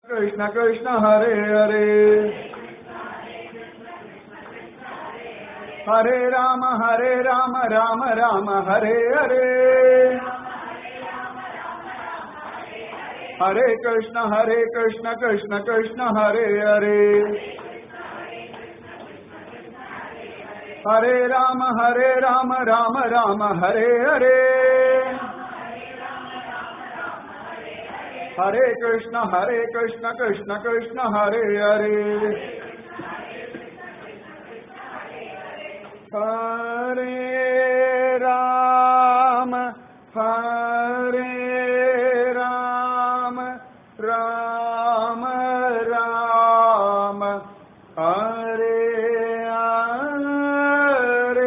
कृष्ण कृष्ण हरे हरे हरे राम हरे राम राम राम हरे हरे हरे कृष्ण हरे कृष्ण कृष्ण कृष्ण हरे हरे हरे राम हरे राम राम राम हरे हरे हरे कृष्ण हरे कृष्ण कृष्ण कृष्ण हरे हरे हरे राम हरे राम राम राम हरे हरे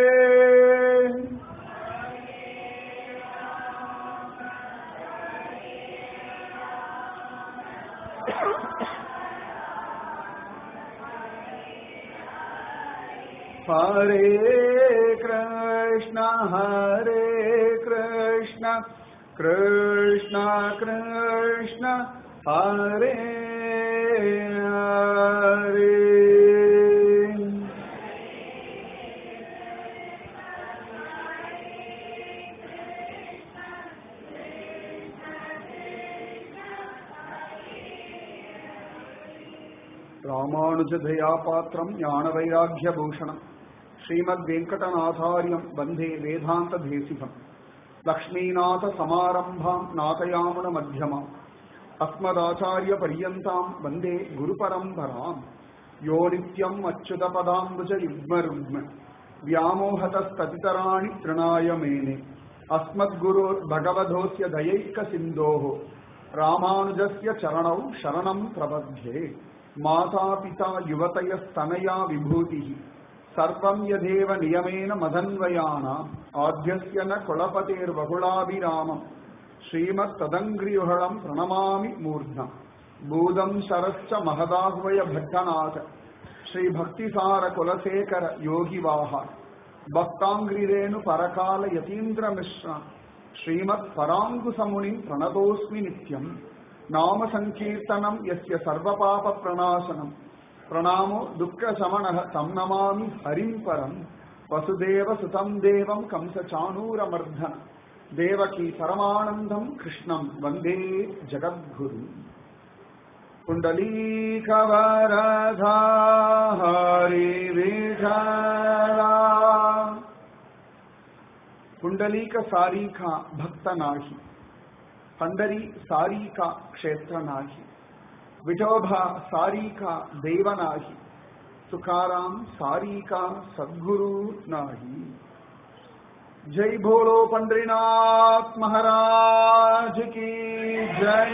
हरे कृष्ण हरे कृष्ण कृष्ण कृष्ण हरे हरे ராமானுஜதயா பாத்திரம் ஞான வைராக்கிய பூஷணம் ஸ்ரீமத் வெங்கடநாதாரியம் வந்தே வேதாந்த தேசிகம் லக்ஷ்மீநாத சமாரம்பாம் நாதயாமுன மத்தியமாம் அஸ்மதாச்சாரிய பரியந்தாம் வந்தே குரு பரம்பராம் யோ நித்யம் அச்சுத பதாம்புஜ யுக்ம ருக்ம व्यामोहतस्ततितराणि तृणाय मेने अस्मद्गुरोर् भगवधोऽस्य दयैक सिन्धोः रामानुजस्य चरणौ शरणम् प्रपद्ये मातापिता युवतयस्तनया विभूतिः सर्वम् यदेव नियमेन मदन्वयानाम् आद्यस्य न कुलपतेर्बहुलाभिरामम् श्रीमत्तदङ्घ्रियुहळम् प्रणमामि मूर्ध्ना भूतम् शरश्च महदाह्वय भट्टनाथ श्री भक्तिसार कुलशेखर योगिवाह भक्ताङ्ग्रिरेणु परकाल यतीन्द्र मिश्रा श्रीमत् पराङ्कुसमुनिम् प्रणतोऽस्मि नित्यम् नाम सङ्कीर्तनम् यस्य सर्वपाप प्रणाशनम् प्रणामो दुःखशमनः तं नमामि हरिम् परम् वसुदेव सुतम् देवम् कंसचाणूरमर्धन देवकी परमानन्दम् कृष्णम् वन्दे जगद्गुरुम् पुण्डलीकवरधा हरिविठला पुंडलीक सारी का भक्त नाही पंढरी सारी का क्षेत्र नाही विठोबा सारी का देव नाही तुकाराम सारी का सद्गुरु नाही जय भोलो पंडरीनाथ महाराज की जय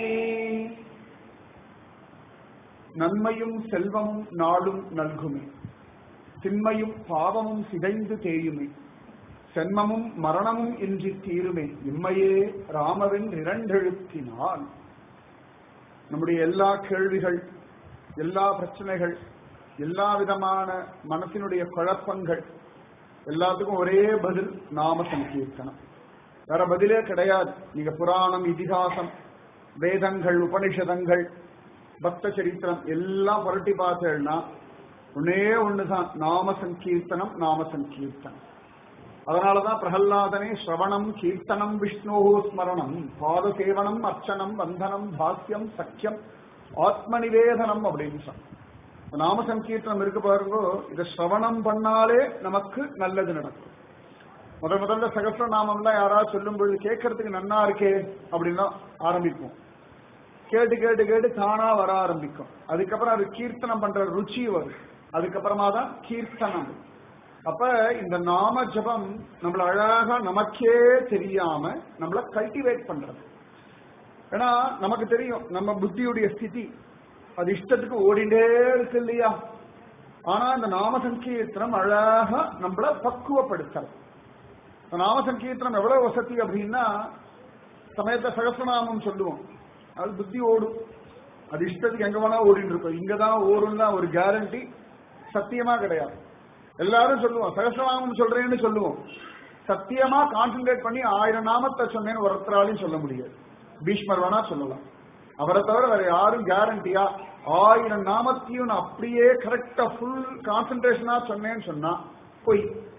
நன்மையும் செல்வமும் நாளும் நல்குமே திண்மையும் பாவமும் சிதைந்து தேயுமே சென்மமும் மரணமும் இன்றி தீருமே இம்மையே ராமவின் இரண்டெழுத்தினால் நம்முடைய எல்லா கேள்விகள் எல்லா பிரச்சனைகள் எல்லா விதமான மனசினுடைய குழப்பங்கள் எல்லாத்துக்கும் ஒரே பதில் நாம சங்கீர்த்தனம் வேற பதிலே கிடையாது நீங்க புராணம் இதிகாசம் வேதங்கள் உபனிஷதங்கள் பக்த சரித்திரம் எல்லாம் புரட்டி பார்த்தேன்னா ஒன்னே ஒண்ணுதான் நாம சங்கீர்த்தனம் நாம சங்கீர்த்தனம் அதனாலதான் பிரகல்லாதனே ஸ்ரவணம் கீர்த்தனம் விஷ்ணு ஸ்மரணம் பாத சேவனம் அர்ச்சனம் வந்தனம் பாஸ்யம் சக்கியம் ஆத்ம நிவேதனம் அப்படின்னு சொன்ன நாம சங்கீர்த்தனம் இருக்கு பாருங்க இதை ஸ்ரவணம் பண்ணாலே நமக்கு நல்லது நடக்கும் முதல் முதல்ல சகசிரநாமம்லாம் யாராவது சொல்லும் பொழுது கேட்கறதுக்கு நன்னா இருக்கே அப்படின்னு ஆரம்பிப்போம் கேட்டு கேட்டு கேட்டு தானா வர ஆரம்பிக்கும் அதுக்கப்புறம் அது கீர்த்தனம் பண்ற ருச்சி வரும் அதுக்கப்புறமா தான் கீர்த்தனம் அப்ப இந்த நாம ஜபம் நம்மள அழகா நமக்கே தெரியாம நம்மள கல்டிவேட் பண்றது ஏன்னா நமக்கு தெரியும் நம்ம புத்தியுடைய ஸ்திதி அது இஷ்டத்துக்கு ஓடிண்டே இருக்கு இல்லையா ஆனா இந்த நாம சங்கீர்த்தனம் அழகா நம்மள பக்குவப்படுத்துறது நாம சங்கீர்த்தனம் எவ்வளவு வசதி அப்படின்னா சமயத்தை சகசிரநாமம் சொல்லுவோம் அது புத்தி ஓடும் அது இஷ்டத்துக்கு எங்க வேணா ஓடிட்டு இருக்கும் இங்கதான் ஓடும்னா ஒரு கேரண்டி சத்தியமா கிடையாது எல்லாரும் சொல்லுவோம் சகசிரநாமம் சொல்றேன்னு சொல்லுவோம் சத்தியமா கான்சென்ட்ரேட் பண்ணி ஆயிரம் நாமத்தை சொன்னேன்னு ஒருத்தராலையும் சொல்ல முடியாது பீஷ்மர் வேணா சொல்லலாம் அவரை தவிர வேற யாரும் கேரண்டியா ஆயிரம் நாமத்தையும் நான் அப்படியே கரெக்டா ஃபுல் கான்சென்ட்ரேஷனா சொன்னேன்னு சொன்னா பொய்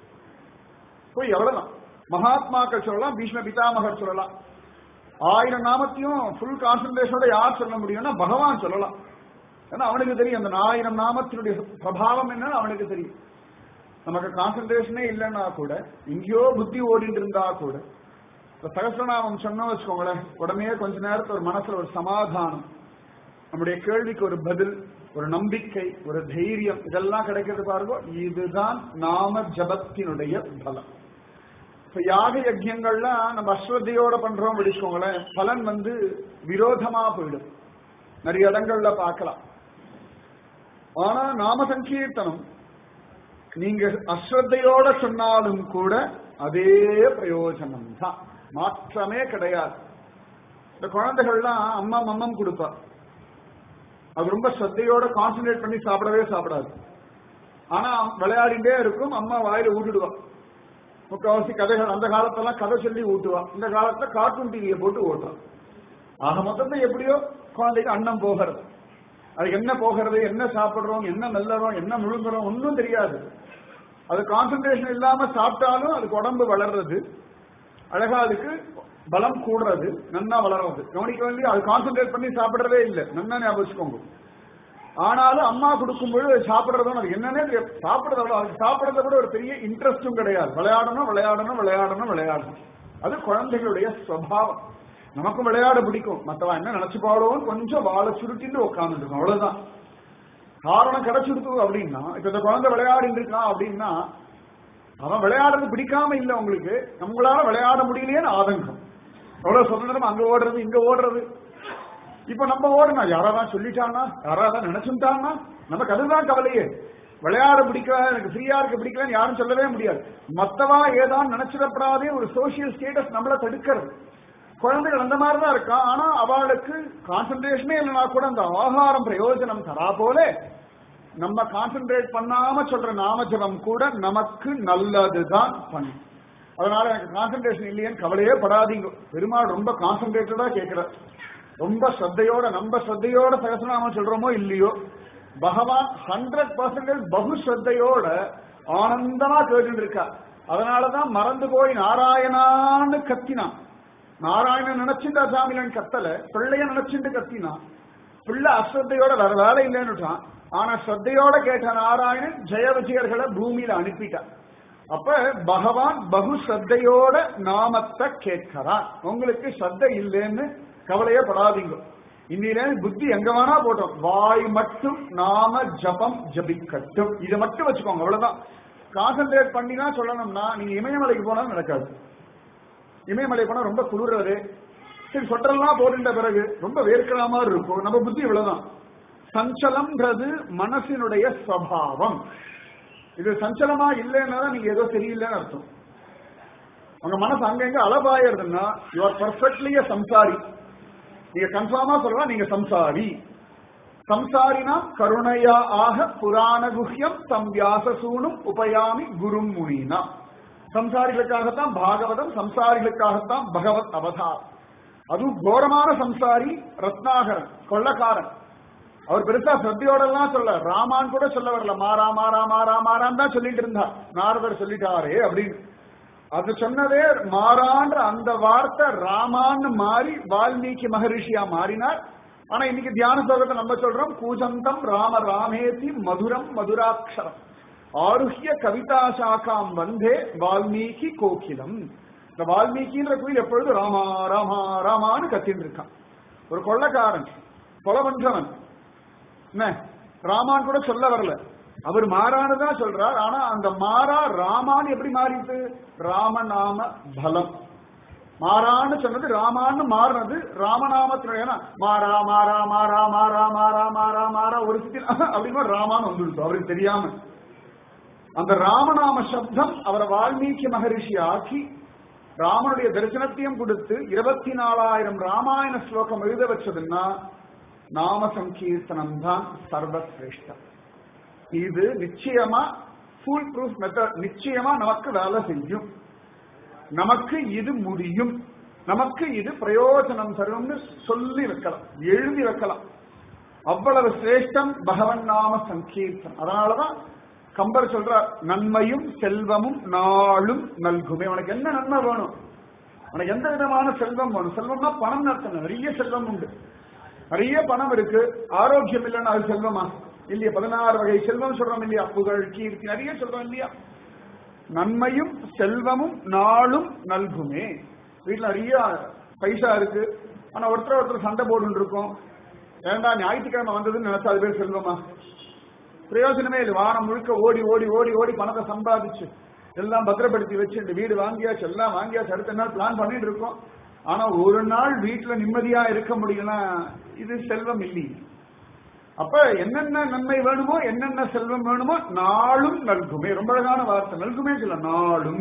பொய் எவ்வளவுதான் மகாத்மாக்கள் சொல்லலாம் பீஷ்ம பிதாமகர் சொல்லலாம் ஆயிரம் நாமத்தையும் ஃபுல் கான்சென்ட்ரேஷனோட யார் சொல்ல முடியும்னா பகவான் சொல்லலாம் ஏன்னா அவனுக்கு தெரியும் அந்த ஆயிரம் நாமத்தினுடைய பிரபாவம் என்னன்னு அவனுக்கு தெரியும் நமக்கு கான்சென்ட்ரேஷனே இல்லைன்னா கூட எங்கேயோ புத்தி ஓடிட்டு இருந்தா கூட இப்ப சகசிரநாமம் சொன்னோம் வச்சுக்கோங்களேன் உடனே கொஞ்ச நேரத்துல ஒரு மனசுல ஒரு சமாதானம் நம்முடைய கேள்விக்கு ஒரு பதில் ஒரு நம்பிக்கை ஒரு தைரியம் இதெல்லாம் கிடைக்கிறது பாருங்க இதுதான் நாம ஜபத்தினுடைய பலம் இப்ப யாக யஜ்யங்கள்லாம் நம்ம அஸ்வத்தையோட பண்றோம் வச்சுக்கோங்களேன் பலன் வந்து விரோதமா போயிடும் நிறைய இடங்கள்ல பார்க்கலாம் ஆனா நாம சங்கீர்த்தனம் நீங்க அஸ்ரத்தையோட சொன்னாலும் கூட அதே பிரயோஜனம் தான் மாற்றமே கிடையாது இந்த குழந்தைகள்லாம் அம்மா மம்மம் கொடுப்பா அது ரொம்ப ஸ்ரத்தையோட கான்சென்ட்ரேட் பண்ணி சாப்பிடவே சாப்பிடாது ஆனா விளையாடிட்டே இருக்கும் அம்மா வாயில ஊட்டிடுவா முக்காவாசி கதைகள் அந்த காலத்தெல்லாம் கதை சொல்லி ஊட்டுவா இந்த காலத்துல கார்ட்டூன் டிவியை போட்டு ஓட்டுவான் ஆக மொத்தத்தை எப்படியோ குழந்தைக்கு அன்னம் போகிறது அதுக்கு என்ன போகிறது என்ன சாப்பிடுறோம் என்ன மெல்லறோம் என்ன முழுங்குறோம் ஒன்றும் தெரியாது அது கான்சென்ட்ரேஷன் இல்லாம சாப்பிட்டாலும் அதுக்கு உடம்பு வளர்றது அழகா அதுக்கு பலம் கூடுறது நன்னா வளர்றது கவனிக்க வேண்டிய அது கான்சென்ட்ரேட் பண்ணி சாப்பிடுறதே இல்லை நன்னா ஞாபகம் வச்சுக்கோங்க ஆனாலும் அம்மா கொடுக்கும்போது அது சாப்பிடுறதும் அது என்னன்னே தெரியாது சாப்பிடுறத விட அதுக்கு சாப்பிடுறத விட ஒரு பெரிய இன்ட்ரெஸ்டும் கிடையாது விளையாடணும் விளையாடணும் விளையாடணும் விளையாடணும் அது குழந்தைகளுடைய சுவாவம் நமக்கும் விளையாட பிடிக்கும் மத்தவன் என்ன நினைச்சுப்பாளோன்னு கொஞ்சம் வாழை சுருட்டின்னு உட்கார்ந்து இருக்கும் அவ்வளவுதான் காரணம் கிடைச்சிருத்து அப்படின்னா இப்ப இந்த குழந்தை விளையாடிட்டு இருக்கான் அப்படின்னா அவன் விளையாடுறது பிடிக்காம இல்ல உங்களுக்கு நம்மளால விளையாட முடியலையேன்னு ஆதங்கம் எவ்வளவு சுதந்திரம் அங்க ஓடுறது இங்க ஓடுறது இப்ப நம்ம ஓடணும் யாராதான் சொல்லிட்டானா யாராதான் நினைச்சுட்டானா நமக்கு அதுதான் கவலையே விளையாட பிடிக்கல எனக்கு ஃப்ரீயா இருக்க பிடிக்கலன்னு யாரும் சொல்லவே முடியாது மத்தவா ஏதான் நினைச்சிடப்படாதே ஒரு சோசியல் ஸ்டேட்டஸ் நம்மள தடுக்கிறது குழந்தைகள் அந்த மாதிரி தான் இருக்கா ஆனா அவளுக்கு கான்சென்ட்ரேஷனே இல்லைனா கூட அந்த ஆகாரம் பிரயோஜனம் தரா போல நம்ம கான்சென்ட்ரேட் பண்ணாம சொல்ற நாமஜபம் கூட நமக்கு நல்லதுதான் பண்ணும் அதனால எனக்கு கான்சென்ட்ரேஷன் இல்லையேன்னு கவலையே படாதீங்க பெருமாள் ரொம்ப கான்சென்ட்ரேட்டடா கேட்கிறார் ரொம்ப ஸ்ரத்தையோட நம்ம ஸ்ரத்தையோட சகசநாமம் சொல்றோமோ இல்லையோ பகவான் ஹண்ட்ரட் பர்சன்டேஜ் பகு ஸ்ரத்தையோட ஆனந்தமா கேட்டு இருக்கா அதனாலதான் மறந்து போய் நாராயணான்னு கத்தினான் நாராயணன் நினைச்சுட்டு அசாமிலன் கத்தல பிள்ளைய நினைச்சுட்டு கத்தினான் பிள்ளை அஸ்ரத்தையோட வேற வேலை இல்லைன்னுட்டான் ஆனா ஸ்ரத்தையோட கேட்ட நாராயணன் ஜெய விஜயர்களை பூமியில அனுப்பிட்டான் அப்ப பகவான் பகு ஸ்ரத்தையோட நாமத்தை கேட்கிறான் உங்களுக்கு ஸ்ரத்தை இல்லைன்னு கவலையே படாதீங்க இன்னில புத்தி எங்க வேணா போட்டோம் வாய் மட்டும் நாம ஜபம் ஜபிக்கட்டும் இதை மட்டும் வச்சுக்கோங்க அவ்வளவுதான் கான்சென்ட்ரேட் பண்ணினா சொல்லணும்னா நீங்க இமயமலைக்கு போனாலும் நடக்காது இமயமலை போனா ரொம்ப குளிர்றது சரி சொட்டரெல்லாம் போட்டுட்ட பிறகு ரொம்ப வேர்க்கிற மாதிரி இருக்கும் நம்ம புத்தி இவ்வளவுதான் சஞ்சலம்ன்றது மனசினுடைய ஸ்வபாவம் இது சஞ்சலமா இல்லைன்னா நீங்க ஏதோ சரியில்லைன்னு அர்த்தம் உங்க மனசு அங்கங்க அலபாயிருதுன்னா யூ ஆர் பர்ஃபெக்ட்லி சம்சாரி நீங்க கன்ஃபார்மா சொல்லலாம் நீங்க சம்சாரி சம்சாரினா கருணையா ஆக புராண குஹ்யம் தம் வியாசசூனும் உபயாமி குரும் முனினா சம்சாரிகளுக்காகத்தான் பாகவதம் சம்சாரிகளுக்காகத்தான் பகவத் அவதார் அதுவும் கோரமான சம்சாரி ரத்னாகரன் கொள்ளக்காரன் அவர் பெருசா சத்தியோட எல்லாம் சொல்ல ராமான் கூட சொல்ல வரல மாறா மாறா மாறா மாறான்னு தான் சொல்லிட்டு இருந்தார் நாரதர் சொல்லிட்டாரே அப்படின்னு அது சொன்னதே மாறான்ற அந்த வார்த்தை ராமான்னு மாறி வால்மீகி மகரிஷியா மாறினார் ஆனா இன்னைக்கு தியான ஸ்லோகத்தை நம்ம சொல்றோம் கூஜந்தம் ராம ராமேதி மதுரம் மதுராட்சரம் ஆருஹ்ய கவிதா சாக்காம் வந்தே வால்மீகி கோகிலம் இந்த வால்மீகின்ற குயில் எப்பொழுது ராமா ராமா ராமான்னு கத்தின்னு இருக்கான் ஒரு கொள்ளக்காரன் கொலை பண்றவன் என்ன ராமான் கூட சொல்ல வரல அவர் மாறான்னு தான் சொல்றார் ஆனா அந்த மாறா ராமான் எப்படி மாறிட்டு ராமநாம பலம் மாறான்னு சொன்னது ராமான்னு மாறினது ராமநாமத்தினுடைய ஏன்னா, மாறா மாறா மாறா மாறா மாறா மாறா மாறா ஒரு சித்தி அப்படின்னு ராமான்னு வந்துடுச்சு அவருக்கு தெரியாம அந்த ராமநாம சப்தம் அவரை வால்மீகி மகரிஷி ஆக்கி ராமனுடைய தரிசனத்தையும் கொடுத்து இருபத்தி நாலாயிரம் ராமாயண ஸ்லோகம் எழுத வச்சதுன்னா நாம சங்கீர்த்தனம் தான் சர்வசிரேஷ்டம் இது நிச்சயமா ஃபுல் ப்ரூஃப் மெத்தட் நிச்சயமா நமக்கு வேலை செய்யும் நமக்கு இது முடியும் நமக்கு இது பிரயோஜனம் தரும்னு சொல்லி வைக்கலாம் எழுதி வைக்கலாம் அவ்வளவு சிரேஷ்டம் பகவன் நாம சங்கீர்த்தம் அதனாலதான் கம்பர் சொல்றார் நன்மையும் செல்வமும் நாளும் நல்குமே உனக்கு என்ன நன்மை வேணும் உனக்கு எந்த விதமான செல்வம் வேணும் செல்வம்னா பணம் நடத்தணும் நிறைய செல்வம் உண்டு நிறைய பணம் இருக்கு ஆரோக்கியம் இல்லைன்னா அது செல்வமா இல்லையா பதினாறு வகை செல்வம் சொல்றோம் இல்லையா புகழ் கீர்த்தி நிறைய சொல்றோம் இல்லையா நன்மையும் செல்வமும் நாளும் நல்குமே வீட்டுல நிறைய பைசா இருக்கு ஆனா ஒருத்தர் ஒருத்தர் சண்டை போட்டு இருக்கோம் ஏண்டா ஞாயிற்றுக்கிழமை வந்ததுன்னு நினைச்சா அது பேர் செல்வமா பிரயோஜனமே இல்லை வாரம் முழுக்க ஓடி ஓடி ஓடி ஓடி பணத்தை சம்பாதிச்சு எல்லாம் பத்திரப்படுத்தி வச்சு இந்த வீடு வாங்கியாச்சு எல்லாம் வாங்கியாச்சு அடுத்த நாள் பிளான் பண்ணிட்டு இருக்கோம் ஆனா ஒரு நாள் வீட்டுல நிம்மதியா இருக்க முடியும்னா இது செல்வம் இல்லை அப்ப என்னென்ன நன்மை வேணுமோ என்னென்ன செல்வம் வேணுமோ நாளும் நல்குமே ரொம்ப அழகான வார்த்தை நல்குமே சொல்ல நாளும்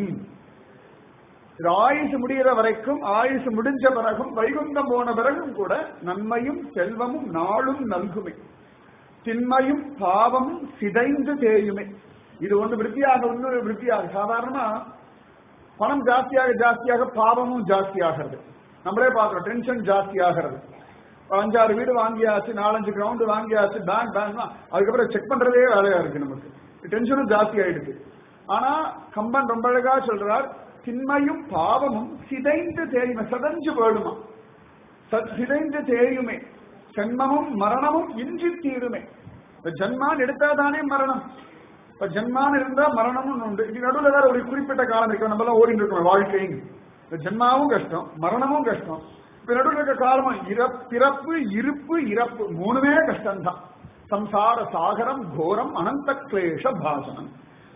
இது ஆயுசு முடிகிற வரைக்கும் ஆயுசு முடிஞ்ச பிறகும் வைகுந்தம் போன பிறகும் கூட நன்மையும் செல்வமும் நாளும் நல்குமே திண்மையும் பாவமும் சிதைந்து தேயுமே இது ஒன்று விருத்தியாக இன்னொரு விருத்தியாக சாதாரணமா பணம் ஜாஸ்தியாக ஜாஸ்தியாக பாவமும் ஜாஸ்தியாகிறது நம்மளே பார்க்கிறோம் டென்ஷன் ஜாஸ்தி ஆகிறது அஞ்சாறு வீடு வாங்கியாச்சு நாலஞ்சு கிரவுண்ட் வாங்கியாச்சு பேங்க் பேங்க் அதுக்கப்புறம் செக் பண்றதே வேலையா இருக்கு நமக்கு டென்ஷனும் ஜாஸ்தி ஆயிடுது ஆனா கம்பன் ரொம்ப அழகா சொல்றார் திண்மையும் பாவமும் சிதைந்து தேயுமே சதஞ்சு வேணுமா ச- சிதைந்து தேயுமே ஜன்மமும் மரணமும் இன்றி தீருமே இப்ப ஜன்மான் எடுத்தாதானே மரணம் இப்ப ஜன்மான் இருந்தா மரணமும் உண்டு இது நடுவில் வேற ஒரு குறிப்பிட்ட காலம் இருக்கு நம்ம எல்லாம் ஓடிட்டு இருக்கோம் வாழ்க்கைன்னு இந்த ஜன்மாவும் கஷ்டம் மரணமும் கஷ்டம் இப்ப நடுவில் இருக்க காலமும் இறப்- பிறப்பு இருப்பு இறப்பு மூணுமே கஷ்டம்தான் சம்சார சாகரம் கோரம் அனந்த கிளேஷ பாசனம்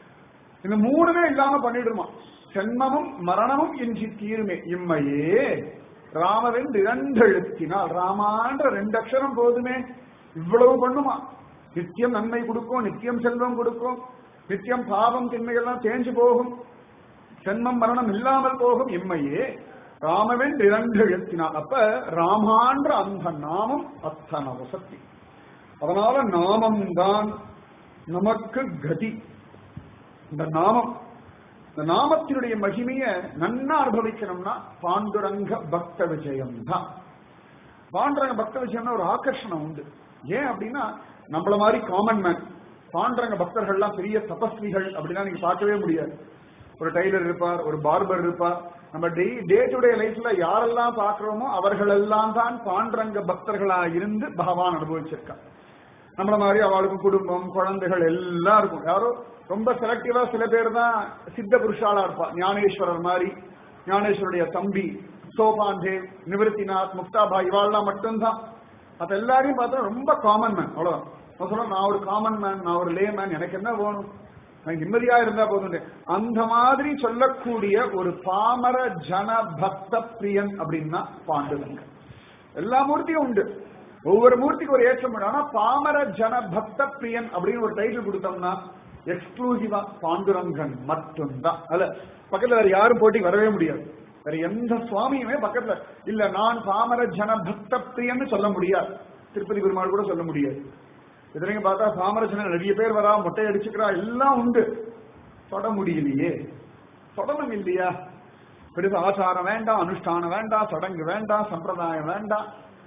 இந்த மூணுமே இல்லாம பண்ணிடுமா ஜென்மமும் மரணமும் இன்றி தீருமே இம்மையே ராமவென்று இரண்டு எழுத்தினால் ராமான்ற ரெண்டு அக்ஷரம் போதுமே இவ்வளவு பண்ணுமா நித்தியம் நன்மை கொடுக்கும் நித்தியம் செல்வம் கொடுக்கும் நித்தியம் பாவம் திண்மைகள்லாம் தேஞ்சு போகும் ஜென்மம் மரணம் இல்லாமல் போகும் இம்மையே ராமவென்று இரண்டு எழுத்தினால் அப்ப ராமான்ற அந்த நாமம் அத்தனை வசத்தி அதனால நாமம் தான் நமக்கு கதி இந்த நாமம் இந்த நாமத்தினுடைய மகிமைய நன்னா அனுபவிக்கணும்னா பாண்டுரங்க பக்த விஜயம் தான் பாண்டுரங்க பக்த விஜயம்னா ஒரு ஆகர்ஷணம் உண்டு ஏன் அப்படின்னா நம்மள மாதிரி காமன் மேன் பாண்டுரங்க பக்தர்கள்லாம் பெரிய தபஸ்விகள் அப்படின்னா நீங்க பார்க்கவே முடியாது ஒரு டைலர் இருப்பார் ஒரு பார்பர் இருப்பார் நம்ம டே டே டு டே லைஃப்ல யாரெல்லாம் பார்க்கிறோமோ அவர்களெல்லாம் தான் பாண்டுரங்க பக்தர்களா இருந்து பகவான் அனுபவிச்சிருக்கார் நம்மள மாதிரி அவளுக்கு குடும்பம் குழந்தைகள் எல்லாம் இருக்கும் யாரோ ரொம்ப செலக்டிவா சில பேர் தான் சித்த புருஷாலா இருப்பா ஞானேஸ்வரர் மாதிரி ஞானேஸ்வருடைய தம்பி சோபான் தேவ் நிவர்த்திநாத் முக்தாபாய் இவாள்லாம் மட்டும்தான் அப்ப எல்லாரையும் பார்த்தா ரொம்ப காமன் மேன் அவ்வளவுதான் நான் சொல்றேன் நான் ஒரு காமன் மேன் நான் ஒரு லே மேன் எனக்கு என்ன வேணும் எனக்கு நிம்மதியா இருந்தா போதும் அந்த மாதிரி சொல்லக்கூடிய ஒரு பாமர ஜன பக்த பிரியன் அப்படின்னா பாண்டுரங்க எல்லா மூர்த்தியும் உண்டு ஒவ்வொரு மூர்த்திக்கும் ஒரு ஏற்றம் உண்டு ஆனா பாமர ஜன பக்த பிரியன் அப்படின்னு ஒரு டைட்டில் கொடுத்தோம்னா எக்ஸ்க்ளூசிவா பாண்டுரங்கன் மட்டும்தான் அல்ல பக்கத்துல வேற யாரும் போட்டி வரவே முடியாது வேற எந்த சுவாமியுமே பக்கத்துல இல்ல நான் பாமர ஜன பக்த பிரியன்னு சொல்ல முடியாது திருப்பதி பெருமாள் கூட சொல்ல முடியாது இதுலையும் பார்த்தா பாமர ஜன நிறைய பேர் வரா மொட்டை அடிச்சுக்கிறா எல்லாம் உண்டு தொட முடியலையே தொடணும் இல்லையா பெருசு ஆச்சாரம் வேண்டாம் அனுஷ்டானம் வேண்டாம் சடங்கு வேண்டாம் சம்பிரதாயம் வேண்டாம்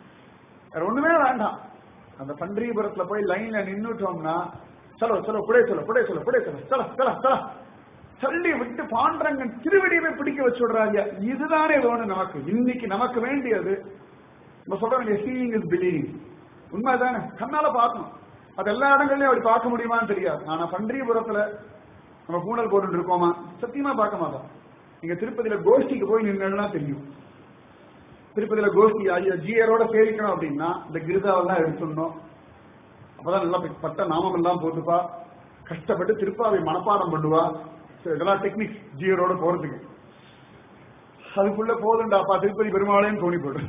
வேற ஒண்ணுமே வேண்டாம் அந்த பன்றியபுரத்துல போய் லைன்ல நின்னுட்டோம்னா சலோ சலோ புடே சொல்ல புடே சொல்ல புடே சொல்ல சல சல சல சொல்லி விட்டு பாண்டரங்கன் திருவடியை பிடிக்க வச்சு விடுறாங்க இதுதானே வேணும் நமக்கு இன்னைக்கு நமக்கு வேண்டியது நம்ம சொல்றோம் சீயிங் இஸ் பிலீவிங் உண்மைதானே கண்ணால பார்க்கணும் அது எல்லா இடங்கள்லயும் அப்படி பார்க்க முடியுமான்னு தெரியாது ஆனா பன்றியபுரத்துல நம்ம கூடல் போட்டு இருக்கோமா சத்தியமா பார்க்க மாட்டோம் நீங்க திருப்பதியில கோஷ்டிக்கு போய் நின்னா தெரியும் திருப்பதியில கோஷ்டி ஐயா ஜியரோட சேவிக்கணும் அப்படின்னா இந்த கிருதாவெல்லாம் எடுத்துடணும் அப்பதான் நல்லா பட்ட நாமம் எல்லாம் போட்டுப்பா கஷ்டப்பட்டு திருப்பாவை மனப்பாடம் பண்ணுவா சரி, இதெல்லாம் டெக்னிக்ஸ் ஜியரோட போறதுக்கு அதுக்குள்ள போதுண்டாப்பா திருப்பதி பெருமாளையும் தோணி போடும்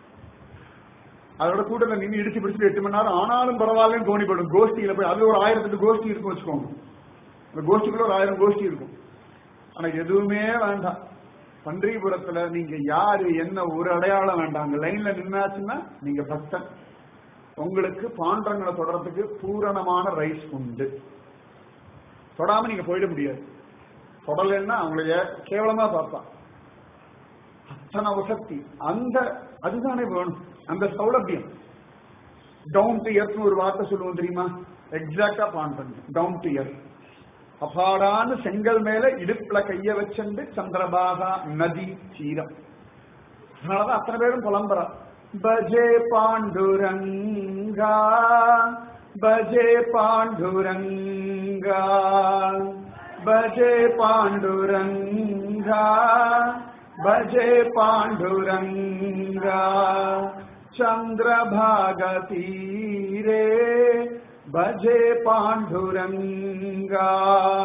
அதோட கூட்டத்தில் நின்று இடிச்சு பிடிச்சு எட்டு மணி நேரம் ஆனாலும் பரவாயில்லன்னு தோணி போடும் கோஷ்டியில போய் அது ஒரு ஆயிரத்தெட்டு கோஷ்டி இருக்கும் வச்சுக்கோங்க அந்த கோஷ்டிக்குள்ள ஒரு ஆயிரம் கோஷ்டி இருக்கும் ஆனா எதுவுமே வேண்டாம் பன்றிபுரத்துல நீங்க யாரு என்ன ஒரு அடையாளம் வேண்டாம் அங்க லைன்ல நின்னாச்சுன்னா நீங்க பக்தன் உங்களுக்கு பாண்டங்களை தொடர்றதுக்கு பூரணமான ரைஸ் உண்டு தொடாம நீங்க போயிட முடியாது தொடலைன்னா அவங்களை கேவலமா பார்ப்பான் அத்தனை வசதி அந்த அதுதானே வேணும் அந்த சௌலபியம் டவுன் டு எர்த்னு ஒரு வார்த்தை சொல்லுவோம் தெரியுமா எக்ஸாக்டா பிளான் பண்ணு டவுன் டு எர்த் அபாடான்னு செங்கல் மேல இடுப்புல கைய வச்சுண்டு சந்திரபாகா நதி தீரம் அதனாலதான் அத்தனை பேரும் புலம்புறா பஜே பாண்டுரங்கா பஜே பாண்டுரங்கா பஜே பாண்டுரங்கா பஜே பாண்டுரங்கா चन्द्रभागतीरे भजे पाण्डुरङ्गा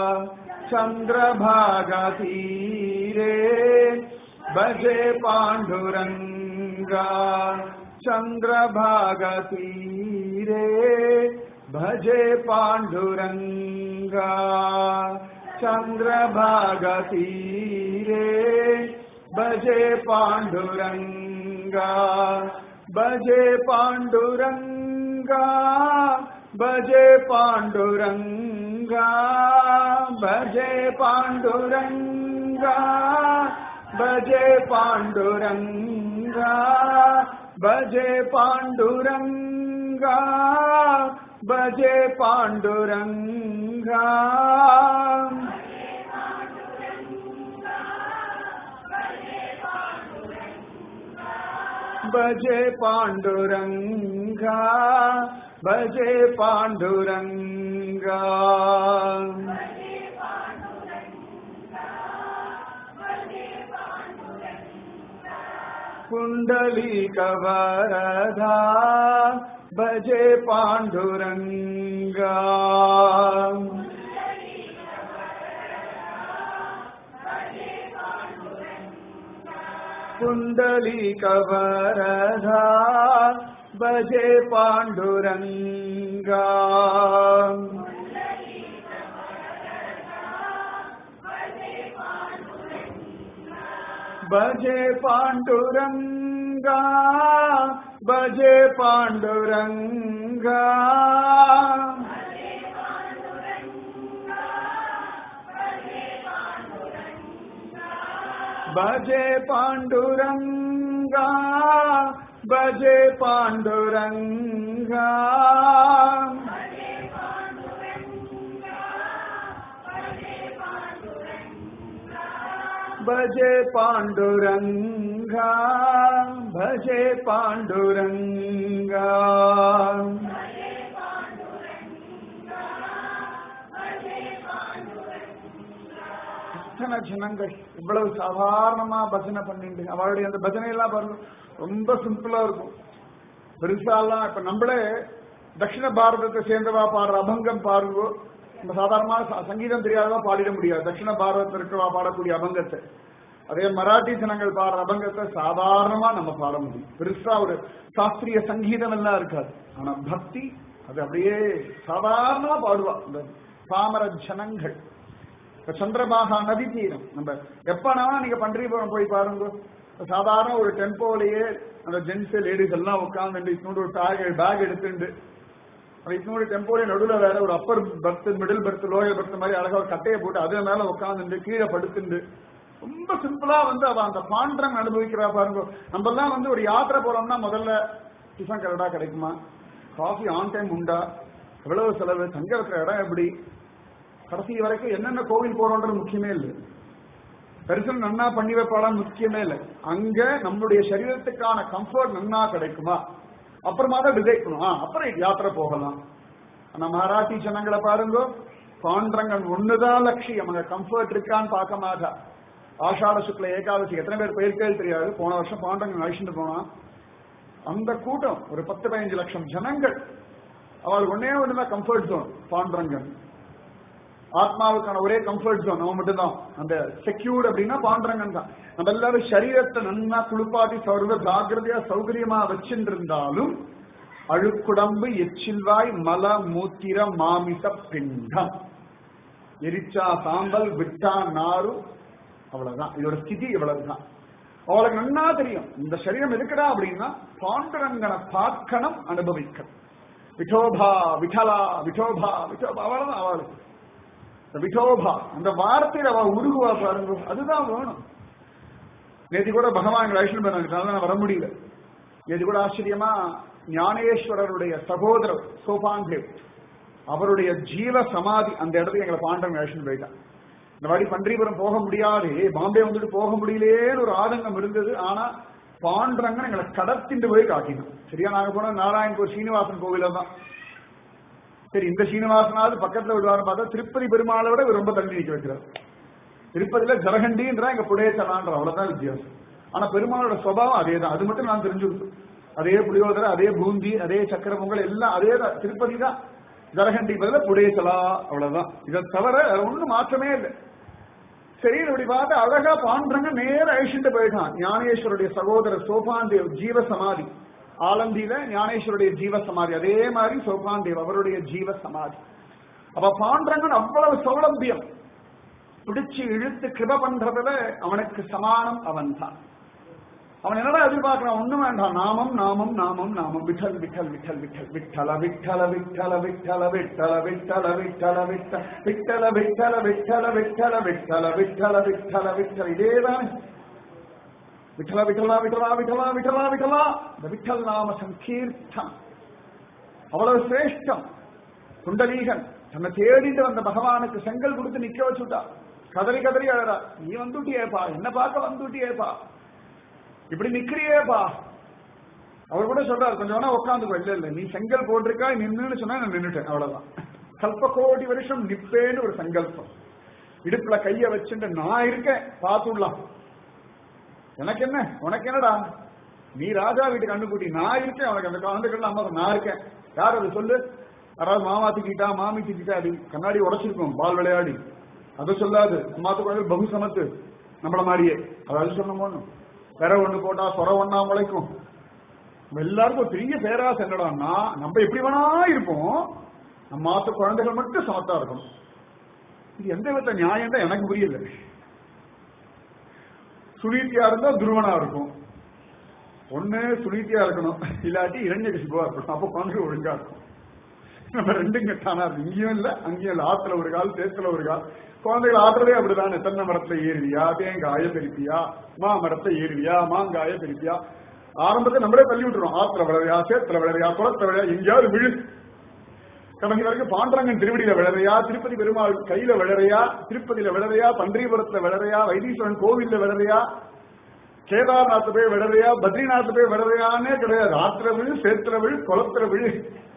चन्द्रभागतीरे भजे पाण्डुरङ्गा चन्द्रभागतीरे भजे पाण्डुरङ्गा चन्द्रभागतीरे भजे पाण्डुरङ्गा भजे पाण्डुरङ्गा भजे पाण्डुरङ्गा भजे पाण्डुरङ्गा भजे पाण्डुरङ्गा भजे पाण्डुरङ्गा भजे पाण्डुरङ्गा भजे पाण्डुरङ्गा भजे पाण्डुरङ्गा कुण्डलीकवरधा भजे पाण्डुरङ्गा कुण्डलीकवरधा भजे पाण्डुरङ्गा भजे पाण्डुरङ्गा भजे पाण्डुरङ्गा भजे पाण्डुरङ्गा भजे पाण्डुरङ्गा भजे पाण्डुरङ्गा भजे पाण्डुरङ्गा எத்தனை ஜனங்கள் இவ்வளவு சாதாரணமா பஜனை பண்ணிட்டு அவளுடைய அந்த பஜனை எல்லாம் பாருங்க ரொம்ப சிம்பிளா இருக்கும் பெருசாலாம் இப்ப நம்மளே தட்சிண பாரதத்தை சேர்ந்தவா பாடுற அபங்கம் பாருங்கோ நம்ம சாதாரணமா ச- சங்கீதம் தெரியாதவா பாடிட முடியாது தட்சிண பாரதத்தில் இருக்கிறவா பாடக்கூடிய அபங்கத்தை அதே மராட்டி ஜனங்கள் பாடுற அபங்கத்தை சாதாரணமா நம்ம பாட முடியும் பெருசா ஒரு சாஸ்திரிய சங்கீதம் எல்லாம் இருக்காது ஆனா பக்தி அது அப்படியே சாதாரணமா பாடுவா இந்த பாமர ஜனங்கள் இப்ப சந்திரபாகா நதி தீரம் நம்ம எப்பனா நீங்க பன்றிபுரம் போய் பாருங்க இப்ப சாதாரண ஒரு டெம்போலயே அந்த ஜென்ஸ் லேடிஸ் எல்லாம் உட்கார்ந்து இன்னொரு ஒரு பேக் பேக் எடுத்துட்டு அது இன்னொரு டெம்போல நடுவுல வேற ஒரு upper berth middle berth lower berth மாதிரி அழகா ஒரு கட்டையை போட்டு அது மேல உட்காந்துட்டு கீழே படுத்துண்டு ரொம்ப சிம்பிளா வந்து அவ அந்த பாண்டரங் அனுபவிக்கிறா பாருங்க நம்ம எல்லாம் வந்து ஒரு யாத்திரை போறோம்னா முதல்ல டிஃபன் கரெக்டா கிடைக்குமா காஃபி ஆன் டைம் உண்டா எவ்வளவு செலவு தங்க வைக்கிற இடம் எப்படி கடைசி வரைக்கும் என்னென்ன கோவில் போறோன்றது முக்கியமே இல்லை தரிசனம் நன்னா பண்ணி வைப்பாளான்னு முக்கியமே இல்லை அங்க நம்மளுடைய சரீரத்துக்கான கம்ஃபர்ட் நன்னா கிடைக்குமா அப்புறமா தான் டிசைட் பண்ணும் ஆ, அப்புறம் யாத்திரை போகலாம் ஆனா மராட்டி ஜனங்களை பாருங்க பாண்டரங்கன் ஒண்ணுதான் லட்சியம் அங்க கம்ஃபர்ட் இருக்கான்னு பார்க்க மாட்டா ஆஷாட சுக்ல ஏகாதசி எத்தனை பேர் போயிருக்கே தெரியாது போன வருஷம் பாண்டரங்கன் அழிச்சுட்டு போனா அந்த கூட்டம் ஒரு பத்து பதினஞ்சு லட்சம் ஜனங்கள் அவளுக்கு ஒன்னே ஒண்ணுதான் கம்ஃபர்ட் ஜோன் பாண்டரங்கன் ஆத்மாவுக்கான ஒரே கம்ஃபர்ட் ஜோன் நம்ம மட்டும்தான் அந்த செக்யூர்ட் அப்படின்னா பாண்டரங்கன் தான் நம்ம எல்லாரும் சரீரத்தை நன்னா குளிப்பாட்டி சர்வ ஜாகிரதையா சௌகரியமா வச்சுட்டு இருந்தாலும் அழுக்குடம்பு எச்சில்வாய் மல மூத்திர மாமிச பிண்டம் எரிச்சா சாம்பல் விட்டா நாரு அவ்வளவுதான் இதோட ஸ்திதி இவ்வளவுதான் அவளுக்கு நன்னா தெரியும் இந்த சரீரம் எதுக்குடா அப்படின்னா பாண்டரங்கனை பார்க்கணும் அனுபவிக்கணும் விட்டோபா விட்டலா விட்டோபா விட்டோபா அவ்வளவுதான் அவளுக்கு இந்த விட்டோபா அந்த வார்த்தையில அவ உருகுவா பாருங்க அதுதான் வேணும் நேற்று கூட பகவான் வைஷ்ணவ பண்ணாங்க நான் வர முடியல நேற்று கூட ஆச்சரியமா ஞானேஸ்வரருடைய சகோதரர் சோபான் தேவ் அவருடைய ஜீவ சமாதி அந்த இடத்துக்கு எங்களை பாண்டம் வைஷ்ணவ போயிட்டான் இந்த மாதிரி பன்றிபுரம் போக முடியாது பாம்பே வந்துட்டு போக முடியலேன்னு ஒரு ஆதங்கம் இருந்தது ஆனா பாண்டரங்கன் எங்களை கடத்திட்டு போய் காட்டினோம் சரியா நாங்க போன நாராயணபூர் சீனிவாசன் கோவில தான் சரி இந்த சீனிவாசனாவது பக்கத்துல விடுவாரு பார்த்தா திருப்பதி பெருமாளை விட இவர் ரொம்ப தள்ளி நிக்க வைக்கிறார் திருப்பதியில ஜரகண்டின்றா எங்க புடையச்சலான்ற அவ்வளவுதான் வித்தியாசம் ஆனா பெருமாளோட சுபாவம் அதே தான் அது மட்டும் நான் தெரிஞ்சுக்கிட்டோம் அதே புளியோதரை அதே பூந்தி அதே சக்கர பொங்கல் எல்லாம் அதே தான் திருப்பதி தான் ஜரகண்டி பதில புடையச்சலா அவ்வளவுதான் இதை தவிர ஒண்ணும் மாற்றமே இல்லை சரி இப்படி பார்த்து அழகா பாண்டுறங்க நேர அழிச்சுட்டு போயிட்டான் ஞானேஸ்வருடைய சகோதரர் சோபான் தேவ் ஜீவ சமாதி ஆலந்தியில ஞானேஸ்வருடைய ஜீவ சமாதி அதே மாதிரி சோபான் தேவ் அவருடைய ஜீவ சமாதி அப்ப பாண்டரங்கன் அவ்வளவு சௌலபியம் பிடிச்சு இழுத்து கிருப பண்றதுல அவனுக்கு சமானம் அவன் தான் அவன் என்னடா எதிர்பார்க்கிறான் ஒண்ணும் வேண்டாம் நாமம் நாமம் நாமம் நாமம் விட்டல் விட்டல் விட்டல் விட்டல் விட்டல விட்டல விட்டல விட்டல விட்டல விட்டல விட்டல விட்டல விட்டல விட்டல விட்டல விட்டல விட்டல விட்டல விட்டல இதேதான் விட்டலா விட்டலா விட்டலா விட்டலா விட்டலா விட்டலா இந்த விட்டல் நாம சங்கீர்த்தம் அவ்வளவு சிரேஷ்டம் குண்டலீகன் தன்னை தேடிட்டு வந்த பகவானுக்கு செங்கல் கொடுத்து நிக்க வச்சுட்டா கதறி கதறி அழறா நீ வந்துட்டியேப்பா என்ன பார்க்க வந்துட்டியேப்பா இப்படி நிக்கிறியேப்பா அவர் கூட சொல்றாரு கொஞ்சம் வேணா உட்காந்துக்கோ இல்ல இல்ல நீ செங்கல் போட்டிருக்கா நின்னுன்னு சொன்னா நான் நின்னுட்டேன் அவ்வளவுதான் கல்ப கோடி வருஷம் நிப்பேன்னு ஒரு சங்கல்பம் இடுப்புல கைய வச்சுட்டு நான் இருக்கேன் பார்த்துடலாம் எனக்கு என்ன உனக்கு என்னடா நீ ராஜா வீட்டுக்கு அண்ணுக்குட்டி நான் இருக்கேன் உனக்கு அந்த குழந்தைகள் அம்மா நான் இருக்கேன் யார் அது சொல்லு யாராவது மாமா திட்டா மாமி திட்டா அப்படி கண்ணாடி உடச்சிருக்கும் பால் விளையாடி அதை சொல்லாது அம்மாத்து குழந்தை பகு சமத்து நம்மள மாதிரியே அதாவது சொன்னோம் வேற ஒண்ணு போட்டா சொர ஒண்ணா முளைக்கும் நம்ம எல்லாருக்கும் ஒரு பெரிய பேராசை என்னடான்னா நம்ம எப்படி வேணா இருப்போம் நம்ம மாத்த குழந்தைகள் மட்டும் சமத்தா இருக்கணும் இது எந்த வித நியாயம் தான் எனக்கு புரியல சுனீத்தியா இருந்தா துருவனா இருக்கும் ஒண்ணு சுனீத்தியா இருக்கணும் இல்லாட்டி இரண்ய கசிபா இருக்கணும் அப்ப குழந்தை ஒழுங்கா இருக்கும் நம்ம ரெண்டும் கட்டானா இருக்கு இங்கேயும் இல்ல அங்கேயும் இல்ல ஆத்துல ஒரு கால் தேத்துல ஒரு கால் குழந்தைகள் ஆடுறதே அப்படிதானே தென்னை மரத்துல ஏறுவியா தேங்காய பெருப்பியா மா மரத்தை ஏறுவியா மாங்காய பெருப்பியா ஆரம்பத்தை நம்மளே தள்ளி விட்டுருவோம் ஆத்துல விளையா சேத்துல விளையா குளத்துல விளையா எங்கேயாவது விழு கடைசி வரைக்கும் பாண்டரங்கன் திருவடியில விளறையா திருப்பதி பெருமாள் கையில விளறையா திருப்பதியில விளறையா பன்றிபுரத்துல விளறையா வைத்தீஸ்வரன் கோவில்ல விளறையா கேதார்நாத் போய் விளறையா பத்ரிநாத் போய் விளறையானே கிடையாது ஆத்திர விழு சேத்திர விழு குளத்துல விழு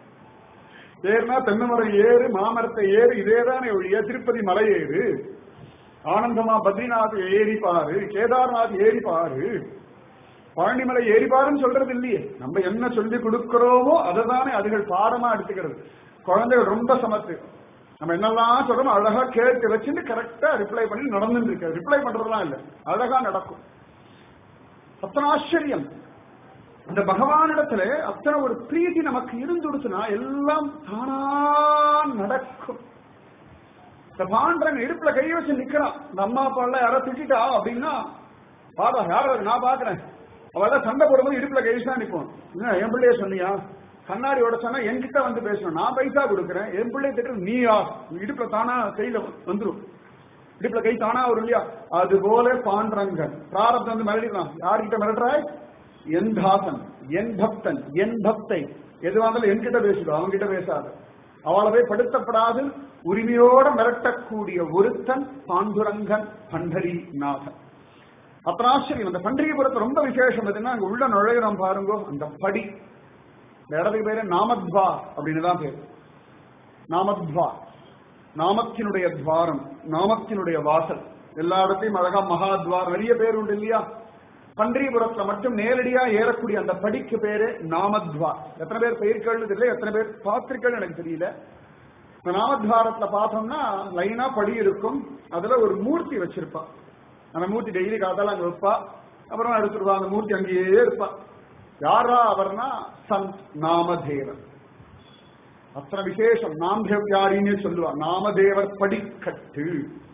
ஏறுனா தென்னை மரம் ஏறு மாமரத்தை ஏறு இதேதானே ஒழிய திருப்பதி மலை ஏறு ஆனந்தமா பத்ரிநாத் ஏறி பாரு கேதார்நாத் ஏறி பாரு பழனிமலை ஏறி பாருன்னு சொல்றது இல்லையே நம்ம என்ன சொல்லி கொடுக்கிறோமோ அதை தானே அதுகள் பாடமா எடுத்துக்கிறது குழந்தைகள் ரொம்ப சமத்து நம்ம என்னெல்லாம் சொல்றோமோ அழகா கேட்டு வச்சுட்டு கரெக்டா ரிப்ளை பண்ணி நடந்துட்டு இருக்கு ரிப்ளை பண்றதுலாம் இல்ல அழகா நடக்கும் அத்தனை ஆச்சரியம் அந்த பகவானிடத்துல அத்தனை ஒரு பிரீதி நமக்கு இருந்துடுச்சுன்னா எல்லாம் தானா நடக்கும் இந்த பாண்டரங்க இடுப்புல கை வச்சு நிக்கிறான் இந்த அம்மா அப்பா எல்லாம் யாரோ திட்டா அப்படின்னா பாப்பா யாரும் நான் பாக்குறேன் அவள சண்டை போடும்போது இடுப்புல கை வச்சு தான் நிற்போம் என்ன என் பிள்ளைய சொன்னியா கண்ணாடி உடச்சானா என்கிட்ட வந்து பேசணும் நான் பைசா கொடுக்குறேன் என் பிள்ளைய திட்டு நீ இடுப்புல தானா கையில வந்துரும் இடுப்புல கை தானா வரும் இல்லையா அது போல பாண்டரங்கன் பிராரப்தம் வந்து மிரட்டிடலாம் யார்கிட்ட மிரட்டுறாய் என் தாசன் என் பக்தன் என் பக்தை எதுவாக இருந்தாலும் என்கிட்ட பேசுதோ அவன்கிட்ட பேசாது அவளை போய் படுத்தப்படாது உரிமையோட மிரட்டக்கூடிய ஒருத்தன் பாண்டுரங்கன் பண்டரிநாதன் அப்புறம் ஆச்சரியம் அந்த பண்டிகைபுரத்தை ரொம்ப விசேஷம் எதுன்னா அங்க உள்ள நுழையிறோம் பாருங்க அந்த படி இந்த இடத்துக்கு பேரு நாமத்வா அப்படின்னு தான் பேரு நாமத்வா நாமத்தினுடைய துவாரம் நாமத்தினுடைய வாசல் எல்லா இடத்தையும் அழகா மகாத்வார் நிறைய பேர் உண்டு இல்லையா பன்றிபுரத்துல மட்டும் நேரடியா ஏறக்கூடிய அந்த படிக்கு பேரு நாமத்வா எத்தனை பேர் பெயர்கள்னு தெரியல எத்தனை பேர் பார்த்திருக்கேன்னு எனக்கு தெரியல இந்த நாமத்வாரத்துல பார்த்தோம்னா லைனா படி இருக்கும் அதுல ஒரு மூர்த்தி வச்சிருப்பா அந்த மூர்த்தி டெய்லி காத்தால அங்க வைப்பா அப்புறம் எடுத்துருவா அந்த மூர்த்தி அங்கேயே இருப்பா யாரா அவர்னா சந்த் நாமதேவர் அத்தனை விசேஷம் நாமதேவியாரின்னு சொல்லுவா நாமதேவர் படிக்கட்டு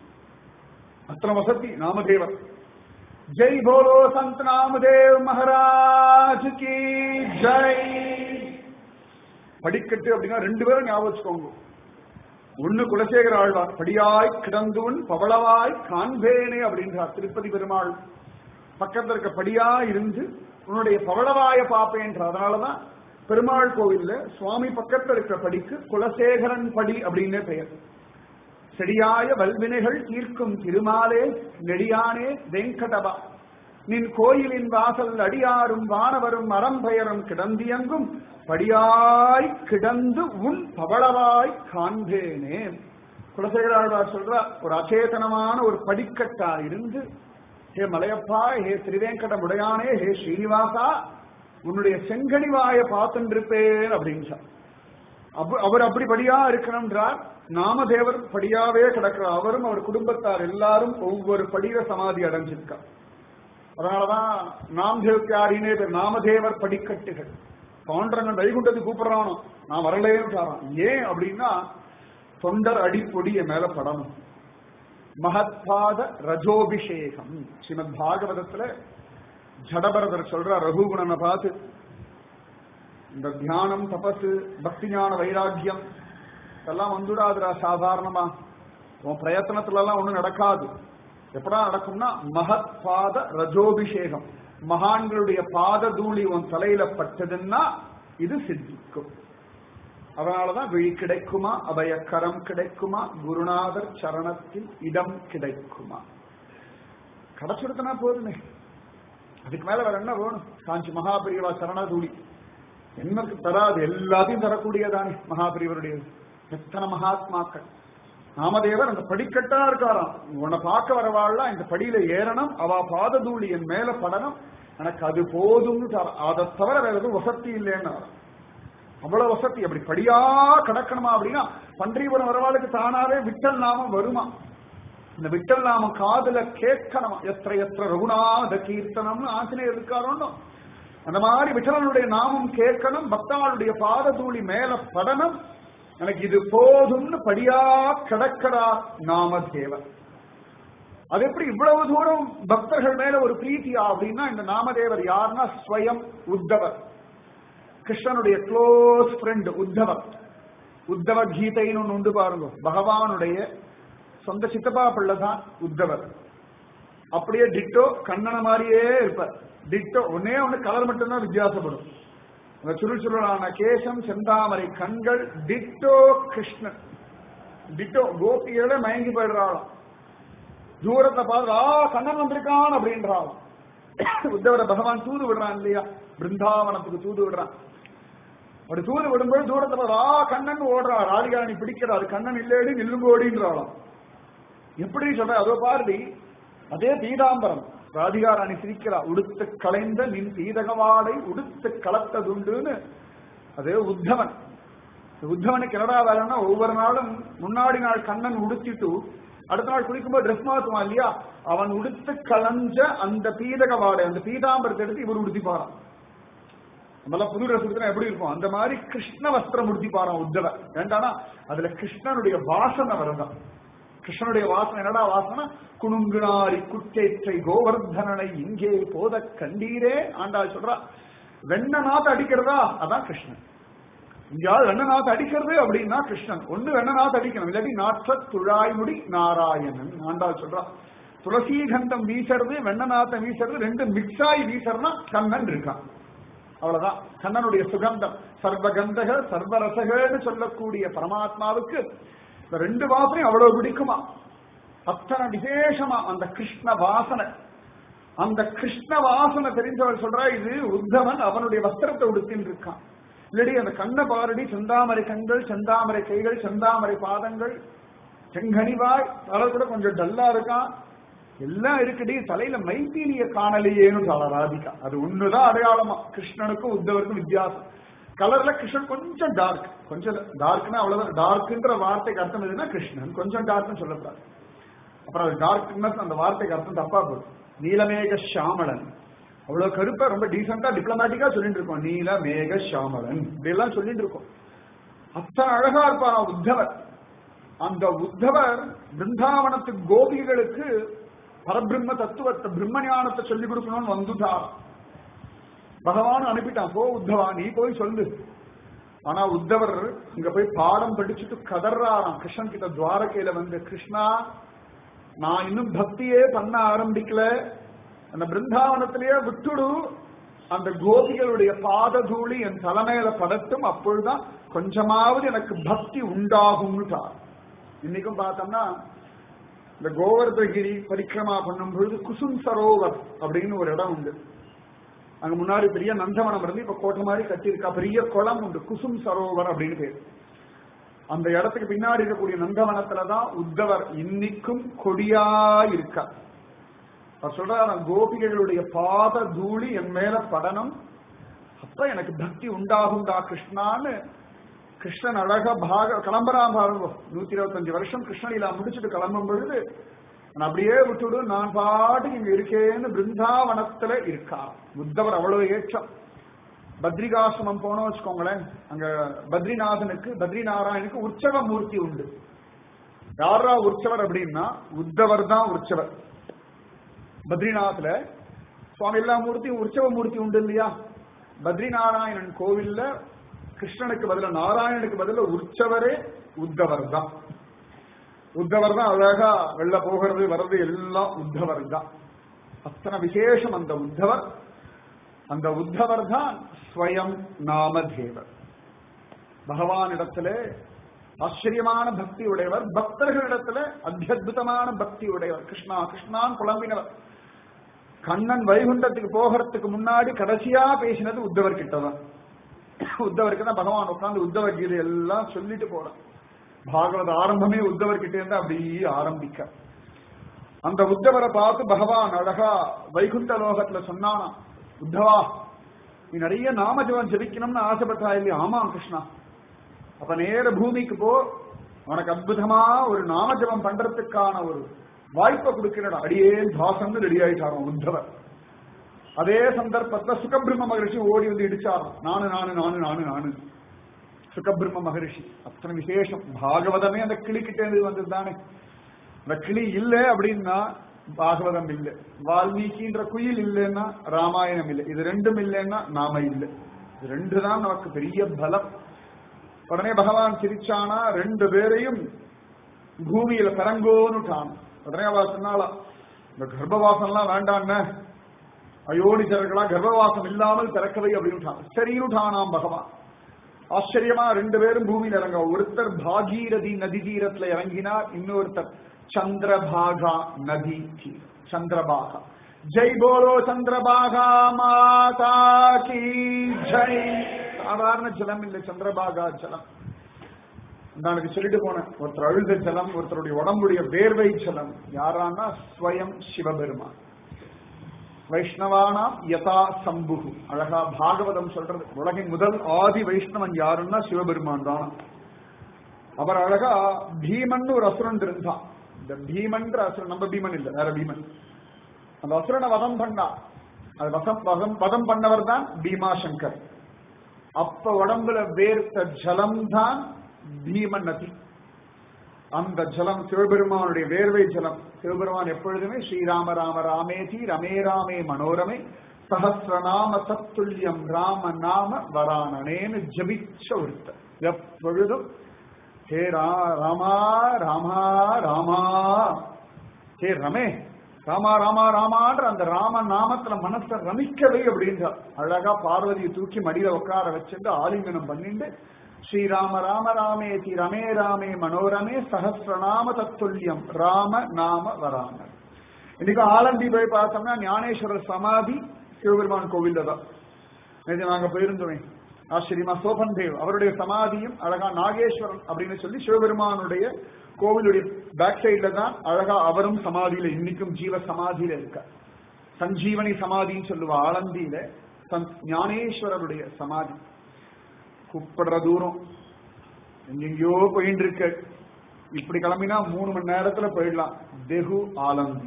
அத்தனை வசதி நாமதேவர் ஜெய் போலோ சந்த் நாமதேவ் மகாராஜ் கி ஜெய் படிக்கட்டு அப்படின்னா ரெண்டு பேரும் ஞாபகம் வச்சுக்கோங்க ஒண்ணு குலசேகர ஆழ்வார் படியாய் கிடந்துவன் பவளவாய் காண்பேனே அப்படின்றார் திருப்பதி பெருமாள் பக்கத்துல இருக்க படியா இருந்து உன்னுடைய பவளவாய பாப்பேன்ற அதனாலதான் பெருமாள் கோவில்ல சுவாமி பக்கத்துல இருக்கிற படிக்கு குலசேகரன் படி அப்படின்னே பெயர் செடியாய வல்வினைகள் தீர்க்கும் திருமாலே நெடியானே வெங்கடபா நின் கோயிலின் வாசல் அடியாரும் வானவரும் அறம்பெயரும் கிடந்தியங்கும் படியாய் கிடந்து உன் பவளவாய் காண்பேனே குலசேகராழ்வார் சொல்ற ஒரு அச்சேதனமான ஒரு படிக்கட்டா இருந்து ஹே மலையப்பா ஹே திருவேங்கடமுடையானே ஹே ஸ்ரீனிவாசா உன்னுடைய செங்கனிவாய பார்த்துருப்பேன் அப்படின்னு சொன்னார். அப்ப- அவர் அப்படிப்படியா இருக்கணும்ன்றார் நாமதேவர் படியாவே கிடக்கிறார் அவரும் அவர் குடும்பத்தார் எல்லாரும் ஒவ்வொரு படியில சமாதி அடைஞ்சிருக்கார் அதனாலதான் நாமதேவ் யாரினே பேர் நாமதேவர் படிக்கட்டுகள் கவுண்டரங்க வைகுண்டத்துக்கு கூப்பிடுறானோ நான் வரலேன்னு சாரான் ஏன் அப்படின்னா தொண்டர் அடிப்பொடிய மேல படணும் மகத்பாத ரஜோபிஷேகம் ஸ்ரீமத் பாகவதத்துல ஜடபரதர் சொல்ற ரகுகுணனை பார்த்து இந்த தியானம் தபசு பக்தி ஞான வைராக்கியம் இதெல்லாம் வந்துடாதுடா சாதாரணமா உன் பிரயத்தனத்துல எல்லாம் ஒண்ணும் நடக்காது எப்படா நடக்கும்னா மகத் பாத ரஜோபிஷேகம் மகான்களுடைய பாத தூளி உன் தலையில பட்டதுன்னா இது சித்திக்கும் அதனாலதான் விழி கிடைக்குமா அபயக்கரம் கிடைக்குமா குருநாதர் சரணத்தில் இடம் கிடைக்குமா கிடைச்சிருக்கனா போதுமே அதுக்கு மேல வேற என்ன வேணும் காஞ்சி மகாபிரிவா சரணதூளி என்னக்கு தராது எல்லாத்தையும் தரக்கூடியதானே மகாபிரிவருடைய எத்தனை மகாத்மாக்கள் நாமதேவர் அந்த படிக்கட்டா இருக்காராம் உன்னை பார்க்க வரவாள்லாம் இந்த படியில ஏறணும் அவ பாததூளி என் மேல படணும் எனக்கு அது போதும்னு தர- அதை தவிர வேற எதுவும் வசதி இல்லைன்னு அவ்வளவு வசதி அப்படி படியா கடக்கணுமா அப்படின்னா பன்றிபுரம் வரவாளுக்கு தானாவே விட்டல் நாமம் வருமா இந்த விட்டல் நாமம் காதுல கேட்கணுமா எத்திர எத்திர ரகுநாத கீர்த்தனம்னு ஆசிரியர் இருக்காரோன்னு அந்த மாதிரி விட்டலனுடைய நாமம் கேட்கணும் பக்தாளுடைய பாததூளி மேல படணும் எனக்கு இது போதும்னு படியா கிடக்கடா நாமதேவர் அது எப்படி இவ்வளவு தூரம் பக்தர்கள் மேல ஒரு பிரீத்தியா அப்படின்னா இந்த நாமதேவர் யாருன்னா ஸ்வயம் உத்தவர் கிருஷ்ணனுடைய க்ளோஸ் ஃப்ரெண்ட் உத்தவர் உத்தவ கீதைன்னு ஒண்ணு உண்டு பாருங்க பகவானுடைய சொந்த சித்தப்பா பிள்ளை தான் உத்தவர் அப்படியே டிட்டோ கண்ணனை மாதிரியே இருப்பார் டிட்டோ ஒன்னே ஒண்ணு கலர் மட்டும்தான் வித்தியாசப்படும் அந்த சுருள் சுருளான கேசம் செந்தாமரை கண்கள் டிட்டோ கிருஷ்ணன் டிட்டோ கோபியோட மயங்கி போயிடுறாளாம் தூரத்தை பார்த்து ஆ கண்ணன் வந்திருக்கான் அப்படின்றாளாம் உத்தவரை பகவான் தூது விடுறான் இல்லையா பிருந்தாவனத்துக்கு தூது விடுறான் அப்படி தூது விடும்போது தூரத்தை பார்த்து ஆ கண்ணன் ஓடுறா ராதிகாணி பிடிக்கிறாரு கண்ணன் இல்லேடி நில்லுங்கோடின்றாளாம் எப்படி சொல்ற அதோ பாரதி அதே பீதாம்பரம் ராதிகா ராணி சிரிக்கிறா உடுத்து களைந்த நின் பீதகவாடை உடுத்து கலத்ததுண்டுன்னு அதே உத்தவன் இந்த உத்தவனுக்கு என்னடா வேலைன்னா ஒவ்வொரு நாளும் முன்னாடி நாள் கண்ணன் உடுத்திட்டு அடுத்த நாள் குளிக்கும்போது ட்ரெஸ் மாத்துவான் இல்லையா அவன் உடுத்து கலஞ்ச அந்த பீதக வாடை அந்த பீதாம்பரத்தை எடுத்து இவர் உடுத்திப்பாரான் நம்மளாம் புது ட்ரெஸ் உடுத்தினா எப்படி இருக்கும் அந்த மாதிரி கிருஷ்ண வஸ்திரம் உடுத்திப்பாரான் உத்தவன் வேண்டானா அதுல கிருஷ்ணனுடைய வாசனை வரதான் கிருஷ்ணனுடைய வாசனை என்னடா வாசனை குணுங்குனாரி குற்றேற்றை கோவர்தனனை இங்கே போத கண்டீரே ஆண்டாள் சொல்றா வெண்ண நாத்து அடிக்கிறதா அதான் கிருஷ்ணன் இங்கேயாவது வெண்ணநாத் அடிக்கிறது அப்படின்னா கிருஷ்ணன் ஒண்ணு வெண்ணநாத் அடிக்கணும் இல்லாட்டி நாற்ற துழாய்முடி நாராயணன் ஆண்டாள் சொல்றா துளசி கந்தம் வீசறது வெண்ணநாத்தம் வீசறது ரெண்டு மிக்ஸ் ஆகி வீசறனா கண்ணன் இருக்கான் அவ்வளவுதான் கண்ணனுடைய சுகந்தம் சர்வகந்தக சர்வரசகன்னு சொல்லக்கூடிய பரமாத்மாவுக்கு இந்த ரெண்டு வாசனையும் அவ்வளவு பிடிக்குமா அத்தனை விசேஷமா அந்த கிருஷ்ண வாசனை அந்த கிருஷ்ண வாசனை தெரிஞ்சவள் சொல்றா இது உத்தவன் அவனுடைய வஸ்திரத்தை உடுத்தின்னு இருக்கான் இல்லடி அந்த கண்ண பாரடி செந்தாமரை கண்கள் செந்தாமரை கைகள் செந்தாமரை பாதங்கள் செங்கனிவாய் தலை கூட கொஞ்சம் டல்லா இருக்கான் எல்லாம் இருக்குடி தலையில மைத்தீனிய காணலையேன்னு சொல்ல ராதிகா அது ஒண்ணுதான் அடையாளமா கிருஷ்ணனுக்கும் உத்தவருக்கும் வித்தியாசம் கலர்ல கிருஷ்ணன் கொஞ்சம் டார்க் கொஞ்சம் டார்க்னா அவ்வளவுதான் டார்க்ன்ற வார்த்தைக்கு அர்த்தம் எதுனா கிருஷ்ணன் கொஞ்சம் டார்க்னு சொல்லக்கூடாது அப்புறம் அது டார்க்னஸ் அந்த வார்த்தைக்கு அர்த்தம் தப்பா போகுது நீலமேக ஷாமளன் அவ்வளவு கருப்பா ரொம்ப டீசெண்டா டிப்ளமேட்டிக்கா சொல்லிட்டு இருக்கோம் நீல மேக ஷாமளன் இப்படி எல்லாம் சொல்லிட்டு இருக்கோம் அத்தனை அழகா இருப்பார் உத்தவர் அந்த உத்தவர் பிருந்தாவனத்து கோபிகளுக்கு பரபிரம்ம தத்துவத்தை பிரம்ம ஞானத்தை சொல்லிக் கொடுக்கணும்னு வந்துட்டார் பகவான் அனுப்பிட்டான் போ உத்தவா நீ போய் சொல்லு ஆனா உத்தவர் இங்க போய் பாடம் படிச்சுட்டு கதறாராம் கிருஷ்ணன் கிட்ட துவாரகையில வந்து கிருஷ்ணா நான் இன்னும் பக்தியே பண்ண ஆரம்பிக்கல அந்த பிருந்தாவனத்திலேயே விட்டுடு அந்த கோபிகளுடைய பாததூளி என் தலைமையில படட்டும் அப்பொழுதுதான் கொஞ்சமாவது எனக்கு பக்தி உண்டாகும்னுட்டார் இன்னைக்கும் பார்த்தோம்னா இந்த கோவர்தகிரி பரிக்கிரமா பண்ணும் பொழுது குசும் சரோவர் அப்படின்னு ஒரு இடம் உண்டு அங்க முன்னாடி பெரிய நந்தவனம் இருந்து இப்ப கோட்டை மாதிரி கட்டியிருக்கா பெரிய குளம் உண்டு குசும் சரோவர் அப்படின்னு பேர் அந்த இடத்துக்கு பின்னாடி இருக்கக்கூடிய நந்தவனத்துலதான் உத்தவர் இன்னைக்கும் கொடியா இருக்கா அவர் சொல்றாரு கோபிகளுடைய பாத தூளி என் மேல படணும் அப்ப எனக்கு பக்தி உண்டாகும்டா கிருஷ்ணான்னு கிருஷ்ணன் அழக பாக கிளம்புறான் பாருங்க நூத்தி இருபத்தஞ்சு வருஷம் கிருஷ்ணலீலா முடிச்சுட்டு கிளம்பும் பொழுது நான் அப்படியே விட்டுடு நான் பாட்டுக்கு இங்க இருக்கேன்னு பிருந்தாவனத்துல இருக்கா புத்தவர் அவ்வளவு ஏற்றம் பத்ரிகாசிரமம் போனோம் வச்சுக்கோங்களேன் அங்க பத்ரிநாதனுக்கு பத்ரி நாராயணுக்கு உற்சவ மூர்த்தி உண்டு யாரா உற்சவர் அப்படின்னா உத்தவர் தான் உற்சவர் பத்ரிநாத்ல சுவாமி எல்லா மூர்த்தியும் உற்சவ மூர்த்தி உண்டு இல்லையா பத்ரிநாராயணன் கோவில்ல கிருஷ்ணனுக்கு பதில நாராயணனுக்கு பதில உற்சவரே உத்தவர் தான் உத்தவர் தான் அழகா வெளில போகிறது வர்றது எல்லாம் உத்தவர் தான் அத்தனை விசேஷம் அந்த உத்தவர் அந்த உத்தவர் தான் ஸ்வயம் நாமதேவர் பகவானிடத்துல ஆச்சரியமான பக்தி உடையவர் பக்தர்களிடத்துல அத்தியுதமான பக்தி உடையவர் கிருஷ்ணா கிருஷ்ணான் புலம்பினவர் கண்ணன் வைகுண்டத்துக்கு போகிறதுக்கு முன்னாடி கடைசியா பேசினது உத்தவர் கிட்டதான் உத்தவருக்கு தான் பகவான் உட்கார்ந்து உத்தவ கீதை எல்லாம் சொல்லிட்டு போறான் பாகவத ஆரம்பமே உத்தவர் கிட்டே இருந்து அப்படியே ஆரம்பிக்க அந்த உத்தவரை பார்த்து பகவான் அழகா வைகுண்ட லோகத்துல சொன்னானா உத்தவா நீ நிறைய நாமஜபம் ஜபிக்கணும்னு ஆசைப்பட்டா இல்லையா ஆமா கிருஷ்ணா அப்ப நேர பூமிக்கு போ உனக்கு அற்புதமா ஒரு நாமஜபம் பண்றதுக்கான ஒரு வாய்ப்பை கொடுக்கிறடா அடியே தாசம்னு ரெடி ஆயிட்டாராம் உத்தவர் அதே சந்தர்ப்பத்துல சுகபிரம்ம மகரிஷி ஓடி வந்து இடிச்சாராம் நானு நானு நானு நானு நானு சுகபிரம்ம மகரிஷி அத்தனை விசேஷம் பாகவதமே அந்த கிளி கிட்டே இருந்து வந்தது தானே அந்த கிளி இல்ல அப்படின்னா பாகவதம் இல்லை வால்மீகின்ற குயில் இல்லைன்னா ராமாயணம் இல்லை இது ரெண்டும் இல்லைன்னா நாம இல்லை இது ரெண்டு தான் நமக்கு பெரிய பலம் உடனே பகவான் சிரிச்சானா ரெண்டு பேரையும் பூமியில பிறங்கோன்னுட்டான் உடனே அவ சொன்னாளா இந்த கர்ப்பவாசம்லாம் வேண்டான்னு அயோனிச்சர்களா கர்ப்பவாசம் இல்லாமல் பிறக்கவை அப்படின்னு சரின்னுட்டானாம் பகவான் ஆச்சரியமா ரெண்டு பேரும் பூமியில இறங்க ஒருத்தர் பாகீரதி நதி தீரத்துல இறங்கினார் இன்னொருத்தர் சந்திரபாகா நதி தீரம் சந்திரபாகா ஜெய் போலோ சந்திரபாகா மாதா கி ஜெய் சாதாரண ஜலம் இல்லை சந்திரபாகா ஜலம் நான் சொல்லிட்டு போனேன் ஒருத்தர் அழுத ஜலம் ஒருத்தருடைய உடம்புடைய வேர்வை ஜலம் யாரானா ஸ்வயம் சிவபெருமான் வைஷ்ணவானாம் யதா சம்புகு அழகா பாகவதம் சொல்றது உலகின் முதல் ஆதி வைஷ்ணவன் யாருன்னா சிவபெருமான் தான் அவர் அழகா பீமன் ஒரு அசுரன் இருந்தான் இந்த பீமன்ற அசுரன் நம்ம பீமன் இல்ல வேற பீமன் அந்த அசுரனை வதம் பண்ணா அது வசம் வதம் வதம் பண்ணவர் தான் பீமாசங்கர் அப்ப உடம்புல வேர்த்த ஜலம் தான் பீம நதி அந்த ஜலம் சிவபெருமானுடைய வேர்வை ஜலம் சிவபெருமான் எப்பொழுதுமே ஸ்ரீராம ராம ராமேதி ரமே ராமே மனோரமே சஹசிரநாம சத்துல்யம் ராம நாம வரானனேன்னு ஜபிச்ச ஒருத்தர் எப்பொழுதும் ஹே ரா ராமா ராமா ராமா ஹே ரமே ராமா ராமா ராமான்ற அந்த ராம நாமத்துல மனசை ரமிக்கவை அப்படின்றார் அழகா பார்வதியை தூக்கி மடியில உட்கார வச்சுட்டு ஆலிங்கனம் பண்ணிட்டு ஸ்ரீராம ராம ராமே தி ரமே ராமே மனோரமே சஹசிரநாம தத்துல்யம் ராம நாம வராம இன்னைக்கு ஆலந்தி போய் பார்த்தோம்னா ஞானேஸ்வரர் சமாதி சிவபெருமான் கோவில்ல தான் நேற்று நாங்க போயிருந்தோமே ஆச்சரியமா சோபன் தேவ் அவருடைய சமாதியும் அழகா நாகேஸ்வரன் அப்படின்னு சொல்லி சிவபெருமானுடைய கோவிலுடைய பேக் சைட்ல தான் அழகா அவரும் சமாதியில இன்னைக்கும் ஜீவ சமாதியில இருக்க சஞ்சீவனி சமாதின்னு சொல்லுவா ஆலந்தியில ஞானேஸ்வரருடைய சமாதி கூப்பிடுற தூரம் எங்கெங்கயோ போயிட்டு இருக்க இப்படி கிளம்பினா மூணு மணி நேரத்துல போயிடலாம் தெகு ஆலந்தி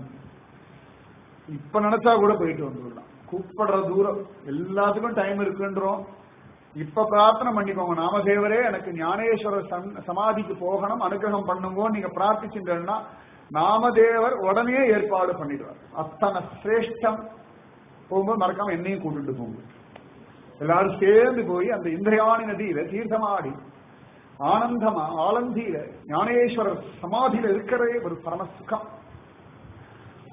இப்ப நினைச்சா கூட போயிட்டு வந்துடலாம் கூப்பிடுற தூரம் எல்லாத்துக்கும் டைம் இருக்குன்றோம் இப்ப பிரார்த்தனை பண்ணிக்கோங்க நாமதேவரே எனக்கு ஞானேஸ்வரர் சமாதிக்கு போகணும் அனுகிரகம் பண்ணுங்க நீங்க பிரார்த்திச்சுட்டா நாமதேவர் உடனே ஏற்பாடு பண்ணிடுவார் அத்தனை சிரேஷ்டம் போகும்போது மறக்காம என்னையும் கூட்டிட்டு போங்க எல்லாரும் சேர்ந்து போய் அந்த இந்திரயாணி நதியில தீர்த்தமாடி ஆனந்தமா ஆலந்தியில ஞானேஸ்வரர் சமாதியில இருக்கிறதே ஒரு பரம சுகம்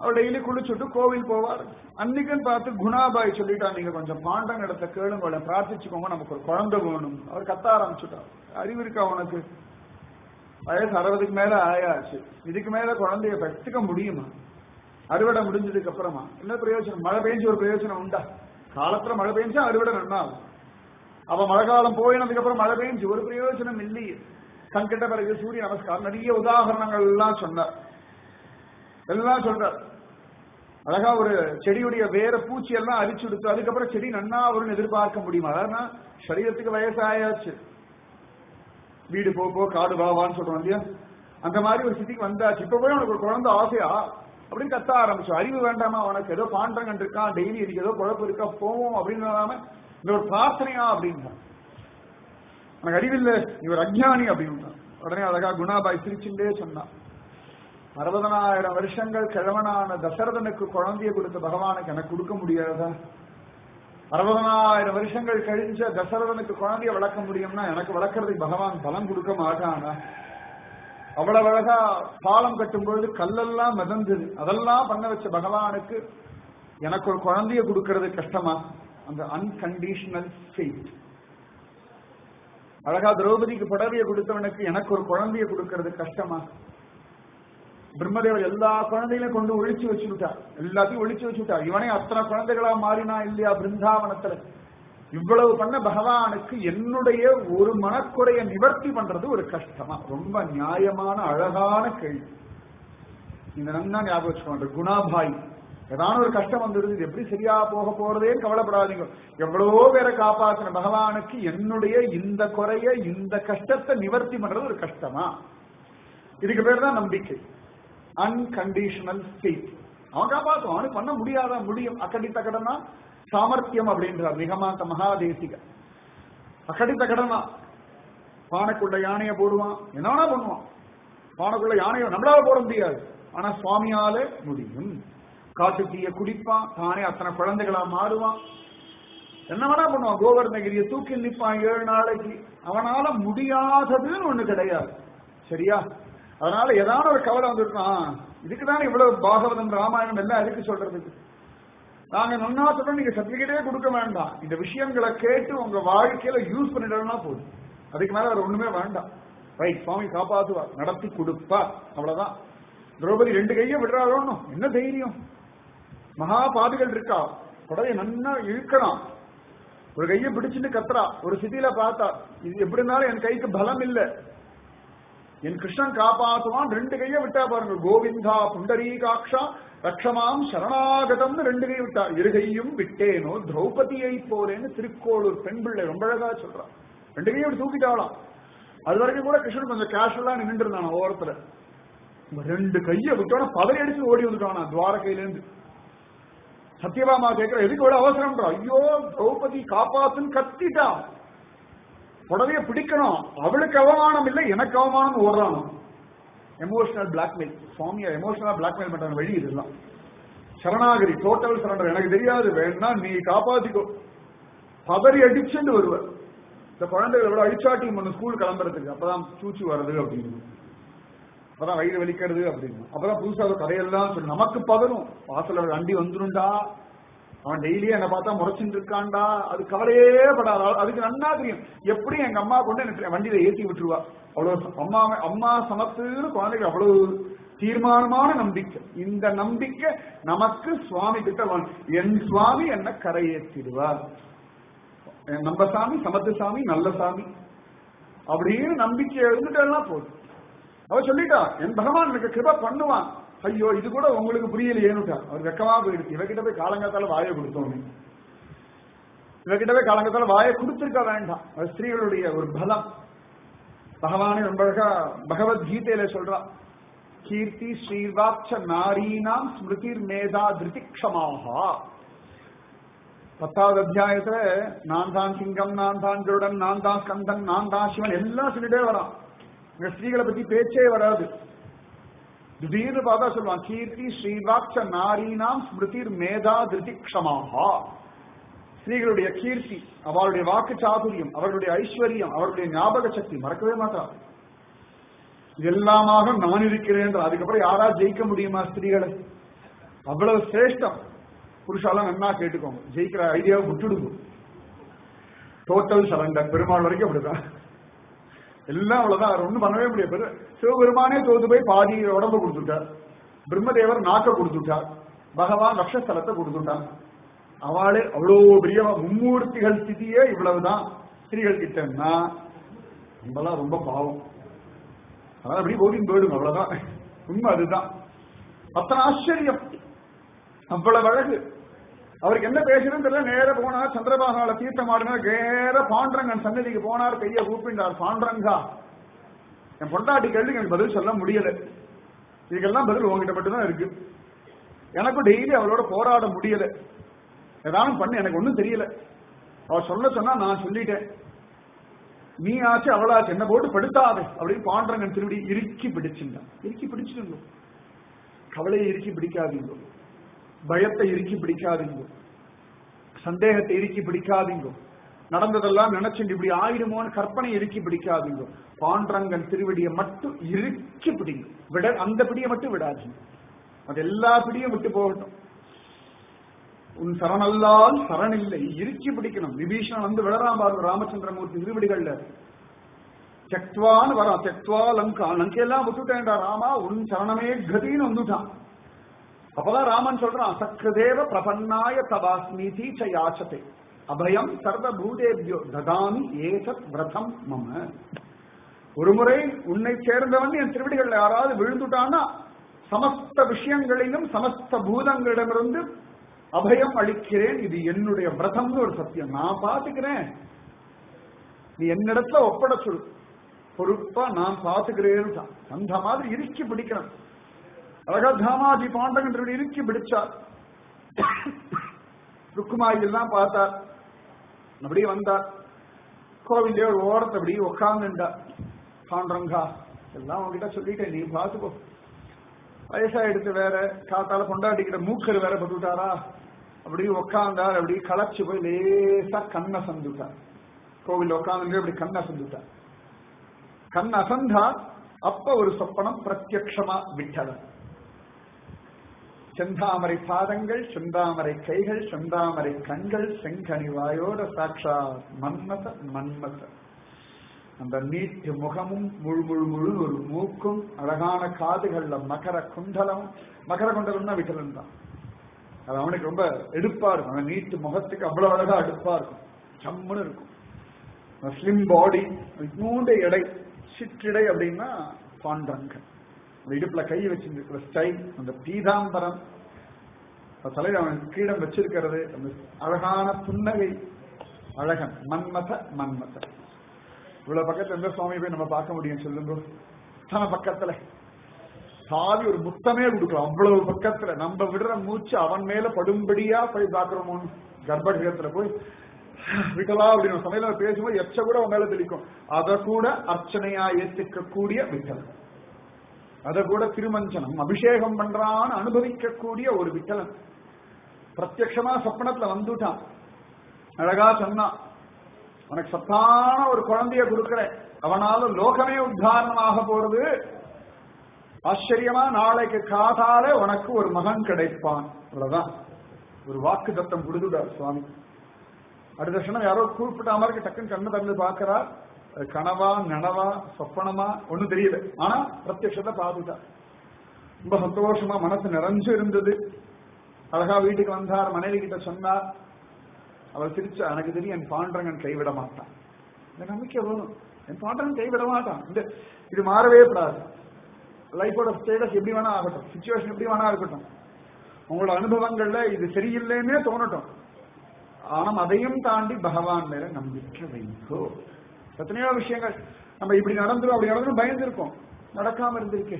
அவர் டெய்லி குளிச்சுட்டு கோவில் போவார் அன்னைக்குன்னு பார்த்து குணாபாய் சொல்லிட்டா நீங்க கொஞ்சம் பாண்டன் இடத்த கேளுங்க பிரார்த்திச்சுக்கோங்க நமக்கு ஒரு குழந்தை வேணும் அவர் கத்த ஆரம்பிச்சுட்டார் அறிவு இருக்கா உனக்கு வயசு அறுபதுக்கு மேல ஆயாச்சு இதுக்கு மேல குழந்தைய பெற்றுக்க முடியுமா அறுவடை முடிஞ்சதுக்கு அப்புறமா என்ன பிரயோஜனம் மழை பெஞ்சு ஒரு பிரயோஜனம் உண்டா காலத்துல மழை பெஞ்சா அறுவடை நன்னாகும் அவ மழை காலம் போயினதுக்கு அப்புறம் மழை பெஞ்சு ஒரு பிரயோஜனம் இல்லையே சங்கிட்ட பிறகு சூரிய நமஸ்காரம் நிறைய உதாரணங்கள் எல்லாம் சொன்னார் எல்லாம் சொல்றார் அழகா ஒரு செடியுடைய வேற பூச்சி எல்லாம் அரிச்சு விடுத்து அதுக்கப்புறம் செடி நன்னா வரும்னு எதிர்பார்க்க முடியுமா அதான் சரீரத்துக்கு வயசாயாச்சு வீடு போ போ காடு வா வான்னு சொல்றோம் இல்லையா அந்த மாதிரி ஒரு ஸ்திதிக்கு வந்தாச்சு இப்ப போய் உனக்கு ஒரு குழந்தை ஆசையா அப்படின்னு கத்த ஆரம்பிச்சு அறிவு வேண்டாமா உனக்கு ஏதோ பாண்டங்கன் இருக்கான் டெய்லி இருக்கு ஏதோ குழப்பம் இருக்கா போவோம் அப்படின்னு இல்லாம இந்த ஒரு பிரார்த்தனையா அப்படின்னா உனக்கு அறிவில்லை நீ ஒரு அஜ்ஞானி அப்படின்னு உடனே அழகா குணாபாய் சிரிச்சுட்டே சொன்னான் அறுபதனாயிரம் வருஷங்கள் கிழவனான தசரதனுக்கு குழந்தைய கொடுத்த பகவானுக்கு எனக்கு கொடுக்க முடியாதா அறுபதனாயிரம் வருஷங்கள் கழிஞ்ச தசரதனுக்கு குழந்தைய வளர்க்க முடியும்னா எனக்கு வளர்க்கறதுக்கு பகவான் பலம் கொடுக்க மாட்டானா அவ்வளவு அழகா பாலம் கட்டும் பொழுது கல்லெல்லாம் மிதந்தது அதெல்லாம் பண்ண வச்ச பகவானுக்கு எனக்கு ஒரு குழந்தைய கொடுக்கறது கஷ்டமா அந்த அன்கண்டிஷனல் ஃபெய்த் அழகா திரௌபதிக்கு புடவைய கொடுத்தவனுக்கு எனக்கு ஒரு குழந்தைய கொடுக்கறது கஷ்டமா பிரம்மதேவர் எல்லா குழந்தைகளையும் கொண்டு ஒழிச்சு வச்சுட்டார் எல்லாத்தையும் ஒழிச்சு வச்சுட்டார் இவனே அத்தனை குழந்தைகளா மாறினா இல்லையா பிருந்தாவனத்துல இவ்வளவு பண்ண பகவானுக்கு என்னுடைய ஒரு மனக்குறைய நிவர்த்தி பண்றது ஒரு கஷ்டமா ரொம்ப நியாயமான அழகான கேள்வி இந்த நன்னா ஞாபகம் வச்சுக்கோங்க குணாபாய் ஏதான ஒரு கஷ்டம் வந்துடுது இது எப்படி சரியா போக போறதேன்னு கவலைப்படாதீங்க எவ்வளவோ பேரை காப்பாத்தின பகவானுக்கு என்னுடைய இந்த குறைய இந்த கஷ்டத்தை நிவர்த்தி பண்றது ஒரு கஷ்டமா இதுக்கு பேர் தான் நம்பிக்கை அன்கண்டிஷனல் ஃபெய்த் அவன் காப்பாத்தும் அவனுக்கு பண்ண முடியாதா முடியும் அக்கடித்த கடனா சாமர்த்தியம் அப்படின்றார் நிகமாந்த மகாதேசிக அக்கடித்த கடனா பானைக்குள்ள யானையை போடுவான் என்ன வேணா பண்ணுவான் பானைக்குள்ள யானையை நம்மளால போட முடியாது ஆனா சுவாமியால முடியும் காட்டு தீய குடிப்பான் தானே அத்தனை குழந்தைகளா மாறுவான் என்ன வேணா பண்ணுவான் கோவர்ணகிரியை தூக்கி நிப்பான் ஏழு நாளைக்கு அவனால முடியாததுன்னு ஒண்ணு கிடையாது சரியா அதனால ஏதாவது ஒரு கவலை வந்துருக்கான் இதுக்கு தானே இவ்வளவு பாகவதம் ராமாயணம் எல்லாம் எதுக்கு சொல்றதுக்கு நாங்க நன்னா சொல்றோம் நீங்க சர்டிபிகேட்டே கொடுக்க வேண்டாம் இந்த விஷயங்களை கேட்டு உங்க வாழ்க்கையில யூஸ் பண்ணிடணும்னா போதும் அதுக்கு மேல வேற ஒண்ணுமே வேண்டாம் ரைட் சுவாமி காப்பாத்துவார் நடத்தி கொடுப்பார் அவ்வளவுதான் திரௌபதி ரெண்டு கையை விடுறாளோன்னு என்ன தைரியம் மகா பாதுகள் இருக்கா புடவை நன்னா இழுக்கலாம் ஒரு கையை பிடிச்சிட்டு கத்துறா ஒரு சிதியில பார்த்தா இது எப்படி இருந்தாலும் என் கைக்கு பலம் இல்லை என் கிருஷ்ணன் காப்பாத்துவான் ரெண்டு கையை விட்டா பாருங்க கோவிந்தா புண்டரீகாட்சா ரக்ஷமாம் சரணாகதம்னு ரெண்டு கை விட்டா இரு கையும் விட்டேனோ திரௌபதியை போலேன்னு திருக்கோளூர் பெண் பிள்ளை ரொம்ப அழகா சொல்றான் ரெண்டு கையும் இப்படி தூக்கிட்டாலாம் அது வரைக்கும் கூட கிருஷ்ணன் கொஞ்சம் கேஷுவலா நின்று இருந்தான் ஓரத்துல ரெண்டு கையை விட்டோன்னா பதறி அடிச்சு ஓடி வந்துட்டானா துவாரகையில இருந்து சத்யபாமா கேட்கிற எதுக்கு விட அவசரம்ன்றா ஐயோ திரௌபதி காப்பாத்துன்னு கத்திட்டான் புடவைய பிடிக்கணும் அவளுக்கு அவமானம் இல்லை எனக்கு அவமானம் ஓடுறானோ எமோஷனல் பிளாக்மெயில் சுவாமியை எமோஷனலா பிளாக்மெயில் பண்ற வழி இதெல்லாம் சரணாகரி டோட்டல் சரண்டர் எனக்கு தெரியாது வேணா நீ காப்பாத்திக்கோ பதறி அடிச்சுட்டு வருவர் இந்த குழந்தைகள் எவ்வளவு அடிச்சாட்டி பண்ணு ஸ்கூல் கிளம்புறதுக்கு அப்பதான் சூச்சு வருது அப்படின்னு அப்பதான் வயிறு வலிக்கிறது அப்படின்னு அப்பதான் புதுசா ஒரு கதையெல்லாம் சொல்லு நமக்கு பதறும் வாசல அண்டி வந்துருண்டா அவன் டெய்லியும் என்ன பார்த்தா முறைச்சுட்டு இருக்கான்டா அது கவலையே படாத அதுக்கு நன்னா தெரியும் எப்படி எங்க அம்மா கொண்டு எனக்கு வண்டியில ஏத்தி விட்டுருவா அவ்வளவு அம்மா அம்மா சமத்துன்னு குழந்தைக்கு அவ்வளவு தீர்மானமான நம்பிக்கை இந்த நம்பிக்கை நமக்கு சுவாமி கிட்ட வேணும். என் சுவாமி என்ன கரையேற்றிடுவார் நம்ம சாமி சமத்து சாமி நல்ல சாமி அப்படின்னு நம்பிக்கை இருந்துட்டா போதும் அவ சொல்லிட்டா என் பகவான் எனக்கு கிருப பண்ணுவான் ஐயோ இது கூட உங்களுக்கு புரியலையேனுட்டா அவர் வெக்கமா போயிடுச்சு இவகிட்ட போய் காலங்காத்தால வாயை கொடுத்தோமே இவகிட்ட போய் காலங்காத்தால வாயை கொடுத்திருக்க வேண்டாம் அது ஸ்திரீகளுடைய ஒரு பலம் பகவானே ரொம்ப அழகா பகவத்கீதையில சொல்றா கீர்த்தி ஸ்ரீவாட்ச நாரீனாம் ஸ்மிருதிர் மேதா திருதிக்ஷமாகா பத்தாவது அத்தியாயத்துல நான் தான் சிங்கம் நான் தான் கருடன் நான் தான் ஸ்கந்தன் நான் தான் சிவன் எல்லாம் சொல்லிட்டே வரான் இங்க ஸ்திரீகளை பத்தி பேச்சே வராது திடீர்னு பார்த்தா சொல்லுவான் கீர்த்தி ஸ்ரீவாட்ச நாரீனாம் ஸ்மிருதிர் மேதா திருதிக்ஷமாகா ஸ்திரீகளுடைய கீர்த்தி அவளுடைய வாக்கு சாதுரியம் அவர்களுடைய ஐஸ்வர்யம் அவர்களுடைய ஞாபக சக்தி மறக்கவே மாட்டார் இதெல்லாமாக நான் இருக்கிறேன் அதுக்கப்புறம் யாரா ஜெயிக்க முடியுமா ஸ்திரீகளை அவ்வளவு சிரேஷ்டம் புருஷாலாம் நன்னா கேட்டுக்கோங்க ஜெயிக்கிற ஐடியாவை விட்டுடுங்க டோட்டல் சரண்டர் பெருமாள் வரைக்கும் அப்படிதான் எல்லாம் அவ்வளவுதான் அவர் ஒண்ணும் பண்ணவே முடியாது பெரு- சிவபெருமானே தோத்து போய் பாதி உடம்பு கொடுத்துட்டார் பிரம்மதேவர் நாக்க கொடுத்துட்டார் பகவான் ரக்ஷஸ்தலத்தை கொடுத்துட்டான் அவளே அவ்வளோ பெரிய மும்மூர்த்திகள் ஸ்திதியே இவ்வளவுதான் ஸ்திரீகள் கிட்டன்னா நம்மளாம் ரொம்ப பாவம் அதான் அப்படி போதின் போயிடுங்க அவ்வளவுதான் உண்மை அதுதான் அத்தனை ஆச்சரியம் அவ்வளவு அழகு அவருக்கு என்ன பேசுறதுன்னு தெரியல நேர போனார் சந்திரபாகால தீர்த்தம் ஆடினார் நேர பாண்டரங்கன் சன்னதிக்கு போனார் கையை கூப்பிட்டார் பாண்டரங்கா என் பொண்டாட்டி கேள்வி எனக்கு பதில் சொல்ல முடியல இதுக்கெல்லாம் பதில் உங்ககிட்ட மட்டும்தான் இருக்கு எனக்கும் டெய்லி அவளோட போராட முடியல ஏதாவது பண்ணு எனக்கு ஒண்ணும் தெரியல அவ சொல்ல சொன்னா நான் சொல்லிட்டேன் நீ ஆச்சு அவளாச்சு என்ன போட்டு படுத்தாது அப்படின்னு பாண்டரங்கன் திரும்பி இறுக்கி பிடிச்சிருந்தான் இறுக்கி பிடிச்சிருந்தோ கவலையை இறுக்கி பிடிக்காதீங்க பயத்தை இறுக்கி பிடிக்காதீங்க சந்தேகத்தை இறுக்கி பிடிக்காதீங்க நடந்ததெல்லாம் நினைச்சுட்டு இப்படி ஆயிடுமோன்னு கற்பனை இறுக்கி பிடிக்காதீங்க பாண்டரங்கன் திருவடியை மட்டும் இறுக்கி பிடிங்க விட அந்த பிடியை மட்டும் விடாதீங்க அது எல்லா பிடியும் விட்டு போகட்டும் உன் சரணல்லால் சரணில்லை இறுக்கி பிடிக்கணும் விபீஷணன் வந்து விழறான் பாருங்க ராமச்சந்திரமூர்த்தி திருவடிகள்ல தெக்வான்னு வரான் தெக்வா லங்கா லங்கையெல்லாம் விட்டுட்டேன்டா ராமா உன் சரணமே கதின்னு வந்துட்டான் அப்பதான் ராமன் சொல்றான் சக்கதேவ பிரபன்னாய தவாஸ்மீதி ச யாச்சதே அபயம் சர்வ பூதேபியோ ததாமி ஏசத் விரதம் மம ஒருமுறை உன்னை சேர்ந்தவன் என் திருவடிகள் யாராவது விழுந்துட்டான்னா சமஸ்த விஷயங்களிலும் சமஸ்த பூதங்களிடமிருந்து அபயம் அளிக்கிறேன் இது என்னுடைய விரதம்னு ஒரு சத்தியம் நான் பாத்துக்கிறேன் நீ என்னிடத்துல ஒப்பட சொல் பொறுப்பா நான் பாத்துக்கிறேன்னு தான் அந்த மாதிரி இறுக்கி பிடிக்கணும் அழகா தாமாஜி பாண்டகன் இறுக்கி பிடிச்சார் ருக்குமாய் எல்லாம் பார்த்தார் அப்படியே வந்தார் கோவிலே ஒரு ஓரத்தை அப்படி உட்கார்ந்துண்டா பாண்டரங்கா எல்லாம் உங்ககிட்ட சொல்லிட்டேன் நீ பார்த்துக்கோ வயசா எடுத்து வேற காத்தால கொண்டாடிக்கிற மூக்கர் வேற பட்டுட்டாரா அப்படி உட்கார்ந்தார் அப்படி களைச்சு போய் லேசா கண்ணை சந்துட்டார் கோவில் உட்கார்ந்து அப்படி கண்ணை சந்துட்டார் கண் அசந்தா அப்ப ஒரு சொப்பனம் பிரத்யக்ஷமா விட்டலன் செந்தாமரை பாதங்கள் செந்தாமரை கைகள் செந்தாமரை கண்கள் செங்கனி வாயோட சாட்சா மன்மத மன்மத அந்த நீட்டு முகமும் முழு முழு முழு ஒரு மூக்கும் அழகான காதுகள்ல மகர குண்டலம் மகர குண்டலம்னா விட்டலன் தான் அது அவனுக்கு ரொம்ப எடுப்பா இருக்கும் அந்த நீட்டு முகத்துக்கு அவ்வளவு அழகா எடுப்பா இருக்கும் சம்முன்னு இருக்கும் ஸ்லிம் பாடி இன்னூண்டு எடை சிற்றடை அப்படின்னா பாண்டங்க அந்த இடுப்புல கை வச்சிருக்கிற ஸ்டைல் அந்த பீதாம்பரம் அந்த தலையில அவன் கீழம் வச்சிருக்கிறது அந்த அழகான புன்னகை அழகன் மன்மத மன்மத இவ்வளவு பக்கத்துல எந்த சுவாமி போய் நம்ம பார்க்க முடியும் சொல்லுங்க தன பக்கத்துல சாவி ஒரு முத்தமே கொடுக்கலாம் அவ்வளவு பக்கத்துல நம்ம விடுற மூச்சு அவன் மேல படும்படியா போய் பார்க்கிறோமோன்னு கர்ப்பகிரகத்துல போய் விட்டலா அப்படின்னு சமையல பேசும்போது எச்ச கூட அவன் மேல தெளிக்கும் அத கூட அர்ச்சனையா ஏத்துக்க கூடிய விட்டலன் அத கூட திருமஞ்சனம் அபிஷேகம் பண்றான்னு அனுபவிக்கக்கூடிய ஒரு விட்டலன் பிரத்யக்ஷமா சொப்பனத்துல வந்துட்டான் அழகா சொன்னான் உனக்கு சத்தான ஒரு குழந்தைய கொடுக்கிறேன் அவனால லோகமே உத்தாரணமாக போறது ஆச்சரியமா நாளைக்கு காதால உனக்கு ஒரு மகன் கிடைப்பான் அவ்வளவுதான் ஒரு வாக்கு தத்தம் கொடுத்துட்டார் சுவாமி அடுத்த க்ஷணம் யாரோ கூப்பிட்ட மாதிரி டக்குன்னு கண்ணு திறந்து பாக்குறார் அது கனவா நனவா சொப்பனமா ஒண்ணும் தெரியல ஆனா பிரத்யட்சத்தை பார்த்துட்டா ரொம்ப சந்தோஷமா மனசு நிறைஞ்சு இருந்தது அழகா வீட்டுக்கு வந்தார் மனைவி கிட்ட சொன்னார் அவர் சிரிச்சா எனக்கு தெரியும் என் பாண்டரங்கன் கைவிட மாட்டான் இந்த நம்பிக்கை வேணும் என் பாண்டரன் கைவிட மாட்டான் இந்த இது மாறவே கூடாது லைஃபோட ஸ்டேட்டஸ் எப்படி வேணா ஆகட்டும் சுச்சுவேஷன் எப்படி வேணா இருக்கட்டும் உங்களோட அனுபவங்கள்ல இது சரியில்லைன்னே தோணட்டும் ஆனா அதையும் தாண்டி பகவான் மேல நம்பிக்கை வைக்கோ எத்தனையோ விஷயங்கள் நம்ம இப்படி நடந்துரும் அப்படி நடந்துரும் பயந்துருக்கோம் நடக்காம இருந்திருக்கே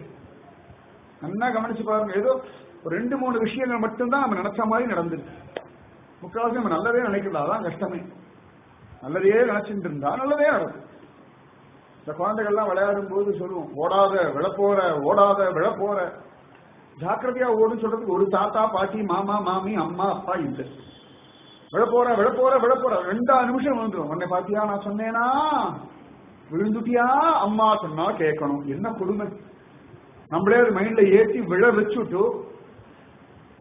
நல்லா கவனிச்சு பாருங்க ஏதோ ஒரு ரெண்டு மூணு விஷயங்கள் மட்டும்தான் நம்ம நினைச்ச மாதிரி நடந்திருக்கு முக்கால்வாசி நம்ம நல்லதே நினைக்கல அதான் கஷ்டமே நல்லதையே நினைச்சிட்டு இருந்தா நல்லதே நடக்கும் இந்த குழந்தைகள்லாம் விளையாடும் போது சொல்லுவோம் ஓடாத விழப்போற ஓடாத விழப்போற ஜாக்கிரதையா ஓடுன்னு சொல்றதுக்கு ஒரு தாத்தா பாட்டி மாமா மாமி அம்மா அப்பா இல்லை விழப்போற விழப்போற விழப்போற ரெண்டா நிமிஷம் வந்துடும் உன்னை பாத்தியா நான் சொன்னேனா விழுந்துட்டியா அம்மா சொன்னா கேட்கணும் என்ன கொடுமை நம்மளே ஒரு மைண்ட்ல ஏற்றி விழ வச்சுட்டு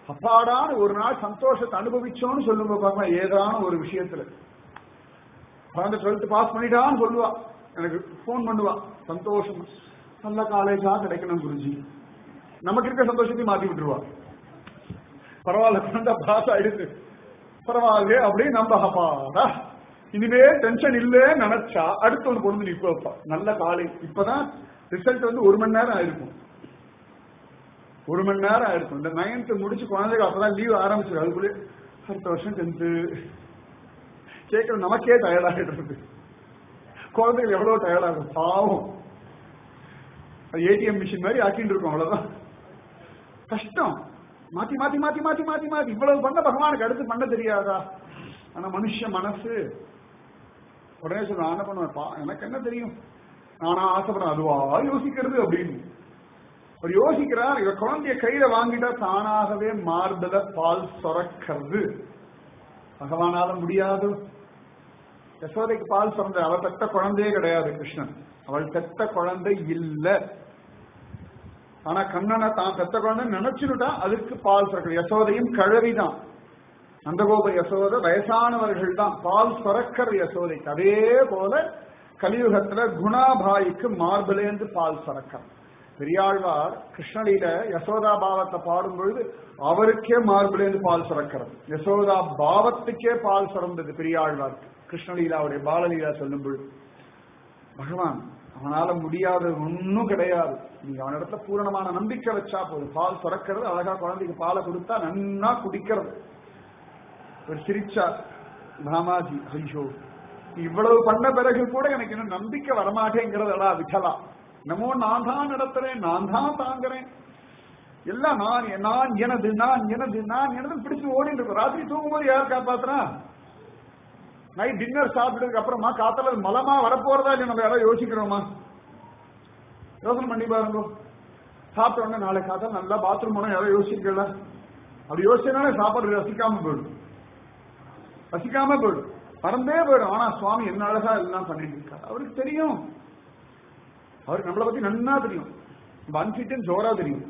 அப்பாடான ஒரு நாள் சந்தோஷத்தை அனுபவிச்சோன்னு சொல்லுங்க பாப்பா ஏதான ஒரு விஷயத்துல குழந்தை டுவெல்த் பாஸ் பண்ணிட்டான்னு சொல்லுவா எனக்கு ஃபோன் பண்ணுவா சந்தோஷம் நல்ல காலேஜா கிடைக்கணும் குருஜி நமக்கு இருக்க சந்தோஷத்தையும் மாத்தி விட்டுருவா பரவாயில்ல குழந்தை பாஸ் ஆயிடுது பரவாயில்ல அப்படியே நம்ம அப்பாடா இனிமே டென்ஷன் இல்லைன்னு நினைச்சா அடுத்து ஒன்று கொண்டு வந்து நிப்ப வைப்பா நல்ல காலேஜ் இப்பதான் ரிசல்ட் வந்து ஒரு மணி நேரம் ஆயிருக்கும் ஒரு மணி நேரம் ஆயிருக்கும் இந்த நைன்த் முடிச்சு குழந்தைங்க அப்பதான் லீவ் ஆரம்பிச்சிடும் அதுக்குள்ளே அடுத்த வருஷம் டென்த்து கேட்கற நமக்கே டயர்டாகிடுறது குழந்தைகள் எவ்வளவு டயர்டாகும் பாவம் ஏடிஎம் மிஷின் மாதிரி ஆக்கிட்டு இருக்கோம் அவ்வளவுதான் கஷ்டம் மாத்தி மாத்தி மாத்தி மாத்தி மாத்தி மாத்தி இவ்வளவு பண்ண பகவானுக்கு அடுத்து பண்ண தெரியாதா ஆனா மனுஷ மனசு உடனே சொல்ல நான் என்ன பண்ணுவேன் பா, எனக்கு என்ன தெரியும் நானா ஆசைப்படுறேன் அதுவா யோசிக்கிறது அப்படின்னு ஒரு யோசிக்கிறார் இவ குழந்தைய கையில வாங்கிட்டா தானாகவே மார்பல பால் சுரக்கிறது பகவானால முடியாது யசோதைக்கு பால் சுரந்த அவள் பெத்த குழந்தையே கிடையாது கிருஷ்ணன் அவள் பெத்த குழந்தை இல்ல ஆனா கண்ணனை தான் பெத்த குழந்தை நினைச்சுட்டா அதுக்கு பால் சுரக்கிறது யசோதையும் கழவிதான் நந்தகோப யசோத வயசானவர்கள் தான் பால் சுரக்கர் யசோதைக்கு அதே போல கலியுகத்துல குணாபாய்க்கு மார்பிலேந்து பால் சுரக்கர் பெரியாழ்வார் கிருஷ்ணலீல யசோதா பாவத்தை பாடும் பொழுது அவருக்கே மார்பிலேந்து பால் சுரக்கிறது யசோதா பாவத்துக்கே பால் சுரந்தது பெரியாழ்வார் கிருஷ்ணலீலாவுடைய பாலலீலா சொல்லும் பொழுது பகவான் அவனால முடியாத ஒன்னும் கிடையாது நீங்க அவனிடத்துல பூரணமான நம்பிக்கை வச்சா போதும் பால் சுரக்கிறது அழகா குழந்தைக்கு பாலை கொடுத்தா நன்னா குடிக்கிறது ஒரு சிரிச்சா ராமாஜி ஐயோ இவ்வளவு பண்ண பிறகு கூட எனக்கு இன்னும் நம்பிக்கை வரமாட்டேங்கிறதடா விட்டலா என்னமோ நான் தான் நடத்துறேன் நான் தான் தாங்குறேன் எல்லாம் நான் நான் எனது நான் எனது நான் எனது பிடிச்சு ஓடிட்டு இருக்கும் ராத்திரி தூங்கும்போது யார் காப்பாத்துறா நைட் டின்னர் சாப்பிட்டதுக்கு அப்புறமா காத்தல மலமா வரப்போறதா இல்லையா நம்ம யாராவது யோசிக்கிறோமா யோசனை பண்ணி பாருங்க சாப்பிட்ட உடனே நாளை காத்தால நல்லா பாத்ரூம் போனா யாராவது யோசிக்கல அப்படி யோசிச்சனாலே சாப்பாடு ரசிக்காம போயிடும் ரசிக்காம போயிடும் மறந்தே போயிடும் ஆனா சுவாமி என்ன அழகா எல்லாம் பண்ணிட்டு இருக்காரு அவருக்கு தெரியும் அவருக்கு நம்மளை பத்தி நன்னா தெரியும் நம்ம அன்பிட்டு ஜோரா தெரியும்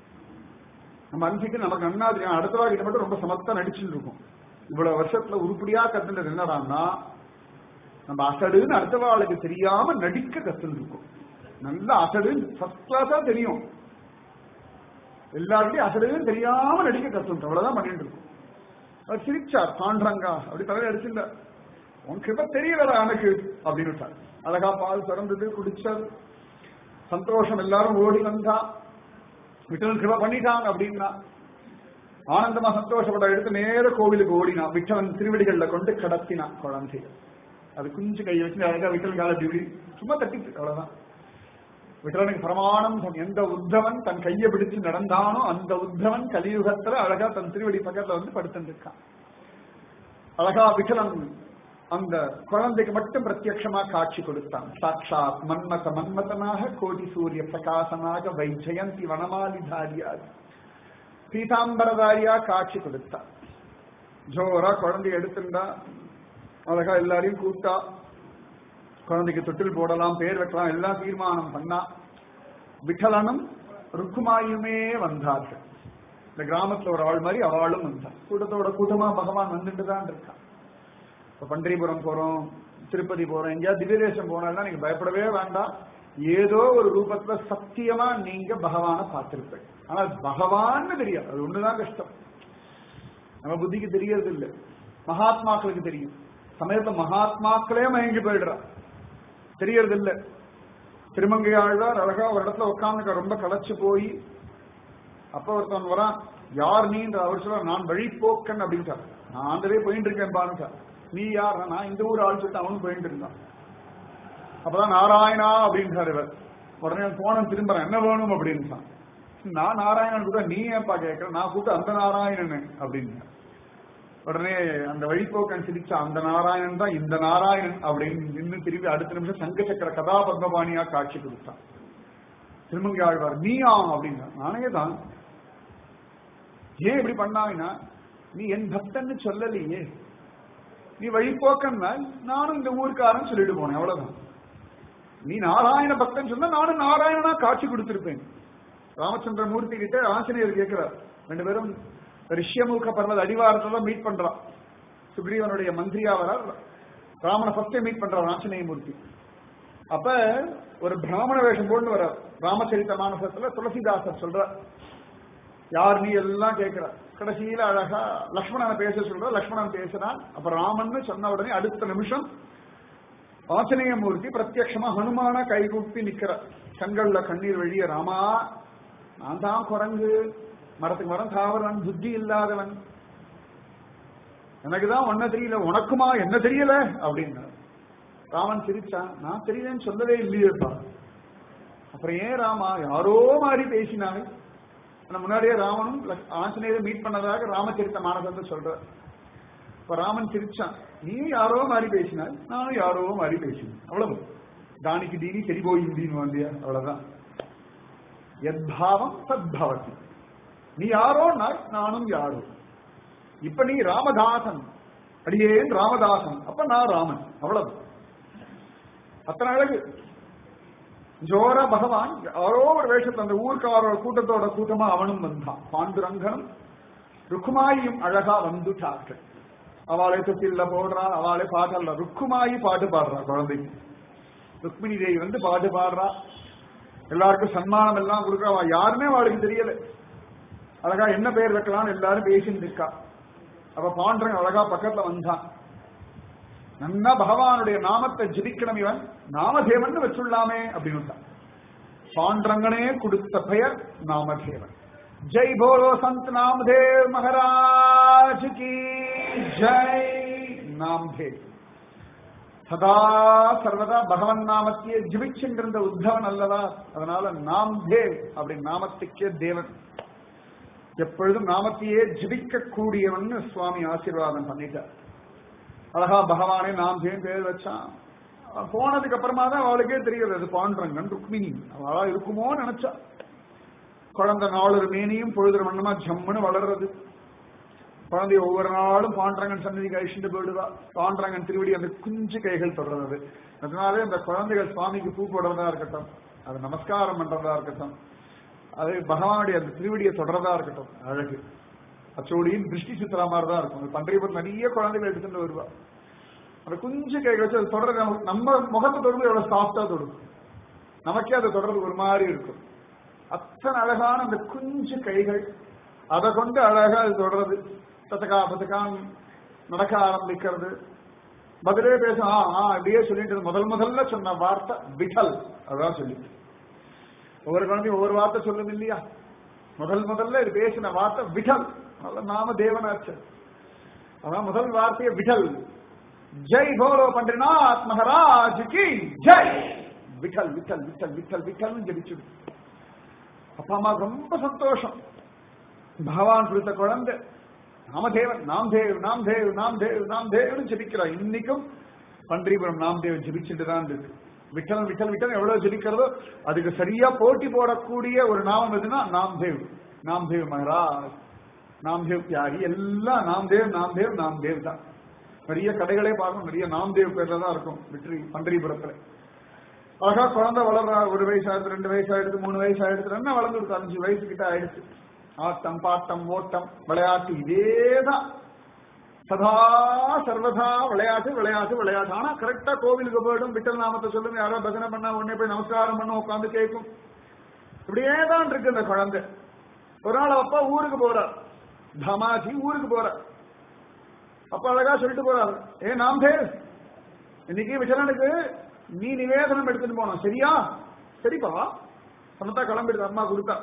நம்ம அன்பிட்டு நமக்கு நன்னா தெரியும் அடுத்த வாரம் மட்டும் ரொம்ப சமத்தா நடிச்சுட்டு இருக்கும் இவ்வளவு வருஷத்துல உருப்படியா கத்துனது என்னடான்னா நம்ம அசடுன்னு அடுத்த வாளுக்கு தெரியாம நடிக்க கத்துன்னு இருக்கும் நல்ல அசடுன்னு ஃபர்ஸ்ட் கிளாஸா தெரியும் எல்லாருடையும் அசடுன்னு தெரியாம நடிக்க கத்துட்டு அவ்வளவுதான் பண்ணிட்டு இருக்கும் அவர் சிரிச்சார் பாண்டரங்கா அப்படி தலையில அடிச்சிருந்த உன் கிருப தெரியலடா எனக்கு அப்படின்னு விட்டார் அழகா பால் திறந்தது குடிச்சார் சந்தோஷம் எல்லாரும் ஓடி வந்தா விட்டல் கிருப பண்ணிட்டான் அப்படின்னா ஆனந்தமா சந்தோஷப்பட எடுத்து நேர கோவிலுக்கு ஓடினான் விட்டவன் திருவடிகள்ல கொண்டு கடத்தினான் குழந்தைய அது குஞ்சு கையை வச்சு அழகா விட்டல் கால இப்படி இப்படி சும்மா தட்டிட்டு அவ்வளவுதான் விட்டலனுக்கு பிரமாணம் எந்த உத்தவன் தன் கையை பிடிச்சு நடந்தானோ அந்த உத்தவன் கலியுகத்துல அழகா தன் திருவடி பக்கத்துல வந்து படுத்துட்டு இருக்கான் அழகா விட்டலன் அந்த குழந்தைக்கு மட்டும் பிரத்யட்சமா காட்சி கொடுத்தான் சாட்சாத் மன்மத மன்மதனாக கோடி சூரிய பிரகாசனாக வைஜயந்தி வனமாலிதாரியாக பீதாம்பரதாரியா காட்சி கொடுத்தான் ஜோரா குழந்தைய எடுத்துட்டா அழகா எல்லாரையும் கூப்பிட்டா குழந்தைக்கு தொட்டில் போடலாம் பேர் வைக்கலாம் எல்லாம் தீர்மானம் பண்ணா விட்டலனும் ருக்குமாயுமே வந்தார்கள் இந்த கிராமத்துல ஒரு ஆள் மாதிரி அவளும் வந்தார் கூட்டத்தோட கூட்டமா பகவான் வந்துட்டு தான் இருக்கான் இப்ப பண்டரிபுரம் போறோம் திருப்பதி போறோம் எங்கேயாவது திவ்யதேசம் போனாலும் நீங்க பயப்படவே வேண்டாம் ஏதோ ஒரு ரூபத்துல சத்தியமா நீங்க பகவான பார்த்திருப்பீங்க ஆனா பகவான்னு தெரியாது அது ஒண்ணுதான் கஷ்டம் நம்ம புத்திக்கு தெரியறது இல்லை மகாத்மாக்களுக்கு தெரியும் சமயத்துல மகாத்மாக்களே மயங்கி போயிடுறா தெரியறது இல்ல திருமங்கை ஆழ்வார் அழகா ஒரு இடத்துல உட்கார்ந்து ரொம்ப களைச்சு போய் அப்ப ஒருத்தவன் வரான் யார் நீன்ற அவர் சொல்ற நான் வழிபோக்கன் அப்படின்னு சார் நான் ஆண்டவே போயிட்டு இருக்கேன் பாருங்க சார் நீ யார் நான் இந்த ஊர் ஆள் சொல்லிட்டு அவனும் போயிட்டு இருந்தான் அப்பதான் நாராயணா அப்படின்றார் இவர் உடனே போன திரும்புறேன் என்ன வேணும் அப்படின்னு நான் நாராயணன் கூட நீ ஏன்பா கேட்கற நான் கூப்பிட்டு அந்த நாராயணன் அப்படின்னு உடனே அந்த வழிபோக்கன் சிரிச்சா அந்த நாராயணன் தான் இந்த நாராயணன் அப்படின்னு நின்று திரும்பி அடுத்த நிமிஷம் சங்க சக்கர கதாபத்மபாணியா காட்சி கொடுத்தான் திருமங்கை ஆழ்வார் நீயா அப்படின்னா நானே தான் ஏன் இப்படி பண்ணாங்கன்னா நீ என் பக்தன்னு சொல்லலையே நீ வழிபோக்கன்னா நானும் இந்த ஊருக்காரன் சொல்லிட்டு போனேன் அவ்வளவுதான் நீ நாராயண பக்தன் சொன்னா நானும் நாராயணனா காட்சி கொடுத்திருப்பேன் ராமச்சந்திர மூர்த்தி கிட்ட ஆஞ்சநேயர் கேட்கிறார் ரெண்டு பேரும் ரிஷ்யமுக பர்வத அடிவாரத்துல மீட் பண்றான் சுக்ரீவனுடைய மந்திரியா வர ராமனை ஃபர்ஸ்டே மீட் பண்றான் ஆஞ்சநேயமூர்த்தி அப்ப ஒரு பிராமண வேஷம் போட்டு வர ராமச்சரித்த மானசத்துல துளசிதாசர் சொல்ற யார் நீ எல்லாம் கேட்கிற கடைசியில அழகா லக்ஷ்மணனை பேச சொல்ற லக்ஷ்மணன் பேசுறான் அப்ப ராமன் சொன்ன உடனே அடுத்த நிமிஷம் ஆஞ்சநேயமூர்த்தி பிரத்யட்சமா ஹனுமான கைகூப்பி நிக்கிற கண்கள்ல கண்ணீர் வழிய ராமா நான் தான் குரங்கு மரத்துக்கு மரம் தாவரன் புத்தி இல்லாதவன் எனக்குதான் ஒன்ன தெரியல உனக்குமா என்ன தெரியல அப்படின்னு ராமன் சிரிச்சான் நான் தெரியலன்னு சொல்லவே இல்லையேப்பா அப்புறம் ஏன் ராமா யாரோ மாதிரி பேசினாங்க ஆனா முன்னாடியே ராமனும் லக்- ஆஞ்சநேயரை மீட் பண்ணதாக ராமச்சரித்த மானசத்தை சொல்ற இப்ப ராமன் சிரிச்சான் நீ யாரோ மாதிரி பேசினாய் நானும் யாரோ மாதிரி பேசினேன் அவ்வளவு தானிக்கு தீனி சரி போய் இந்தின்னு வந்தியா அவ்வளவுதான் எத்பாவம் சத்பவதி நீ யாரோ நாய் நானும் யாரோ இப்ப நீ ராமதாசன் அடியேன் ராமதாசன் அப்ப நான் ராமன் அவ்வளவு அத்தனை அழகு ஜோர பகவான் யாரோ ஒரு வேஷத்துல அந்த ஊர்க்கார கூட்டத்தோட கூட்டமா அவனும் வந்தான் பாண்டுரங்கனும் ருக்குமாயும் அழகா வந்துட்டார்கள் அவளை தொட்டில போடுறா அவளை பாடல்ல ருக்குமாயி பாட்டு பாடுறா குழந்தைக்கு ருக்மிணி தேவி வந்து பாட்டு பாடுறா எல்லாருக்கும் சன்மானம் எல்லாம் கொடுக்குறா அவ யாருமே அவளுக்கு தெரியல அழகா என்ன பேர் வைக்கலாம்னு எல்லாரும் பேசிட்டு இருக்கா அப்ப பாண்டரன் அழகா பக்கத்துல வந்தான் நன்னா பகவானுடைய நாமத்தை ஜிரிக்கணும் இவன் நாமதேவன் வச்சுள்ளாமே அப்படின்னு பாண்டரங்கனே கொடுத்த பெயர் நாமதேவன் ஜெய் போலோ சந்த் நாமதேவ் மகாராஜ் கி ஜெய் நாம்தேவ் சதா சர்வதா பகவன் நாமத்தையே ஜிபிச்சென்றிருந்த உத்தவன் அல்லவா அதனால நாம்தேவ் அப்படி நாமத்துக்கே தேவன் எப்பொழுதும் நாமத்தையே ஜிபிக்க கூடியவன் சுவாமி ஆசீர்வாதம் பண்ணிட்டார் அழகா பகவானே நாம் தேன் பேர் வச்சான் அவன் போனதுக்கு அப்புறமா தான் அவளுக்கே தெரியுது அது பாண்டரங்கன் ருக்மிணி அவளா இருக்குமோன்னு நினைச்சா குழந்தை நாளொரு மேனியும் பொழுது வண்ணமா ஜம்முன்னு வளர்றது குழந்தை ஒவ்வொரு நாளும் பாண்டரங்கன் சன்னதிக்கு அழிச்சுட்டு போயிடுவா பாண்டரங்கன் திருவடி அந்த குஞ்சு கைகள் தொடர்றது அதனாலே அந்த குழந்தைகள் சுவாமிக்கு பூ போடுறதா இருக்கட்டும் அது நமஸ்காரம் பண்றதா இருக்கட்டும் அது பகவானுடைய அந்த திருவடியை தொடர்றதா இருக்கட்டும் அழகு அச்சோடியின் திருஷ்டி சித்திரா மாதிரி தான் இருக்கும் அது பண்டைய நிறைய குழந்தைகள் எடுத்துட்டு வருவா அந்த குஞ்சு கைகள் வச்சு அது தொடர்றது நமக்கு- நம்ம முகத்தை தொடர்ந்து எவ்வளவு சாஃப்டா தொடும் நமக்கே அது தொடர்றது ஒரு மாதிரி இருக்கும் அத்தனை அழகான அந்த குஞ்சு கைகள் அதை கொண்டு அழகா அது தொடர்றது தத்தக்கா பத்தக்கான் நடக்க ஆரம்பிக்கிறது பதிலே பேச ஆ ஆ அப்படியே சொல்லிட்டு இருந்து முதல் முதல்ல சொன்ன வார்த்தை விட்டல் அதான் சொல்லிட்டு ஒவ்வொரு குழந்தையும் ஒவ்வொரு வார்த்தை சொல்லுது இல்லையா முதல் முதல்ல இது பேசின வார்த்தை விட்டல் நல்ல நாம தேவனாச்சு அதான் முதல் வார்த்தையை விட்டல் ஜெய் போலோ பண்றினாத் மகாராஜ் கி ஜெய் விட்டல் விட்டல் விட்டல் விட்டல் விட்டல்னு ஜெபிச்சுடு அப்பா அம்மா ரொம்ப சந்தோஷம் பகவான் கொடுத்த குழந்தை நாமதேவன் நாம் தேவ் நாம் தேவ் நாம் தேவ் நாம் தேவ்னு ஜெபிக்கிறா இன்னைக்கும் பன்றிபுரம் நாம் தேவ் ஜெபிச்சுட்டு தான் இருக்கு விட்டல் விட்டல் விட்டல் எவ்வளவு ஜெபிக்கிறதோ அதுக்கு சரியா போட்டி போடக்கூடிய ஒரு நாமம் எதுனா நாம் தேவ் நாம் தேவ் மகாராஜ் நாம் தேவ் தியாகி எல்லாம் நாம் தேவ் நாம் தேவ் நாம் தேவ் தான் நிறைய கடைகளே பார்க்கணும் நிறைய நாம் தேவ் பேர்ல தான் இருக்கும் வெற்றி பன்றிபுரத்துல அழகா குழந்தை வளர்றா ஒரு வயசு ஆயிடுச்சு ரெண்டு வயசு ஆயிடுச்சு மூணு வயசு ஆயிடுச்சு என்ன வளர்ந்து இருக்கு அஞ்சு வயசு கிட்ட ஆயிடுச்சு ஆட்டம் பாட்டம் ஓட்டம் விளையாட்டு இதேதான் சதா சர்வதா விளையாட்டு விளையாட்டு விளையாட்டு ஆனா கரெக்டா கோவிலுக்கு போயிடும் விட்டல் நாமத்தை சொல்லுங்க யாரோ பஜனை பண்ணா உடனே போய் நமஸ்காரம் பண்ண உட்காந்து கேட்கும் இப்படியே தான் இருக்கு இந்த குழந்தை ஒரு நாள் அப்பா ஊருக்கு போறார் தமாஜி ஊருக்கு போறார் அப்பா அழகா சொல்லிட்டு போறாரு ஏ நாம் தேவ் இன்னைக்கு விசரனுக்கு நீ நிவேதனம் எடுத்துட்டு போனோம் சரியா சரிப்பா சொன்னதா கிளம்பிடுது அம்மா கொடுத்தா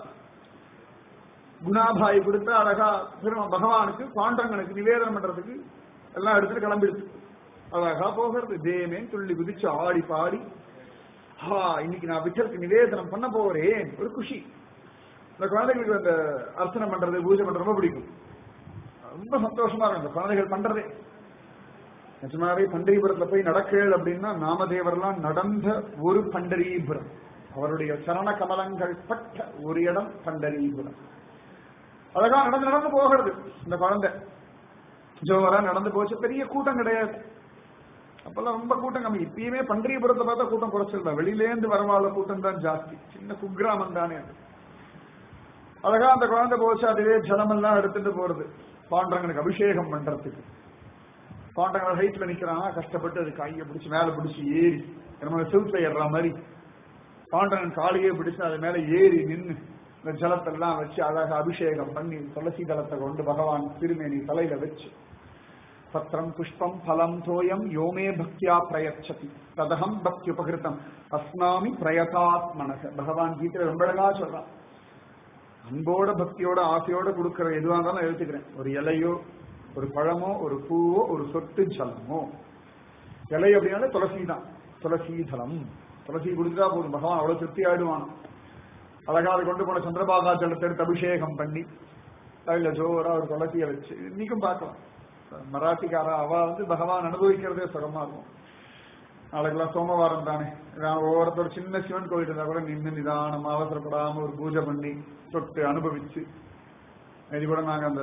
குணாபாய் கொடுத்தா அழகா பெருமா பகவானுக்கு பாண்டங்கனுக்கு நிவேதனம் பண்றதுக்கு எல்லாம் எடுத்துட்டு கிளம்பிடுது அழகா போகிறது தேமேன் துள்ளி குதிச்சு ஆடி பாடி ஹா இன்னைக்கு நான் விட்டலுக்கு நிவேதனம் பண்ண போறேன் ஒரு குஷி இந்த குழந்தைகளுக்கு அந்த அர்ச்சனை பண்றது பூஜை பண்றது ரொம்ப பிடிக்கும் ரொம்ப சந்தோஷமா இருக்கும் அந்த குழந்தைகள் பண்றதே நிஜமாவே பண்டரிபுரத்துல போய் நடக்கல் அப்படின்னா நாமதேவர்லாம் நடந்த ஒரு பண்டரீபுரம் அவருடைய சரண கமலங்கள் பட்ட ஒரு இடம் பண்டரீபுரம் அழகா நடந்து நடந்து போகிறது இந்த குழந்தை ஜோரா நடந்து போச்சு பெரிய கூட்டம் கிடையாது அப்பெல்லாம் ரொம்ப கூட்டம் கம்மி இப்பயுமே பண்டரிபுரத்தை பார்த்தா கூட்டம் குறைச்சிருந்தா வெளியிலேந்து வரவாழ கூட்டம் தான் ஜாஸ்தி சின்ன குக்கிராமம் தானே அது அழகா அந்த குழந்தை போச்சு அதுவே ஜலமெல்லாம் எடுத்துட்டு போறது பாண்டரங்கனுக்கு அபிஷேகம் பண்றதுக்கு பாண்டரங்கன் ஹைட்ல நிக்கிறானா கஷ்டப்பட்டு அது கையை பிடிச்சு மேல பிடிச்சு ஏறி நம்ம செவுத்துல ஏறுற மாதிரி பாண்டரன் காலையே பிடிச்சு அது மேல ஏறி நின்னு இந்த ஜலத்தெல்லாம் வச்சு அழகா அபிஷேகம் பண்ணி துளசி தளத்தை கொண்டு பகவான் திருமேனி தலையில வச்சு பத்திரம் புஷ்பம் பலம் தோயம் யோமே பக்தியா பிரயச்சதி ததகம் பக்தி உபகிருத்தம் அஸ்னாமி பிரயதாத்மனக பகவான் கீதையில ரொம்ப அழகா சொல்றான் அன்போட பக்தியோட ஆசையோட கொடுக்கிற எதுவா இருந்தாலும் எழுத்துக்கிறேன் ஒரு இலையோ ஒரு பழமோ ஒரு பூவோ ஒரு சொட்டு ஜலமோ இலை அப்படின்னாலே துளசி தான் துளசி ஜலம் துளசி கொடுத்தா போதும் பகவான் அவ்வளவு திருப்தி ஆயிடுவான் அழகா அதை கொண்டு போன சந்திரபாகா ஜலத்தை எடுத்து அபிஷேகம் பண்ணி தலையில ஜோரா ஒரு துளசியை வச்சு இன்னைக்கும் பார்க்கலாம் மராட்டிக்காரா அவ வந்து பகவான் அனுபவிக்கிறதே சுகமா இருக்கும் நாளைக்கெல்லாம் சோமவாரம் தானே நான் ஒவ்வொருத்தர் சின்ன சிவன் கோயில் இருந்தா கூட நின்று நிதானமா அவசரப்படாம ஒரு பூஜை பண்ணி தொட்டு அனுபவிச்சு இது கூட நாங்க அந்த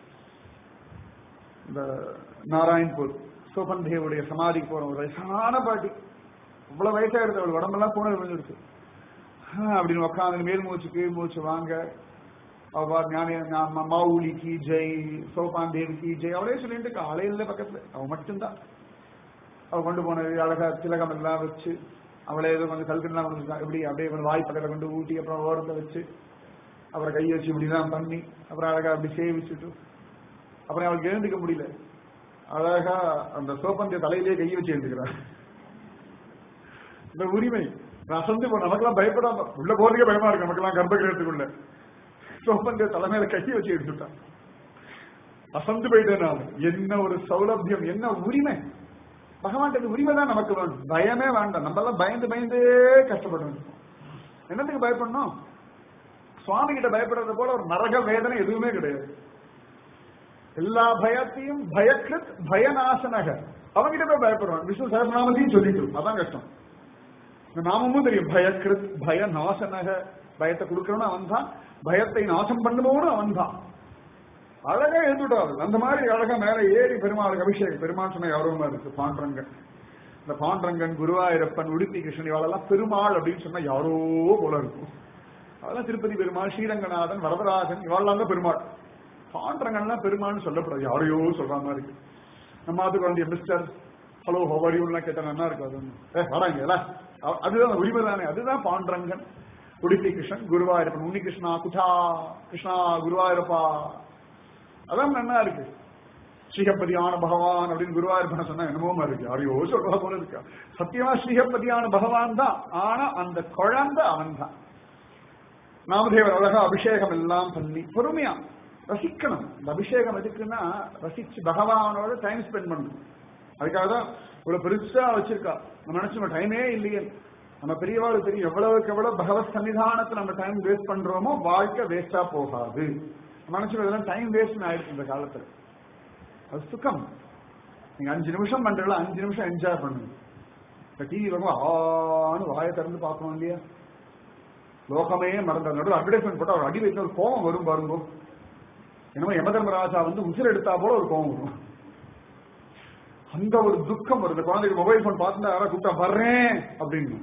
இந்த நாராயண்பூர் சோபன் தேவுடைய சமாதிக்கு போறோம் ஒரு வயசான பாட்டி இவ்வளவு வயசாயிடுது அவள் உடம்பெல்லாம் போன விழுந்துருச்சு அப்படின்னு உட்காந்து மேல் மூச்சு கீழ் மூச்சு வாங்க அவ ஞான மாவுலி கி ஜெய் சோபான் தேவி கி ஜெய் அவளே சொல்லிட்டு காலையில பக்கத்துல அவ மட்டும்தான் அவ கொண்டு போனது அழகா திலகம் எல்லாம் வச்சு அவளே ஏதோ கொஞ்சம் கல்கெல்லாம் கொண்டு இப்படி அப்படியே கொஞ்சம் வாய் பக்கத்துல கொண்டு ஊட்டி அப்புறம் ஓரத்தை வச்சு அப்புறம் கையை வச்சு இப்படிதான் பண்ணி அப்புறம் அழகா அப்படி சேவிச்சுட்டு அப்புறம் அவளுக்கு எழுந்துக்க முடியல அழகா அந்த சோப்பந்திய தலையிலேயே கையை வச்சு எழுந்துக்கிறார் இந்த உரிமை நான் அசந்து போ நமக்கெல்லாம் பயப்படாம உள்ள போறதுக்கே பயமா இருக்கு நமக்கெல்லாம் கர்ப்ப கிரகத்துக்குள்ள சோப்பந்திய தலைமையில கையை வச்சு எடுத்துட்டான் அசந்து போயிட்டேன் நான் என்ன ஒரு சௌலபியம் என்ன உரிமை பகவான் உரிமை தான் நமக்கு வேணும் பயமே வேண்டாம் நம்ம எல்லாம் பயந்து பயந்தே கஷ்டப்படணும் என்னத்துக்கு பயப்படணும் சுவாமி கிட்ட பயப்படுறது போல ஒரு நரக வேதனை எதுவுமே கிடையாது எல்லா பயத்தையும் பயக்கிருத் பயநாசனக அவங்கிட்ட போய் பயப்படுவான் விஷ்ணு சகசிரநாமத்தையும் சொல்லிட்டு அதான் கஷ்டம் இந்த நாமமும் தெரியும் பயக்கிருத் பயநாசனக பயத்தை கொடுக்கறவனும் அவன் தான் பயத்தை நாசம் பண்ணுபவனும் அவன் தான் அழகா எழுந்துட்டாரு அந்த மாதிரி அழகா மேல ஏறி பெருமாளுக்கு அபிஷேகம் பெருமாள் சொன்ன கௌரவமா இருக்கு பாண்டரங்கன் இந்த பாண்டரங்கன் குருவாயூரப்பன் உடுப்பி கிருஷ்ணன் இவாளெல்லாம் பெருமாள் அப்படின்னு சொன்னா யாரோ போல இருக்கும் அதெல்லாம் திருப்பதி பெருமாள் ஸ்ரீரங்கநாதன் வரதராஜன் இவாளெல்லாம் தான் பெருமாள் பாண்டரங்கன்லாம் பெருமாள்னு சொல்லப்படாது யாரையோ சொல்ற மாதிரி இருக்கு நம்ம அது குழந்தைய மிஸ்டர் ஹலோ ஹோவரியூன்லாம் கேட்டா நல்லா இருக்கும் அது ஏ வராங்க அதுதான் உரிமை தானே அதுதான் பாண்டரங்கன் உடுப்பி கிருஷ்ணன் குருவாயூரப்பன் உன்னி கிருஷ்ணா குதா கிருஷ்ணா குருவாயூரப்பா அதான் நல்லா இருக்கு ஸ்ரீஹப்பதியான பகவான் அப்படின்னு குருவாயூரப்பன சொன்னா என்னமோ இருக்கு யாரையோ சொல்றா போல இருக்கா சத்தியமா ஸ்ரீஹப்பதியான பகவான் தான் ஆனா அந்த குழந்தை அவன் தான் நாமதேவர் அழகா அபிஷேகம் எல்லாம் பண்ணி பொறுமையா ரசிக்கணும் இந்த அபிஷேகம் எதுக்குன்னா ரசிச்சு பகவானோட டைம் ஸ்பெண்ட் பண்ணணும் அதுக்காக தான் இவ்வளவு பெருசா வச்சிருக்கா நம்ம நினைச்சோம் டைமே இல்லையே நம்ம பெரியவாளுக்கு தெரியும் எவ்வளவுக்கு எவ்வளவு பகவத் சன்னிதானத்தை நம்ம டைம் வேஸ்ட் பண்றோமோ வாழ்க்கை வேஸ்டா போகாது மனசுல இதெல்லாம் டைம் வேஸ்ட் ஆயிடுச்சு இந்த காலத்துல அது சுகம் நீங்க அஞ்சு நிமிஷம் பண்றீங்களா அஞ்சு நிமிஷம் என்ஜாய் பண்ணுங்க இந்த டிவி ரொம்ப ஆன்னு வாயை திறந்து பார்க்கணும் இல்லையா லோகமே மறந்த நடுவில் அட்வர்டைஸ்மெண்ட் போட்டா ஒரு அடி வைத்த ஒரு கோபம் வரும் பாருங்க என்னமோ யமதர்மராஜா வந்து உசிர் எடுத்தா போல ஒரு கோபம் வரும் அந்த ஒரு துக்கம் வருது குழந்தைக்கு மொபைல் போன் பார்த்துட்டா யாராவது கூப்பிட்டா வர்றேன் அப்படின்னு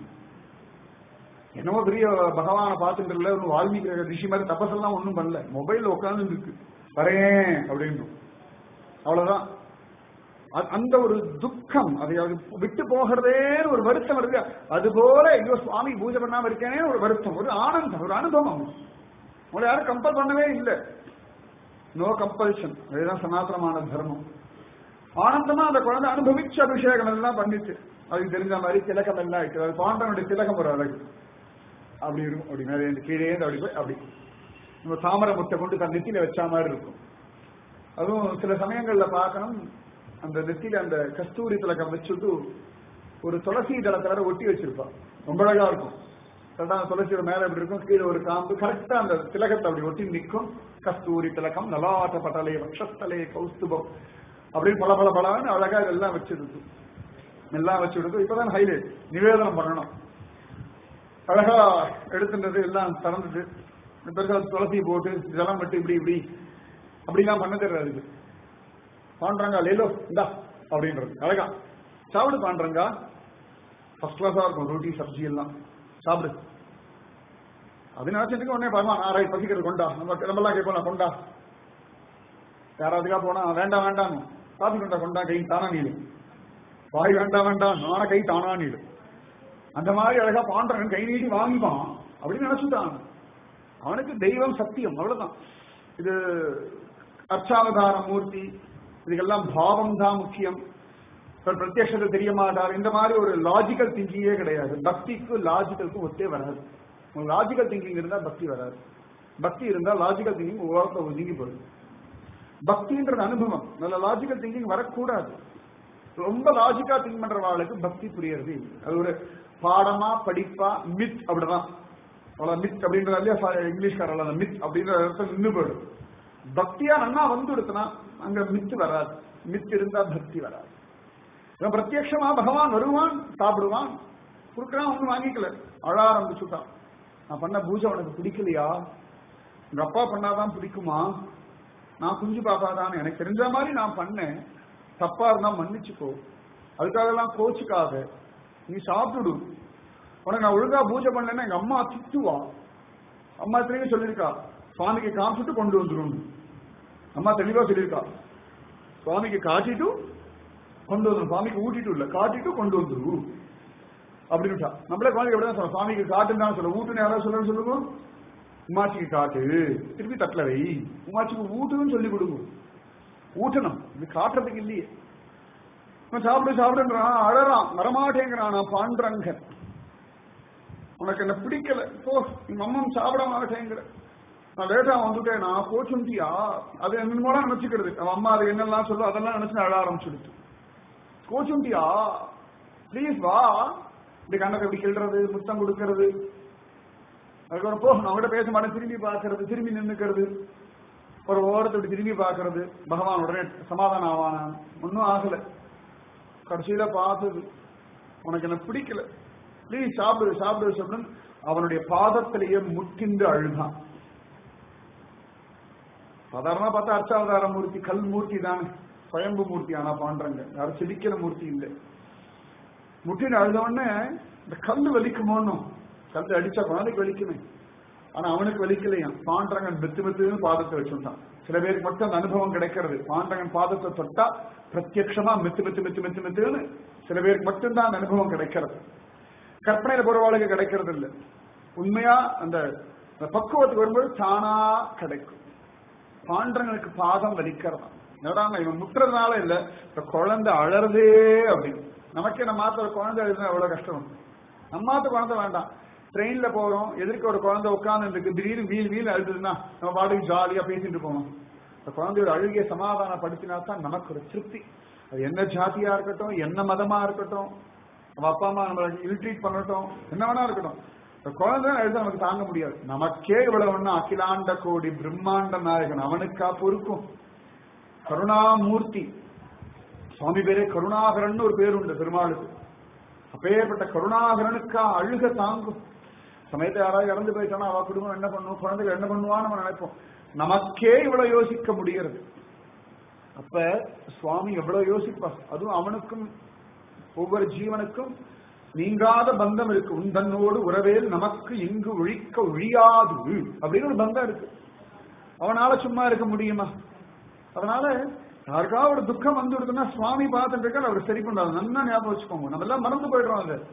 என்னமோ பெரிய பகவானை பார்த்துட்டு இல்ல ஒன்னும் வால்மீகி ரிஷி மாதிரி தபசெல்லாம் ஒன்றும் பண்ணல மொபைல்ல உட்காந்து இருக்கு வரேன் அப்படின்னு அவ்வளவுதான் அந்த ஒரு துக்கம் அதை விட்டு போகிறதே ஒரு வருத்தம் வருது அது போல ஐயோ சுவாமி பூஜை பண்ணாம இருக்கேனே ஒரு வருத்தம் ஒரு ஆனந்தம் ஒரு அனுபவம் உங்களை யாரும் கம்பல் பண்ணவே இல்லை நோ கம்பல்ஷன் அதுதான் சனாதனமான தர்மம் ஆனந்தமா அந்த குழந்தை அனுபவிச்ச அபிஷேகம் எல்லாம் பண்ணிச்சு அதுக்கு தெரிஞ்ச மாதிரி திலகம் எல்லாம் ஆயிடுச்சு அது பாண்டவனுடைய திலகம் ஒரு அழகு அப்படி இருக்கும் அப்படி மேலே இருந்து கீழே இருந்து அப்படி போய் அப்படி நம்ம தாமரை முட்டை கொண்டு தன் நெத்தியில வச்ச மாதிரி இருக்கும் அதுவும் சில சமயங்கள்ல பார்க்கணும் அந்த நெத்தியில அந்த கஸ்தூரி திலகம் வச்சுட்டு ஒரு துளசி தளத்துல ஒட்டி வச்சிருப்பா ரொம்ப அழகா இருக்கும் கரெக்டா துளசியோட மேல எப்படி இருக்கும் கீழே ஒரு காம்பு கரெக்டா அந்த திலகத்தை அப்படி ஒட்டி நிற்கும் கஸ்தூரி திலகம் நலாட்ட பட்டலே வக்ஷஸ்தலே கௌஸ்துபம் அப்படின்னு பல பல பலன்னு அழகா இதெல்லாம் வச்சிருக்கு எல்லாம் வச்சுடுது இப்பதான் ஹைலைட் நிவேதனம் பண்ணணும் அழகா எடுத்துன்றது எல்லாம் திறந்துட்டு பெருசா துளசி போட்டு இதெல்லாம் மட்டும் இப்படி இப்படி அப்படிலாம் பண்ண தெரியாது அதுக்கு பாண்டுறாங்க லேலோ இந்தா அப்படின்றது அழகா சாப்பிடு பாண்டுறங்க ஃபர்ஸ்ட் கிளாஸா இருக்கும் ரொட்டி சப்ஜி எல்லாம் சாப்பிடு அது நினைச்சிட்டு உடனே பகவான் ஆராய் பசிக்கிறது கொண்டா நம்ம நம்மளாம் கேட்போம் கொண்டா யாராவதுக்கா போனா வேண்டாம் வேண்டாம் காஃபி கொண்டா கொண்டா கை தானா நீடு வாய் வேண்டாம் வேண்டாம் நான கை தானா நீடு அந்த மாதிரி அழகா பாண்டவன் கை நீட்டி வாங்கிப்பான் அப்படின்னு நினைச்சுட்டான் அவனுக்கு தெய்வம் சத்தியம் அவ்வளவுதான் இது அர்ச்சாவதார மூர்த்தி இதுக்கெல்லாம் பாவம் தான் முக்கியம் இப்ப பிரத்யக்ஷத்தை தெரிய மாட்டார் இந்த மாதிரி ஒரு லாஜிக்கல் திங்கிங்கே கிடையாது பக்திக்கு லாஜிக்கலுக்கும் ஒத்தே வராது லாஜிக்கல் திங்கிங் இருந்தா பக்தி வராது பக்தி இருந்தா லாஜிக்கல் திங்கிங் ஓரத்தை ஒதுங்கி போயிடும் பக்தின்றது அனுபவம் நல்ல லாஜிக்கல் திங்கிங் வரக்கூடாது ரொம்ப லாஜிக்கா திங்க் பண்றவாளுக்கு பக்தி புரியறது இல்லை. அது ஒரு பாடமா படிப்பா மித் அப்படிதான் அவ்வளவு மித் அப்படின்றது இல்லையா இங்கிலீஷ்காரல் அந்த மித் அப்படின்ற இடத்துல நின்று போயிடும் பக்தியா நன்னா வந்து எடுத்தனா அங்க மித்து வராது மித் இருந்தா பக்தி வராது இவன் பிரத்யட்சமா பகவான் வருவான் சாப்பிடுவான் கொடுக்குறான் ஒன்றும் வாங்கிக்கல அழ ஆரம்பிச்சுட்டான் நான் பண்ண பூஜை உனக்கு பிடிக்கலையா உங்க அப்பா பண்ணாதான் பிடிக்குமா நான் குஞ்சு பாப்பாதான் எனக்கு தெரிஞ்ச மாதிரி நான் பண்ணேன் தப்பா இருந்தா மன்னிச்சுக்கோ அதுக்காக எல்லாம் கோச்சுக்காத நீ சாப்பிட்டுடு உனக்கு நான் ஒழுங்கா பூஜை பண்ணேன்னா எங்க அம்மா திட்டுவா அம்மா திரும்பி சொல்லியிருக்கா சுவாமிக்கு காமிச்சிட்டு கொண்டு வந்துடும் அம்மா தெளிவா சொல்லியிருக்கா சுவாமிக்கு காட்டிட்டு கொண்டு வந்துடும் சுவாமிக்கு ஊட்டிட்டு இல்ல காட்டிட்டு கொண்டு வந்துரு அப்படின்னுட்டா நம்மளே குழந்தைக்கு எப்படிதான் சொல்ல சுவாமிக்கு காட்டுன்னு தான் சொல்ல ஊட்டுன்னு யாராவது சொல்லுன்னு சொல்லுங்க உமாச்சிக்கு காட்டு திருப்பி தட்டல வை உமாச்சிக்கு ஊட்டுன்னு சொல்லி கொடுங்க ஊட்டணும் இது காட்டுறதுக்கு இல்லையே இவன் சாப்பிடு சாப்பிடுன்றான் அழறான் வரமாட்டேங்கிறான் நான் பாண்டரங்க உனக்கு என்ன பிடிக்கல போ எங்க அம்மா சாப்பிட மாட்டேங்கிற நான் லேட்டா வந்துட்டேன் நான் போச்சுட்டியா அது என்னமோ நினைச்சுக்கிறது அவன் அம்மா அது என்னெல்லாம் சொல்லு அதெல்லாம் நினைச்சு அழ ஆரம்பிச்சுடுச்சு கோச்சுண்டியா ப்ளீஸ் வா இப்படி கண்ணத்தை இப்படி கிள்றது முத்தம் கொடுக்கறது அதுக்கப்புறம் போ நான் கூட பேச மாட்டேன் திரும்பி பார்க்கறது திரும்பி நின்னுக்கிறது ஒரு ஓரத்தை இப்படி திரும்பி பார்க்கறது பகவான் உடனே சமாதானம் ஆவானா ஒன்றும் ஆகல கடைசியில பார்த்தது உனக்கு என்ன பிடிக்கல ப்ளீஸ் சாப்பிடு சாப்பிடு சாப்பிடுன்னு அவனுடைய பாதத்திலேயே முட்டிந்து அழுதான் சாதாரணமா பார்த்தா அர்ச்சாவதார மூர்த்தி கல் மூர்த்தி தானே சுயம்பு மூர்த்தி ஆனா பாண்டங்க யாரும் செபிக்கிற மூர்த்தி இல்லை முட்டின்னு அழுதவொடனே இந்த கல் வலிக்குமோன்னு கல் அடிச்சா குழந்தைக்கு வலிக்குமே ஆனா அவனுக்கு வலிக்கலையாம் பாண்டரங்கன் மெத்து மெத்துன்னு பாதத்தை வச்சுட்டான் சில பேருக்கு மட்டும் அந்த அனுபவம் கிடைக்கிறது பாண்டரங்கன் பாதத்தை தொட்டா பிரத்யக்ஷமா மெத்து மெத்து மெத்து மெத்து மெத்துன்னு சில பேருக்கு மட்டும்தான் அந்த அனுபவம் கிடைக்கிறது கற்பனையில போறவாளுக்கு கிடைக்கிறது இல்லை உண்மையா அந்த அந்த பக்குவத்துக்கு வரும்போது தானா கிடைக்கும் பாண்டங்களுக்கு பாதம் வலிக்கிறதா என்னடா இவன் முட்டுறதுனால இல்ல இந்த குழந்தை அழறதே அப்படின்னு நமக்கே நம்ம மாத்த ஒரு குழந்தை எழுதுனா எவ்வளவு கஷ்டம் நம்ம மாத்த குழந்தை வேண்டாம் ட்ரெயின்ல போறோம் எதிர்க்க ஒரு குழந்தை உட்கார்ந்து இருக்கு திடீர்னு வீல் வீல் அழுதுன்னா நம்ம பாட்டுக்கு ஜாலியா பேசிட்டு போகணும் இந்த குழந்தையோட அழுகிய சமாதானப்படுத்தினா தான் நமக்கு ஒரு திருப்தி அது என்ன ஜாதியா இருக்கட்டும் என்ன மதமா இருக்கட்டும் நம்ம அப்பா அம்மா நம்மளை இல்ட்ரீட் பண்ணட்டும் என்ன வேணா இருக்கட்டும் இந்த குழந்தை அழுது நமக்கு தாங்க முடியாது நமக்கே இவ்வளவுன்னா அகிலாண்ட கோடி பிரம்மாண்ட நாயகன் அவனுக்கா பொறுக்கும் கருணாமூர்த்தி சுவாமி பேரே கருணாகரன் ஒரு பேர் உண்டு பெருமாளுக்கு அப்பேற்பட்ட கருணாகரனுக்கா அழுக தாங்கும் சமயத்தை யாராவது இறந்து போயிட்டானா அவ குடும்பம் என்ன பண்ணும் குழந்தைகள் என்ன பண்ணுவான்னு நம்ம நினைப்போம் நமக்கே இவ்வளவு யோசிக்க முடிகிறது அப்ப சுவாமி எவ்வளவு யோசிப்பா அதுவும் அவனுக்கும் ஒவ்வொரு ஜீவனுக்கும் நீங்காத பந்தம் இருக்கு உந்தன்னோடு உறவேல் நமக்கு இங்கு ஒழிக்க ஒழியாது அப்படின்னு ஒரு பந்தம் இருக்கு அவனால சும்மா இருக்க முடியுமா அதனால யாருக்காவது ஒரு துக்கம் வந்து விடுதுன்னா சுவாமி பார்த்துட்டு இருக்காரு அவர் சரி பண்றாரு நல்லா ஞாபகம் வச்சுக்கோங்க நம்ம எல்லாம் மறந்து போயிடுறோம் அது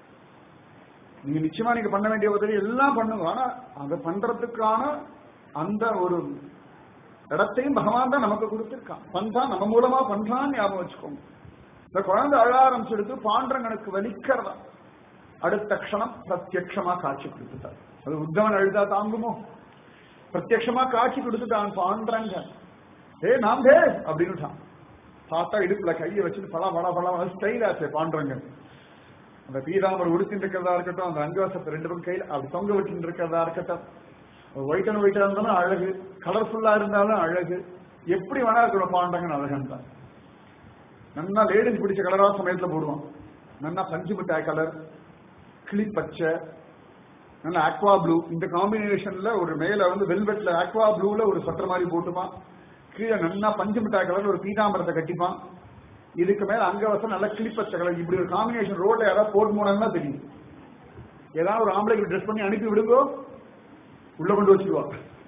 நீங்க நிச்சயமா நீங்க பண்ண வேண்டிய உதவி எல்லாம் பண்ணுங்க ஆனா அதை பண்றதுக்கான அந்த ஒரு இடத்தையும் பகவான் தான் நமக்கு கொடுத்திருக்கான் பண்றான் நம்ம மூலமா பண்றான்னு ஞாபகம் வச்சுக்கோங்க இந்த குழந்தை அழ ஆரம்பிச்செடுத்து பாண்டரங்கனுக்கு வலிக்கிறதா அடுத்த க்ஷணம் பிரத்யக்ஷமா காட்சி கொடுத்துட்டார் அது உத்தவன் அழுதா தாங்குமோ பிரத்யக்ஷமா காட்சி கொடுத்துட்டான் பாண்டரங்க ஏ நாம் டே அப்படின்னுட்டான் பார்த்தா இடுப்புல கையை வச்சுட்டு பலா பலா பலா ஸ்டைல் ஆச்சு பாண்டரங்க அந்த பீதாமர் உடுத்திட்டு இருக்கிறதா இருக்கட்டும் அந்த அங்கவசத்தை ரெண்டு பக்கம் கையில் அப்படி தொங்க விட்டு இருக்கிறதா இருக்கட்டும் ஒயிட் அண்ட் ஒயிட்டா இருந்தாலும் அழகு கலர்ஃபுல்லா இருந்தாலும் அழகு எப்படி வேணா இருக்கணும் பாண்டங்கன்னு அழகன் தான் நல்லா லேடிஸ் பிடிச்ச கலரா சமயத்துல போடுவான் நல்லா பஞ்சு மிட்டாய் கலர் கிளி பச்சை நல்ல ஆக்வா ப்ளூ இந்த காம்பினேஷன்ல ஒரு மேல வந்து வெல்வெட்ல ஆக்வா ப்ளூல ஒரு சட்டர் மாதிரி போட்டுப்பான் கீழே நல்லா பஞ்சு மிட்டாய் கலர் ஒரு பீதாம்பரத்தை கட்டிப்பான் இதுக்கு மேல அங்கவசம் நல்ல கிளிப்பச்சை கலர் இப்படி ஒரு காம்பினேஷன் ரோட்ல யாராவது போட்டு போனாங்கன்னா தெரியும் ஏதாவது ஒரு ஆம்பளைக்கு ட்ரெஸ் பண்ணி அனுப்பி விடுங்கோ உள்ள கொண்டு வச்சிருவா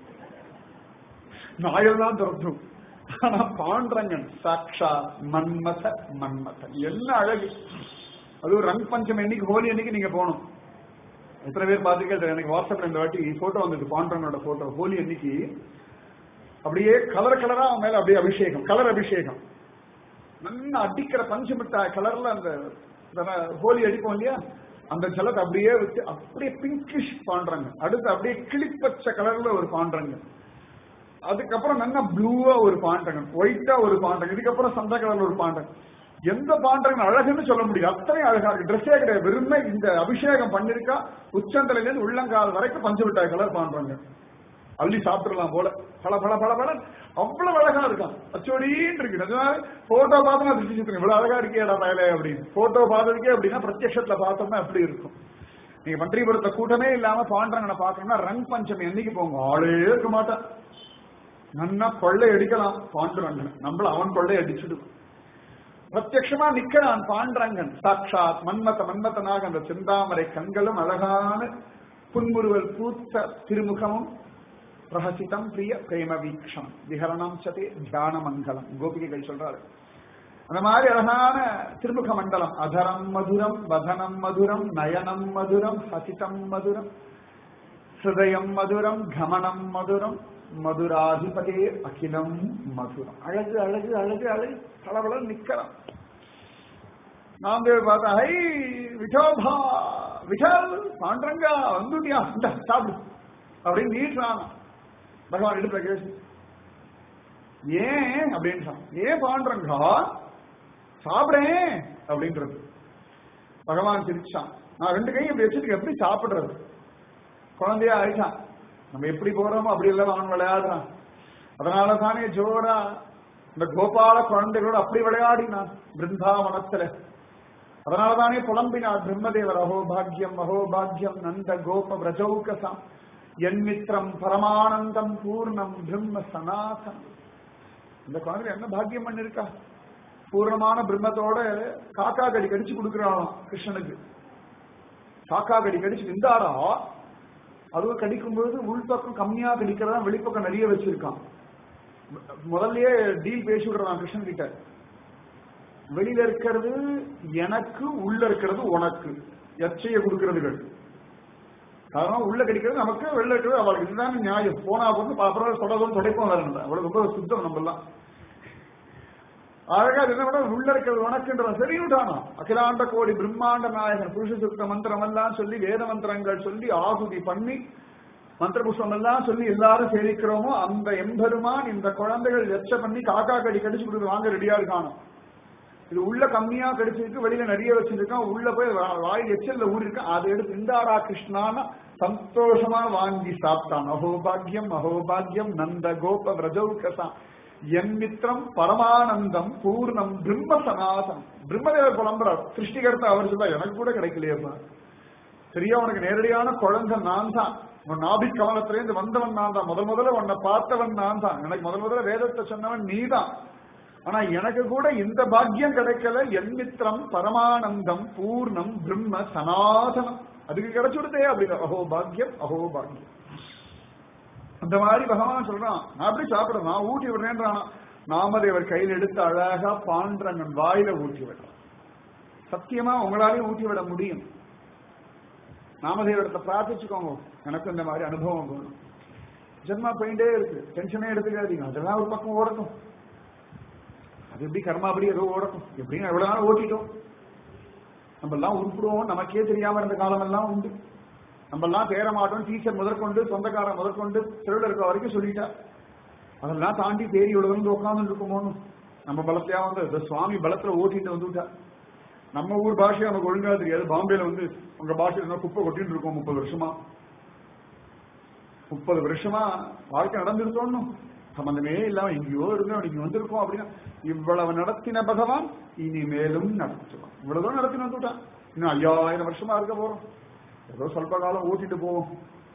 நாயெல்லாம் திறந்தும் ஆனா பாண்டரங்கன் சாக்ஷா மன்மத மன்மத என்ன அழகு அது ஒரு ரங் பஞ்சம் என்னைக்கு ஹோலி அன்னைக்கு நீங்க போகணும் எத்தனை பேர் பாத்துருக்கீங்க எனக்கு வாட்ஸ்அப்ல இந்த வாட்டி போட்டோ வந்தது பாண்டரங்கனோட போட்டோ ஹோலி அன்னைக்கு அப்படியே கலர் கலரா அவன் மேல அப்படியே அபிஷேகம் கலர் அபிஷேகம் நல்லா அடிக்கிற பஞ்சு மிட்டாய் கலர்ல அந்த இந்த ஹோலி அடிப்போம் இல்லையா அந்த ஜலத்தை அப்படியே வச்சு அப்படியே பிங்கிஷ் பாண்டுறாங்க அடுத்து அப்படியே கிளிப்பச்சை கலர்ல ஒரு பாண்டுறாங்க அதுக்கப்புறம் நல்லா ப்ளூவா ஒரு பாண்டங்க ஒயிட்டா ஒரு பாண்டங்க இதுக்கப்புறம் சந்த கலர்ல ஒரு பாண்டங்க எந்த பாண்டங்க அழகுன்னு சொல்ல முடியும் அத்தனை அழகா இருக்கு ட்ரெஸ்ஸே கிடையாது வெறுமை இந்த அபிஷேகம் பண்ணிருக்கா உச்சந்தலையில இருந்து உள்ளங்கால் வரைக்கும் பஞ்சு மிட்டாய் கலர் பாண்டுறாங்க அள்ளி சாப்பிடலாம் போல பல பல பல பல அவ்வளவு அழகா இருக்கான் அச்சோடின்னு இருக்கு அதனால போட்டோ பார்த்தோம்னா திருச்சி சுத்துங்க இவ்வளவு அழகா இருக்கியாடா பயலே அப்படின்னு போட்டோ பார்த்ததுக்கே அப்படின்னா பிரத்யட்சத்துல பார்த்தோம்னா எப்படி இருக்கும் நீங்க பன்றிபுரத்த கூட்டமே இல்லாம பாண்டரங்கனை பாக்கணும்னா ரங் பஞ்சமி என்னைக்கு போங்க ஆளே இருக்க மாட்டான் நன்னா கொள்ளை அடிக்கலாம் பாண்டுரங்கன் நம்மள அவன் கொள்ளை அடிச்சுடும் பிரத்யமா நிக்கிறான் பாண்டரங்கன் சாட்சாத் மன்மத மன்மதனாக அந்த செந்தாமரை கண்களும் அழகான புன்முறுவல் பூத்த திருமுகமும் பிரஹசிதம் பிரிய பிரேம வீக்ஷம் விஹரணம் சதே தியான மங்கலம் கோபிகைகள் சொல்றாரு அந்த மாதிரி அழகான திருமுக மண்டலம் அதரம் மதுரம் வதனம் மதுரம் நயனம் மதுரம் ஹசிதம் மதுரம் ஹிருதயம் மதுரம் கமனம் மதுரம் மதுராதிபதே அகிலம் மதுரம் அழகு அழகு அழகு அழகு பளபள நிக்கலாம் நாமதேவ் பார்த்தா ஹை விட்டோபா விட்டல் பாண்டரங்கா வந்துட்டியா இந்த சாப்பிடு அப்படின்னு நீட்டுறான் பகவான் எடுத்து கேசு ஏன் அப்படின்னு ஏன் பாண்டரங்கா சாப்பிடேன் அப்படின்றது பகவான் சிரிச்சான் நான் ரெண்டு கையும் இப்படி வச்சுட்டு எப்படி சாப்பிடுறது குழந்தையா ஆயிட்டான் நம்ம எப்படி போறோமோ அப்படி எல்லாம் அவன் விளையாடுறான் அதனால தானே ஜோரா இந்த கோபால குழந்தைகளோட அப்படி விளையாடினான் பிருந்தாவனத்துல அதனால தானே புலம்பினார் பிரம்மதேவர் அகோபாகியம் அகோபாகியம் நந்த கோப விரஜௌகசாம் என் மித்திரம் பரமானந்தம் பூர்ணம் பிரம்ம சனாதனம் இந்த குழந்தை என்ன பாக்கியம் பண்ணிருக்கா பூர்ணமான பிரம்மத்தோட காக்கா கடி கடிச்சு கொடுக்கிறாளாம் கிருஷ்ணனுக்கு காக்கா கடி கடிச்சு நின்றாரா அதுவும் கடிக்கும் பொழுது உள்பக்கம் கம்மியா கடிக்கிறதா வெளிப்பக்கம் நிறைய வச்சிருக்கான் முதல்லயே டீல் பேசி விடுறான் கிருஷ்ணன் கிட்ட வெளியில இருக்கிறது எனக்கு உள்ள இருக்கிறது உனக்கு எச்சைய கொடுக்கிறதுகள் காரணம் உள்ள கடிக்கிறது நமக்கு வெளில இருக்கிறது அவளுக்கு இதுதான் நியாயம் போனா போது அப்புறம் தொடர்பும் துடைப்போம் வரணும் அவளுக்கு ரொம்ப சுத்தம் நம்ம எல்லாம் அழகா என்ன பண்ண உள்ள இருக்கிறது உனக்குன்ற சரி விட்டானா அகிலாண்ட கோடி பிரம்மாண்ட நாயகன் புருஷ சுத்த மந்திரம் எல்லாம் சொல்லி வேத மந்திரங்கள் சொல்லி ஆகுதி பண்ணி மந்திர புஷ்பம் எல்லாம் சொல்லி எல்லாரும் சேரிக்கிறோமோ அந்த எம்பெருமான் இந்த குழந்தைகள் எச்ச பண்ணி காக்கா கடி கடிச்சு கொடுத்து வாங்க ரெடியா இருக்கானோ இது உள்ள கம்மியா கடிச்சிருக்கு வெளியில நிறைய வச்சிருக்கான் உள்ள போய் வாயில் எச்சல்ல ஊறி இருக்கு அதை எடுத்து இந்தாரா கிருஷ்ணான சந்தோஷமா வாங்கி சாப்பிட்டான் அகோபாகியம் அகோபாகியம் நந்த கோப விரஜௌகசான் என் மித்திரம் பரமானந்தம் பூர்ணம் பிரம்ம சனாதனம் பிரம்மதேவர் புலம்புறார் சிருஷ்டிகர்த்தா அவர் சொல்ல எனக்கு கூட கிடைக்கலையப்பா சரியா உனக்கு நேரடியான குழந்தை நான் தான் உன் நாபி கவலத்திலேருந்து வந்தவன் நான் தான் முதல் முதல்ல உன்னை பார்த்தவன் நான் தான் எனக்கு முதல் முதல்ல வேதத்தை சொன்னவன் நீ தான் ஆனா எனக்கு கூட இந்த பாக்கியம் கிடைக்கல என் மித்திரம் பரமானந்தம் பூர்ணம் பிரம்ம சனாதனம் அதுக்கு கிடைச்சுடுதே அப்படின்னு அஹோ பாக்கியம் அஹோ பாக்கியம் அந்த மாதிரி பகவான் சொல்றான் நான் அப்படி சாப்பிடுறேன் நான் ஊட்டி விடுறேன்றான் நாமதேவர் கையில் எடுத்து அழகா பாண்டரங்கன் வாயில ஊட்டி விடுறான் சத்தியமா உங்களாலையும் ஊட்டி விட முடியும் நாமதேவரத்தை பிரார்த்திச்சுக்கோங்க எனக்கு இந்த மாதிரி அனுபவம் வேணும் ஜென்மா போயிட்டே இருக்கு டென்ஷனே எடுத்துக்காதீங்க அதெல்லாம் ஒரு பக்கம் ஓடட்டும் அது எப்படி கர்மாபடி ஏதோ ஓடட்டும் எப்படியும் எவ்வளவு நாள் ஓட்டிட்டோம் நம்ம எல்லாம் உருப்பிடுவோம் நமக்கே தெரியாம இருந்த காலம் எல்லாம் உண்டு நம்ம எல்லாம் தேர மாட்டோம் டீச்சர் முதற்கொண்டு சொந்தக்காரன் முதற்கொண்டு திருவிழா இருக்க வரைக்கும் சொல்லிட்டா அதெல்லாம் தாண்டி தேறி விடுவது உட்கார்ந்து இருக்குமோன்னு நம்ம பலத்தையா வந்து இந்த சுவாமி பலத்துல ஓட்டிட்டு வந்துட்டா நம்ம ஊர் பாஷை நமக்கு ஒழுங்கா தெரியாது பாம்பேல வந்து உங்க பாஷையில குப்பை கொட்டிட்டு இருக்கோம் முப்பது வருஷமா முப்பது வருஷமா வாழ்க்கை நடந்துருந்தோன்னு சம்பந்தமே இல்லாம எங்கேயோ இருந்தோம் இங்க வந்திருக்கோம் அப்படின்னா இவ்வளவு நடத்தின பகவான் இனிமேலும் நடத்துவான் இவ்வளவுதான் நடத்தி வந்துட்டான் இன்னும் ஐயாயிரம் வருஷமா இருக்க போறோம் ஏதோ சொல்ப காலம் ஓட்டிட்டு போவோம்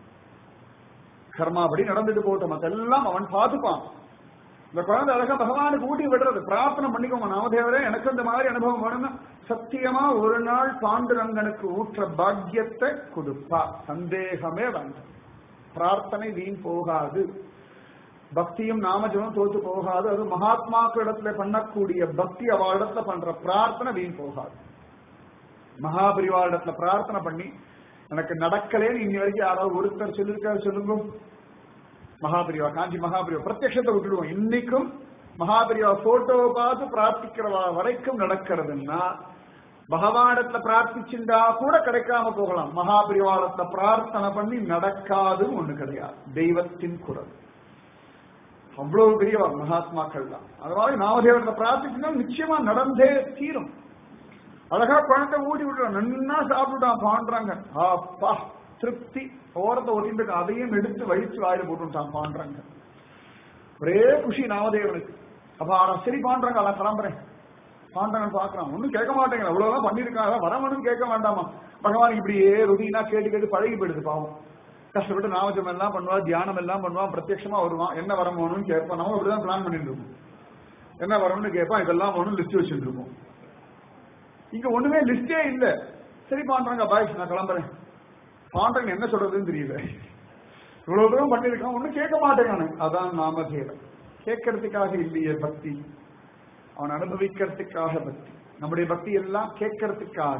கர்மாபடி நடந்துட்டு போகட்டும் அதெல்லாம் அவன் பார்த்துப்பான் இந்த குழந்தை அழகா பகவானுக்கு ஊட்டி விடுறது பிரார்த்தனை பண்ணிக்கோங்க நாமதேவரே எனக்கு இந்த மாதிரி அனுபவம் வேணும்னா சத்தியமா ஒரு நாள் பாண்டுரங்கனுக்கு ஊற்ற பாக்கியத்தை கொடுப்பா சந்தேகமே வேண்டாம் பிரார்த்தனை வீண் போகாது பக்தியும் நாமஜமும் தோத்து போகாது அது மகாத்மாக்கள் இடத்துல பண்ணக்கூடிய பக்தி அவளிடத்துல பண்ற பிரார்த்தனை வீண் போகாது மகாபரிவாரிடத்துல பிரார்த்தனை பண்ணி எனக்கு நடக்கலேன்னு இன்னி வரைக்கும் யாராவது ஒருத்தர் சொல்லியிருக்காரு சொல்லுங்க மகாபரிவா காஞ்சி மகாபரிவா பிரத்யட்சத்தை விட்டுடுவோம் இன்னைக்கும் மகாபரிவா போட்டோவை பார்த்து பிரார்த்திக்கிறவா வரைக்கும் நடக்கிறதுன்னா பகவானிடத்துல பிரார்த்திச்சுண்டா கூட கிடைக்காம போகலாம் மகாபரிவாரத்துல பிரார்த்தனை பண்ணி நடக்காதுன்னு ஒண்ணு கிடையாது தெய்வத்தின் குரல் அவ்வளவு பெரிய மகாத்மாக்கள் தான் அதனால நாமதேவரத்தை பிரார்த்திச்சுன்னா நிச்சயமா நடந்தே தீரும் அழகா குழந்தை ஊட்டி விட்டுறான் நன்னா சாப்பிட்டுட்டான் பாண்டுறாங்க அப்பா திருப்தி ஓரத்தை ஒட்டிட்டு அதையும் எடுத்து வழிச்சு வாயில போட்டுட்டான் பாண்டுறாங்க ஒரே குஷி நாமதேவனுக்கு அப்ப அவன் சரி பாண்டுறாங்க அதான் கிளம்புறேன் பாண்டவன் பாக்குறான் ஒண்ணும் கேட்க மாட்டேங்கிற அவ்வளவுதான் பண்ணிருக்காங்க வரவனும் கேட்க வேண்டாமா பகவான் இப்படியே ருட்டீனா கேட்டு கேட்டு பழகி போயிடுது பாவம் கஷ்டப்பட்டு நாமஜம் எல்லாம் பண்ணுவான் தியானம் எல்லாம் பண்ணுவான் பிரத்யட்சமா வருவான் என்ன வரம் வேணும்னு கேட்பான் நம்ம அப்படிதான் பிளான் பண்ணிட்டு இருக்கோம் என்ன வரணும்னு கேட்பான் இதெல்லாம் வேணும் லிஸ்ட் வச்சுட்டு இருக்கோம் இங்க ஒண்ணுமே லிஸ்டே இல்ல சரி பாண்டாங்க பாய் நான் கிளம்புறேன் பாண்டாங்க என்ன சொல்றதுன்னு தெரியல இவ்வளவு தூரம் பண்ணிருக்கான் ஒண்ணும் கேட்க மாட்டேங்கானு அதான் நாமதேவன் கேட்கறதுக்காக இல்லையே பக்தி அவன் அனுபவிக்கிறதுக்காக பக்தி நம்முடைய பக்தி எல்லாம் கேட்கறதுக்காக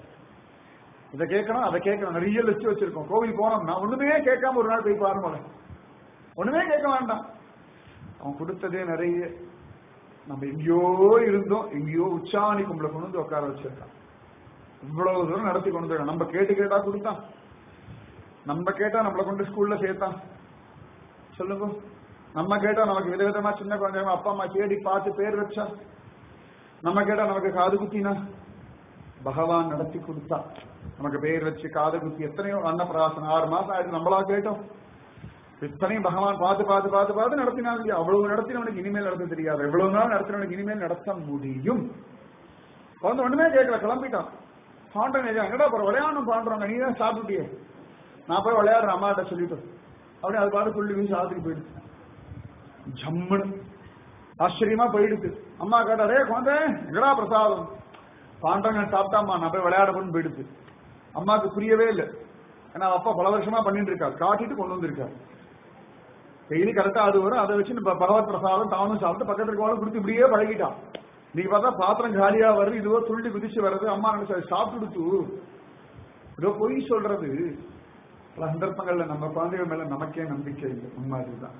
இதை கேட்கணும் அதை கேட்கணும் நிறைய லிஸ்ட் வச்சிருக்கோம் கோவில் போனோம்னா ஒண்ணுமே கேட்காம ஒரு நாள் போய் பாருங்க ஒண்ணுமே கேட்க வேண்டாம் அவன் கொடுத்ததே நிறைய நம்ம எங்கேயோ இருந்தோம் எங்கேயோ உச்சாணி கும்பல கொண்டு வந்து உட்கார வச்சிருக்கான் இவ்வளவு தூரம் நடத்தி கொண்டு போயிடும் நம்ம கேட்டு கேட்டா கொடுத்தான் நம்ம கேட்டா நம்மளை கொண்டு ஸ்கூல்ல சேர்த்தான் சொல்லுங்க நம்ம கேட்டா நமக்கு விதவிதமா சின்ன குழந்தைங்க அப்பா அம்மா தேடி பார்த்து பேர் வச்சா நம்ம கேட்டா நமக்கு காது குத்தினா பகவான் நடத்தி கொடுத்தா நமக்கு பேர் வச்சு காது குத்தி எத்தனையோ அன்னப்பிராசனம் ஆறு மாசம் ஆயிடுச்சு நம்மளா கேட்டோம் இத்தனையும் பகவான் பார்த்து பார்த்து பார்த்து பார்த்து நடத்தினாங்க அவ்வளவு நடத்தினவனுக்கு இனிமேல் நடத்த தெரியாது எவ்வளவு நாள் நடத்தினவனுக்கு இனிமேல் நடத்த முடியும் குழந்தை ஒண்ணுமே கேட்கல கிளம்பிட்டான் பாண்டன் எங்கடா போற விளையாடணும் பாண்டுறாங்க நீ தான் சாப்பிட்டுட்டியே நான் போய் விளையாடுறேன் அம்மாட்ட சொல்லிட்டு அப்படியே அது பாட்டு சொல்லி வீசி சாப்பிட்டு போயிடுச்சு ஜம்முன்னு ஆச்சரியமா போயிடுச்சு அம்மா கேட்டா ரே குழந்தை எங்கடா பிரசாதம் பாண்டங்க சாப்பிட்டாம்மா நான் போய் விளையாட போன்னு போயிடுச்சு அம்மாவுக்கு புரியவே இல்லை ஏன்னா அப்பா பல வருஷமா பண்ணிட்டு இருக்காரு காட்டிட்டு கொண்டு வந்திருக்காரு டெய்லி கரெக்டா அது வரும் அதை வச்சு நம்ம பகவத் பிரசாதம் தானும் சாப்பிட்டு பக்கத்துல இருக்கவங்களும் கொடுத்து இப்படியே பழகிட்டான் நீங்க பார்த்தா பாத்திரம் காலியா வருது இதுவோ துள்ளி குதிச்சு வருது அம்மா நினைச்சா சாப்பிட்டுடுத்து ஏதோ பொய் சொல்றது பல சந்தர்ப்பங்கள்ல நம்ம குழந்தைகள் மேல நமக்கே நம்பிக்கை இல்லை உண்மை அதுதான்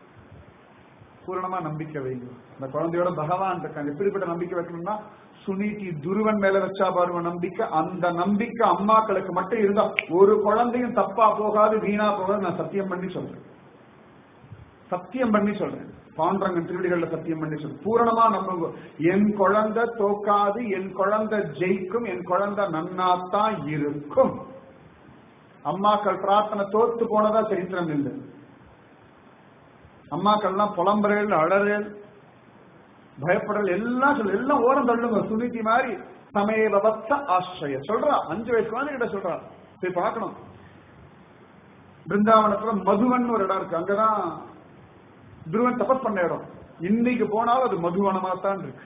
பூரணமா நம்பிக்கை வைங்க அந்த குழந்தையோட பகவான் இருக்காங்க எப்படிப்பட்ட நம்பிக்கை வைக்கணும்னா சுனிதி துருவன் மேல வச்சா பாருங்க நம்பிக்கை அந்த நம்பிக்கை அம்மாக்களுக்கு மட்டும் இருந்தா ஒரு குழந்தையும் தப்பா போகாது வீணா போகாது நான் சத்தியம் பண்ணி சொல்றேன் சத்தியம் பண்ணி சொல்றேன் பாண்டரங்கன் திருவிடிகள்ல சத்தியம் பண்ணி சொல்றேன் பூரணமா நம்புங்க என் குழந்தை தோக்காது என் குழந்தை ஜெயிக்கும் என் குழந்தை நன்னாத்தான் இருக்கும் அம்மாக்கள் பிரார்த்தனை தோத்து போனதா சரித்திரம் இல்லை அம்மாக்கள்லாம் புலம்புறேன் அழறேன் பயப்படல் எல்லாம் சொல்லு எல்லாம் ஓரம் தள்ளுங்க சுனிதி மாதிரி சமய வபத்த ஆசிரிய சொல்றா அஞ்சு வயசு குழந்தைகிட்ட சொல்றா போய் பார்க்கணும் பிருந்தாவனத்துல மதுவன் ஒரு இடம் இருக்கு அங்கதான் துருவன் தபஸ் பண்ண இடம் இன்னைக்கு போனாலும் அது மதுவனமா தான் இருக்கு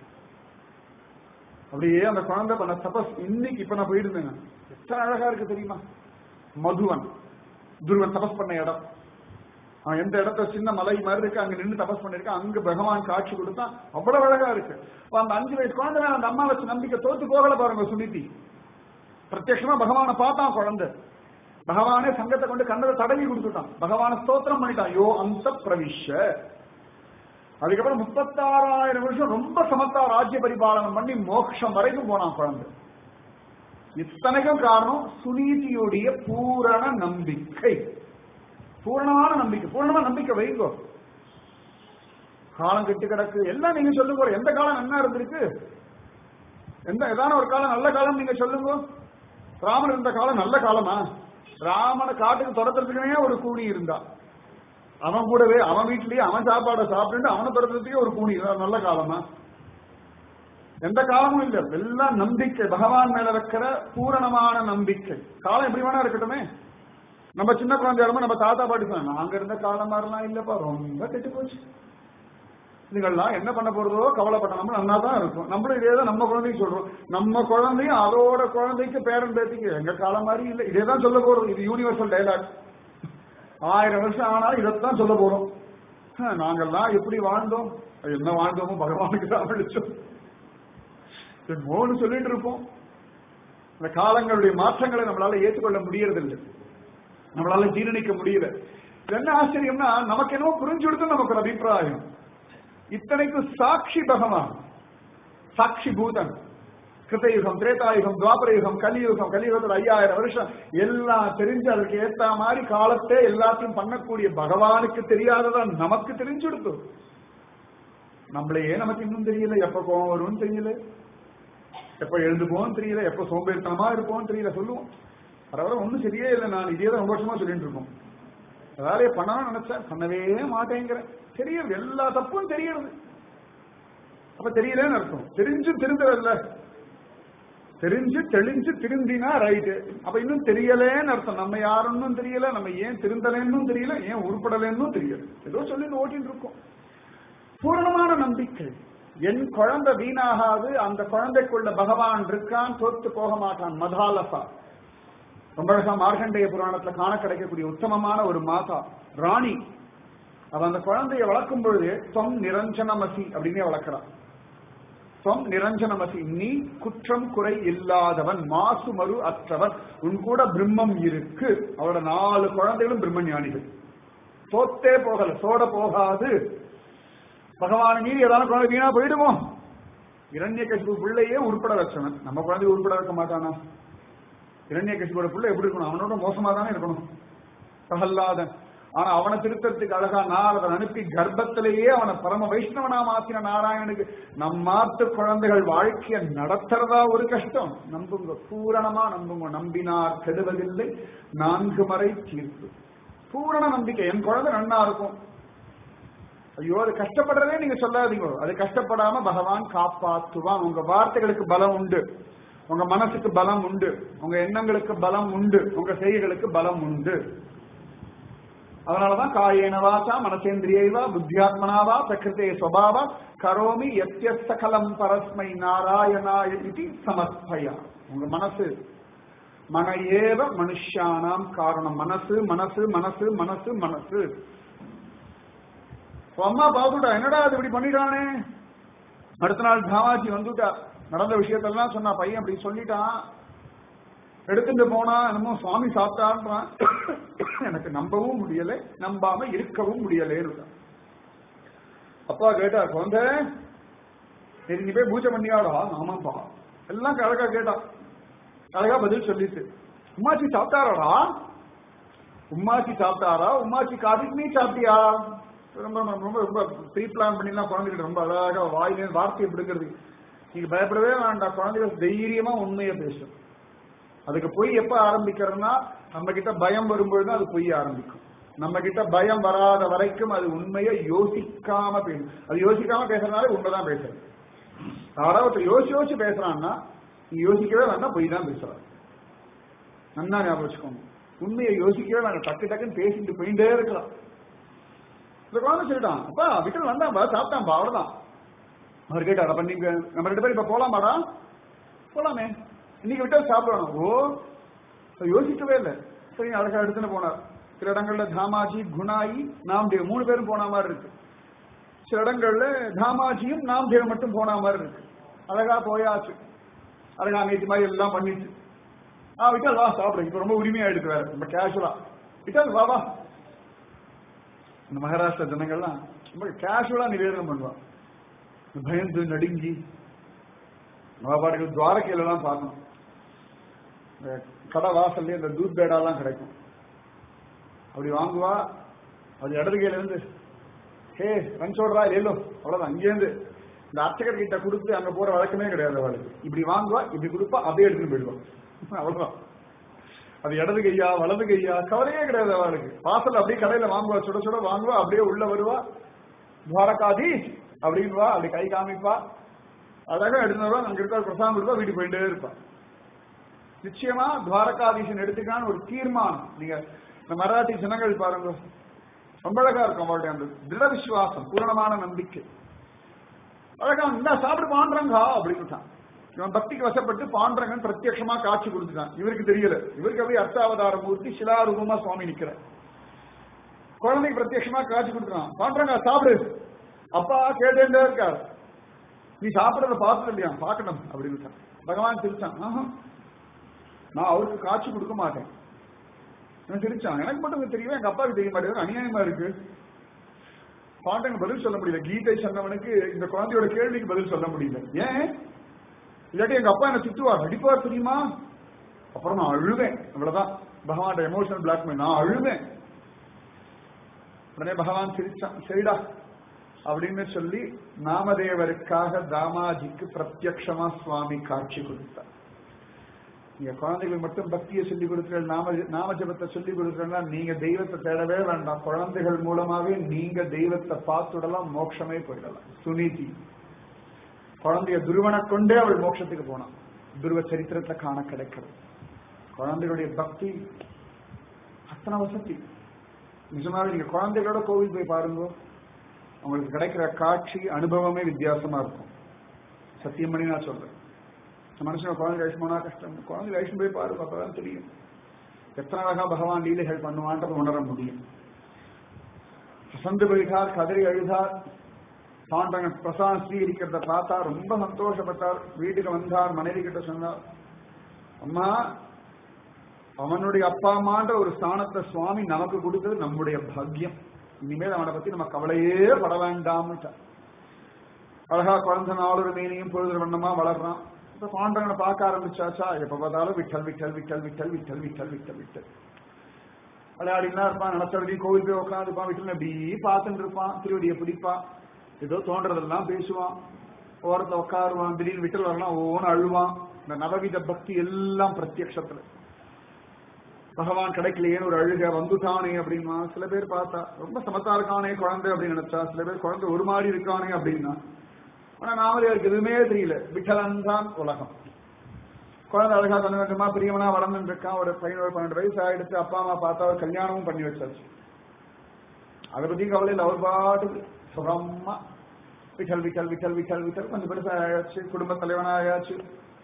அப்படியே அந்த குழந்தை பண்ண தபஸ் இன்னைக்கு இப்ப நான் போயிருந்தேங்க எத்தனை அழகா இருக்கு தெரியுமா மதுவன் துருவன் தபஸ் பண்ண இடம் அவன் எந்த இடத்த சின்ன மலை மாதிரி இருக்கு அங்க நின்று தபஸ் பண்ணிருக்கான் அங்க பகவான் காட்சி கொடுத்தா அவ்வளவு அழகா இருக்கு அப்ப அந்த அஞ்சு வயசு குழந்தை மேல அந்த அம்மா வச்சு நம்பிக்கை தோத்து போகல பாருங்க சுனிதி பிரத்யட்சமா பகவானை பார்த்தான் குழந்தை பகவானே சங்கத்தை கொண்டு கண்ணதை தடவி கொடுத்துட்டான் பகவான ஸ்தோத்திரம் பண்ணிட்டான் யோ அந்த பிரவிஷ அதுக்கப்புறம் முப்பத்தாறாயிரம் வருஷம் ரொம்ப சமத்தா ராஜ்ய பரிபாலனம் பண்ணி மோட்சம் வரைக்கும் போனான் குழந்தை இத்தனைக்கும் காரணம் சுனீதியுடைய பூரண நம்பிக்கை பூரணமான நம்பிக்கை பூரணமா நம்பிக்கை வைங்கோ காலம் கெட்டு கிடக்கு எல்லாம் நீங்க சொல்லுங்க எந்த காலம் என்ன இருந்திருக்கு எந்த ஏதான ஒரு காலம் நல்ல காலம் நீங்க சொல்லுங்க ராமன் இருந்த காலம் நல்ல காலமா ராமனை காட்டுக்கு துரத்துறதுக்குனே ஒரு கூணி இருந்தா அவன் கூடவே அவன் வீட்லயே அவன் சாப்பாடை சாப்பிட்டு அவனை துரத்துறதுக்கே ஒரு கூணி இருந்தா நல்ல காலமா எந்த காலமும் இல்ல எல்லாம் நம்பிக்கை பகவான் மேல வைக்கிற பூரணமான நம்பிக்கை காலம் எப்படி வேணா இருக்கட்டுமே நம்ம சின்ன குழந்தையா நம்ம தாத்தா பாட்டி சொன்ன நாங்க இருந்த காலம் மாதிரிலாம் இல்லப்பா ரொம்ப கெட்டு போச்சு இதுகள்லாம் என்ன பண்ண போறதோ கவலைப்பட்ட நம்ம நல்லா தான் இருக்கும் நம்மளும் இதே தான் நம்ம குழந்தைக்கு சொல்றோம் நம்ம குழந்தையும் அதோட குழந்தைக்கு பேரன் பேத்திக்கு எங்க காலம் மாதிரி இல்லை இதே தான் சொல்ல போறது இது யூனிவர்சல் டைலாக் ஆயிரம் வருஷம் ஆனாலும் இதைத்தான் சொல்ல போறோம் ஹம், நாங்கெல்லாம் எப்படி வாழ்ந்தோம் அது என்ன வாழ்ந்தோமோ பகவானுக்கு தான் வெளிச்சம் மோன்னு சொல்லிட்டு இருப்போம் இந்த காலங்களுடைய மாற்றங்களை நம்மளால ஏற்றுக்கொள்ள முடியறதில்லை நம்மளால ஜீரணிக்க முடியல இது என்ன ஆச்சரியம்னா நமக்கு என்னவோ புரிஞ்சு கொடுத்து நமக்கு ஒரு அபிப்பிராயம் இத்தனைக்கு சாட்சி பகவான் சாட்சி பூதன் கிருத்தயுகம் திரேதாயுகம் துவாபரயுகம் கலியுகம் கலியுகத்துல ஐயாயிரம் வருஷம் எல்லாம் தெரிஞ்சு அதுக்கு ஏத்த மாதிரி காலத்தை எல்லாத்தையும் பண்ணக்கூடிய பகவானுக்கு தெரியாததா நமக்கு தெரிஞ்சு கொடுத்து நம்மளையே நமக்கு இன்னும் தெரியல எப்ப கோவம் வரும்னு தெரியல எப்ப எழுந்துப்போம் தெரியல எப்ப சோம்பேறித்தனமா இருப்போம் தெரியல சொல்லுவோம் பரவாயில்ல ஒண்ணும் சரியே இல்லை நான் இதே தான் ரொம்ப வருஷமா சொல்லிட்டு இருக்கோம் வேலையை பண்ணணும்னு நினைச்சேன் பண்ணவே மாட்டேங்கிறேன் தெரியறது எல்லா தப்பும் தெரியறது அப்ப தெரியலன்னு அர்த்தம் தெரிஞ்சும் திருந்ததில்ல தெரிஞ்சு தெளிஞ்சு திருந்தினா ரைட்டு அப்ப இன்னும் தெரியலேன்னு அர்த்தம் நம்ம யாருன்னு தெரியல நம்ம ஏன் திருந்தலேன்னு தெரியல ஏன் உருப்படலன்னு தெரியல ஏதோ சொல்லி ஓட்டிட்டு இருக்கோம் பூரணமான நம்பிக்கை என் குழந்தை வீணாகாது அந்த குழந்தைக்குள்ள பகவான் இருக்கான் தோத்து போக மாட்டான் மதாலசா ரொம்ப அழகா மார்க்கண்டேய புராணத்துல காண கிடைக்கக்கூடிய உத்தமமான ஒரு மாதா ராணி அவ அந்த குழந்தைய வளர்க்கும் பொழுது தொம் நிரஞ்சனமசி அப்படின்னே வளர்க்கிறான் தொம் நிரஞ்சனமசி நீ குற்றம் குறை இல்லாதவன் மாசு மறு அற்றவன் உன் கூட பிரம்மம் இருக்கு அவரோட நாலு குழந்தைகளும் பிரம்ம ஞானிகள் தோத்தே போகல சோட போகாது பகவான் மீறி ஏதாவது குழந்தை வீணா போயிடுமோ இரண்ய கசிப்பு பிள்ளையே உருப்பட வச்சவன் நம்ம குழந்தை உருப்பட வைக்க மாட்டானா இரண்ய கசிப்போட பிள்ளை எப்படி இருக்கணும் அவனோட மோசமா தானே இருக்கணும் பிரகல்லாதன் ஆனா அவனை திருத்தத்துக்கு அழகா நாரதன் அனுப்பி கர்ப்பத்திலேயே அவனை பரம வைஷ்ணவனா மாத்தின நாராயணுக்கு நம் மாத்து குழந்தைகள் வாழ்க்கைய நடத்துறதா ஒரு கஷ்டம் நம்புங்க பூரணமா நம்புங்க நம்பினார் கெடுவதில்லை நான்கு மறை தீர்ப்பு பூரண நம்பிக்கை என் குழந்தை நன்னா இருக்கும் ஐயோ அது கஷ்டப்படுறதே நீங்க சொல்லாதீங்க அது கஷ்டப்படாம பகவான் காப்பாத்துவான் உங்க வார்த்தைகளுக்கு பலம் உண்டு உங்க மனசுக்கு பலம் உண்டு உங்க எண்ணங்களுக்கு பலம் உண்டு உங்க செய்கைகளுக்கு பலம் உண்டு அதனாலதான் காயேன வாசா மனசேந்திரியைவா புத்தியாத்மனாவா பிரகிருத்தே ஸ்வபாவா கரோமி எத்தியஸ்தகலம் பரஸ்மை நாராயணாய இது சமஸ்பயா உங்க மனசு மன ஏவ மனுஷானாம் காரணம் மனசு மனசு மனசு மனசு மனசு உன் அம்மா பாத்துட்டா என்னடா அது இப்படி பண்ணிட்டானே அடுத்த நாள் தாமாஜி வந்துட்டா நடந்த விஷயத்தெல்லாம் சொன்னா பையன் அப்படி சொல்லிட்டான் எடுத்துட்டு போனா என்னமோ சுவாமி சாப்பிட்டான்றான் எனக்கு நம்பவும் முடியல நம்பாம இருக்கவும் முடியலேன்னு அப்பா கேட்டா குழந்தை சரி நீ போய் பூஜை பண்ணியாடா ஆமாப்பா எல்லாம் அழகா கேட்டா அழகா பதில் சொல்லிட்டு உமாச்சி சாப்பிட்டாராடா உமாச்சி சாப்பிட்டாரா உமாச்சி காதிக்கு நீ சாப்பிட்டியா ரொம்ப ரொம்ப ரொம்ப ப்ரீ பிளான் பண்ணிலாம் குழந்தைகிட்ட ரொம்ப அழகா வாயிலே வார்த்தையை பிடிக்கிறது நீங்க பயப்படவே வேண்டாம் குழந்தைகள் தைரியமா உண்மையை பேசும் அதுக்கு பொய் எப்ப ஆரம்பிக்கிறதுனா நம்ம கிட்ட பயம் வரும்பொழுது அது பொய் ஆரம்பிக்கும் நம்ம கிட்ட பயம் வராத வரைக்கும் அது உண்மையை யோசிக்காம பேசும் அது யோசிக்காம பேசுறதுனால உண்மைதான் பேசுறது யாராவது யோசிச்சு யோசிச்சு பேசுறான்னா நீ யோசிக்கவே வேண்டாம் பொய் தான் பேசுறான் நன்னா ஞாபகம் வச்சுக்கோங்க உண்மையை யோசிக்கவே வேண்டாம் டக்கு டக்குன்னு பேசிட்டு போயிட்டே இருக்கலாம் இந்த குழந்தை சொல்லிட்டான் அப்பா விக்கல் வந்தான்பா சாப்பிட்டான்பா அவ்வளவுதான் அவர் கேட்டார் அப்ப நீங்க நம்ம ரெண்டு பேரும் இப்ப போலாமாடா போலாமே இன்னைக்கு விட்டா சாப்பிடணும் ஓ இப்ப யோசிக்கவே இல்லை சரி அழகா எடுத்துன்னு போனார் சில இடங்கள்ல தாமாஜி குணாயி நாம்தேவ் மூணு பேரும் போன மாதிரி இருக்கு சில இடங்கள்ல தாமாஜியும் நாம்தேவ் மட்டும் போன மாதிரி இருக்கு அழகா போயாச்சு அழகா நேற்று மாதிரி எல்லாம் பண்ணிச்சு ஆ விட்டால் வா சாப்பிடு இப்ப ரொம்ப உரிமையா எடுத்து வேற ரொம்ப கேஷுவலா விட்டால் வா வா இந்த மகாராஷ்டிரா ஜனங்கள்லாம் ரொம்ப கேஷுவலா நிவேதனம் பண்ணுவான் பயந்து நடுங்கி மகாபாரதிகள் துவாரகையில எல்லாம் பார்க்கணும் இந்த கடை வாசல்ல இந்த தூத் பேடாலாம் கிடைக்கும் அப்படி வாங்குவா அது இடது கையில இருந்து ஹே ரன்சோடுறா ஏலோ அவ்வளவுதான் அங்கேருந்து இந்த அர்ச்சகர் கிட்ட கொடுத்து அங்க போற வழக்கமே கிடையாது அவளுக்கு இப்படி வாங்குவா இப்படி கொடுப்பா அப்படியே எடுத்துட்டு போயிடுவான் அவ்வளவுதான் அது இடது கையா வலது கையா கவலையே கிடையாது அவளுக்கு வாசல் அப்படியே கடையில வாங்குவா சுட சுட வாங்குவா அப்படியே உள்ள வருவா துவாரகாதி அப்படின்வா அப்படி கை காமிப்பா அழகா எடுத்து வருவா அங்க இருக்கிற பிரசாதம் கொடுப்பா வீட்டுக்கு போயிட்டே இருப்பா நிச்சயமா துவாரகாதீசன் எடுத்துக்கான்னு ஒரு தீர்மானம் நீங்க இந்த மராட்டி ஜனங்கள் பாருங்க ரொம்ப அழகா இருக்கும் அவருடைய அந்த திட விசுவாசம் பூரணமான நம்பிக்கை அழகா இந்த சாப்பிடு பாண்டுறங்கா அப்படின்னு இவன் பக்திக்கு வசப்பட்டு பாண்டரங்கன் பிரத்யட்சமா காட்சி கொடுத்துட்டான் இவருக்கு தெரியல இவருக்கு அப்படியே அர்த்தாவதார மூர்த்தி சிலாரூபமா சுவாமி நிக்கிறார் குழந்தைக்கு பிரத்யட்சமா காட்சி கொடுக்குறான் பாண்டுறாங்க சாப்பிடு அப்பா கேட்டே இருக்கார் நீ சாப்பிடறத பார்த்தது இல்லையா பார்க்கணும் அப்படின்னு பகவான் சிரிச்சான் ஆஹா நான் அவருக்கு காட்சி கொடுக்க மாட்டேன் நான் சிரிச்சான் எனக்கு மட்டும் இது தெரியும் எங்க அப்பாவுக்கு தெரிய மாட்டேங்குது அநியாயமா இருக்கு பாண்டங்க பதில் சொல்ல முடியல கீதை சொன்னவனுக்கு இந்த குழந்தையோட கேள்விக்கு பதில் சொல்ல முடியல ஏன் இல்லாட்டி எங்க அப்பா என்ன திட்டுவார் அடிப்பார் தெரியுமா அப்புறம் நான் அழுவேன் அவ்வளவுதான் பகவான் எமோஷனல் பிளாக்மெயில் நான் அழுவேன் உடனே பகவான் சிரிச்சான் சரிடா அப்படின்னு சொல்லி நாமதேவருக்காக தாமாஜிக்கு பிரத்யக்ஷமா சுவாமி காட்சி கொடுத்தார் நீங்க குழந்தைகளுக்கு மட்டும் பக்தியை சொல்லி கொடுக்குறீர்கள் நாம நாம ஜபத்தை சொல்லி கொடுக்குறீங்கன்னா நீங்க தெய்வத்தை தேடவே வேண்டாம் குழந்தைகள் மூலமாவே நீங்க தெய்வத்தை பார்த்துடலாம் மோட்சமே போயிடலாம் சுனீதி குழந்தைய துருவனை கொண்டே அவள் மோட்சத்துக்கு போனான் துருவ சரித்திரத்தை காண கிடைக்கிறது குழந்தைகளுடைய பக்தி அத்தனை வசதி நிஜமாவே நீங்க குழந்தைகளோட கோவில் போய் பாருங்க உங்களுக்கு கிடைக்கிற காட்சி அனுபவமே வித்தியாசமா இருக்கும் சத்தியம் பண்ணி நான் சொல்றேன் மனுஷன் குழந்தை வயசு போனா கஷ்டம் குழந்தை வயசு போய் பாருங்க அப்பதான் தெரியும் எத்தனை அழகா பகவான் லீலைகள் பண்ணுவான்றதை உணர முடியும் வசந்து போயிட்டார் கதறி அழுதார் பாண்டங்க பிரசாந்த் ஸ்ரீ இருக்கிறத பார்த்தா ரொம்ப சந்தோஷப்பட்டார் வீட்டுக்கு வந்தார் மனைவி கிட்ட சொன்னார் அம்மா அவனுடைய அப்பா அம்மான்ற ஒரு ஸ்தானத்தை சுவாமி நமக்கு கொடுத்தது நம்முடைய பாக்கியம் இனிமேல் அவனை பத்தி நம்ம கவலையே பட வேண்டாம்னுட்டா அழகா குழந்தை நாளொரு மீனையும் பொழுது வண்ணமா வளர்றான் இப்ப பாண்டவனை பார்க்க ஆரம்பிச்சாச்சா எப்ப பார்த்தாலும் விட்டல் விட்டல் விட்டல் விட்டல் விட்டல் விட்டல் விட்டல் விட்டல் விளையாடினா இருப்பான் நினைச்சபடி கோவில் போய் உட்காந்துருப்பான் விட்டல் அப்படி பார்த்துட்டு இருப்பான் திருவடியை பிடிப்பான் ஏதோ தோன்றதெல்லாம் பேசுவான் ஓரத்தை உட்காருவான் திடீர்னு விட்டல் வரலாம் ஓன்னு அழுவான் இந்த நவவித பக்தி எல்லாம் பிரத்யக்ஷத்துல பகவான் கிடைக்கலையேன்னு ஒரு அழுக வந்துட்டானே அப்படின்னா சில பேர் பார்த்தா ரொம்ப சமத்தா இருக்கானே குழந்தை அப்படின்னு நினைச்சா சில பேர் குழந்தை ஒரு மாடி இருக்கானே அப்படின்னா ஆனா நாமளே அவருக்கு எதுவுமே தெரியல விட்டலன் தான் உலகம் குழந்தை அழகா தன வேண்டுமா பிரியவனா வளர்ந்துட்டு இருக்கான் ஒரு பதினோரு பன்னெண்டு வயசு ஆயிடுச்சு அப்பா அம்மா பார்த்தா அவர் கல்யாணமும் பண்ணி வச்சாச்சு அதை பத்தி கவலை இல்லை அவர் பாட்டுக்கு சுகமா விட்டல் விட்டல் விட்டல் விட்டல் விட்டல் கொஞ்சம் பெருசா ஆயாச்சு குடும்ப தலைவனா ஆயாச்சு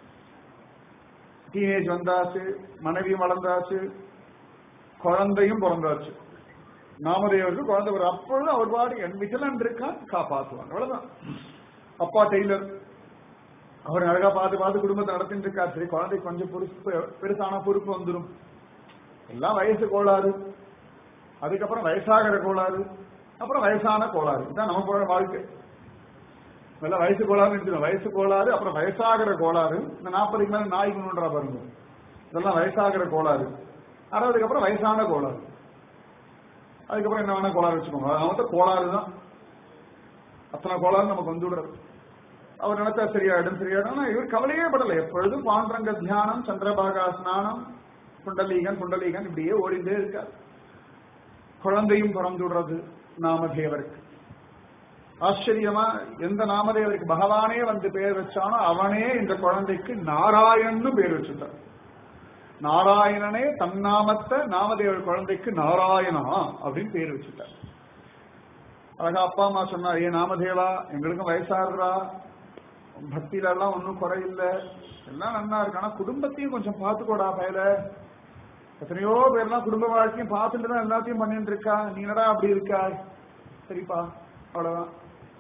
டீனேஜ் வந்தாச்சு மனைவியும் வளர்ந்தாச்சு குழந்தையும் பிறந்தாச்சு நாமதேவருக்கு குழந்தை ஒரு அப்பொழுது அவர் பாடு என் விட்டலன் இருக்கான் காப்பாத்துவாங்க அவ்வளவுதான் அப்பா டெய்லர் அவர் அழகா பார்த்து பார்த்து குடும்பத்தை நடத்திட்டு இருக்காரு சரி குழந்தைக்கு கொஞ்சம் பொறுப்பு பெருசான பொறுப்பு வந்துடும் எல்லாம் வயசு கோளாறு அதுக்கப்புறம் வயசாகிற கோளாறு அப்புறம் வயசான கோளாறு இதுதான் நம்ம போற வாழ்க்கை முதல்ல வயசு கோளாறு எடுத்துக்கணும் வயசு கோளாறு அப்புறம் வயசாகிற கோளாறு இந்த நாற்பதுக்கு மேல நாய்க்குன்றா பாருங்க இதெல்லாம் வயசாகிற கோளாறு அறுபதுக்கு அப்புறம் வயசான கோளாறு அதுக்கப்புறம் என்ன வேணா கோளாறு வச்சுக்கோங்க அது மொத்தம் கோளாறு தான் அத்தனை கோளாறு நமக்கு வந்து விடுறது அவர் நினைச்சா சரியாயிடும் சரியாயிடும் ஆனா இவர் கவலையே படல எப்பொழுதும் பாண்டரங்க தியானம் சந்திரபாகா ஸ்நானம் குண்டலீகன் குண்டலீகன் இப்படியே ஓடிண்டே இருக்கார் குழந்தையும் பிறந்து விடுறது நாமதேவருக்கு ஆச்சரியமா எந்த நாமதேவருக்கு பகவானே வந்து பேர் வச்சானோ அவனே இந்த குழந்தைக்கு நாராயணன்னு பேர் வச்சுட்டார் நாராயணனே தன்னாமத்தை நாமதேவர் குழந்தைக்கு நாராயணா அப்படின்னு பேர் வச்சுட்டார் அழகா அப்பா அம்மா சொன்னார் ஏ நாமதேவா எங்களுக்கும் வயசாகுறா பக்தியில எல்லாம் ஒன்றும் குறையில்லை எல்லாம் நன்னா இருக்கு ஆனா குடும்பத்தையும் கொஞ்சம் பார்த்துக்கோடா பயல எத்தனையோ பேர்லாம் குடும்ப வாழ்க்கையும் பார்த்துட்டு தான் எல்லாத்தையும் பண்ணிட்டு இருக்கா நீ என்னடா அப்படி இருக்கா சரிப்பா அவ்வளவுதான்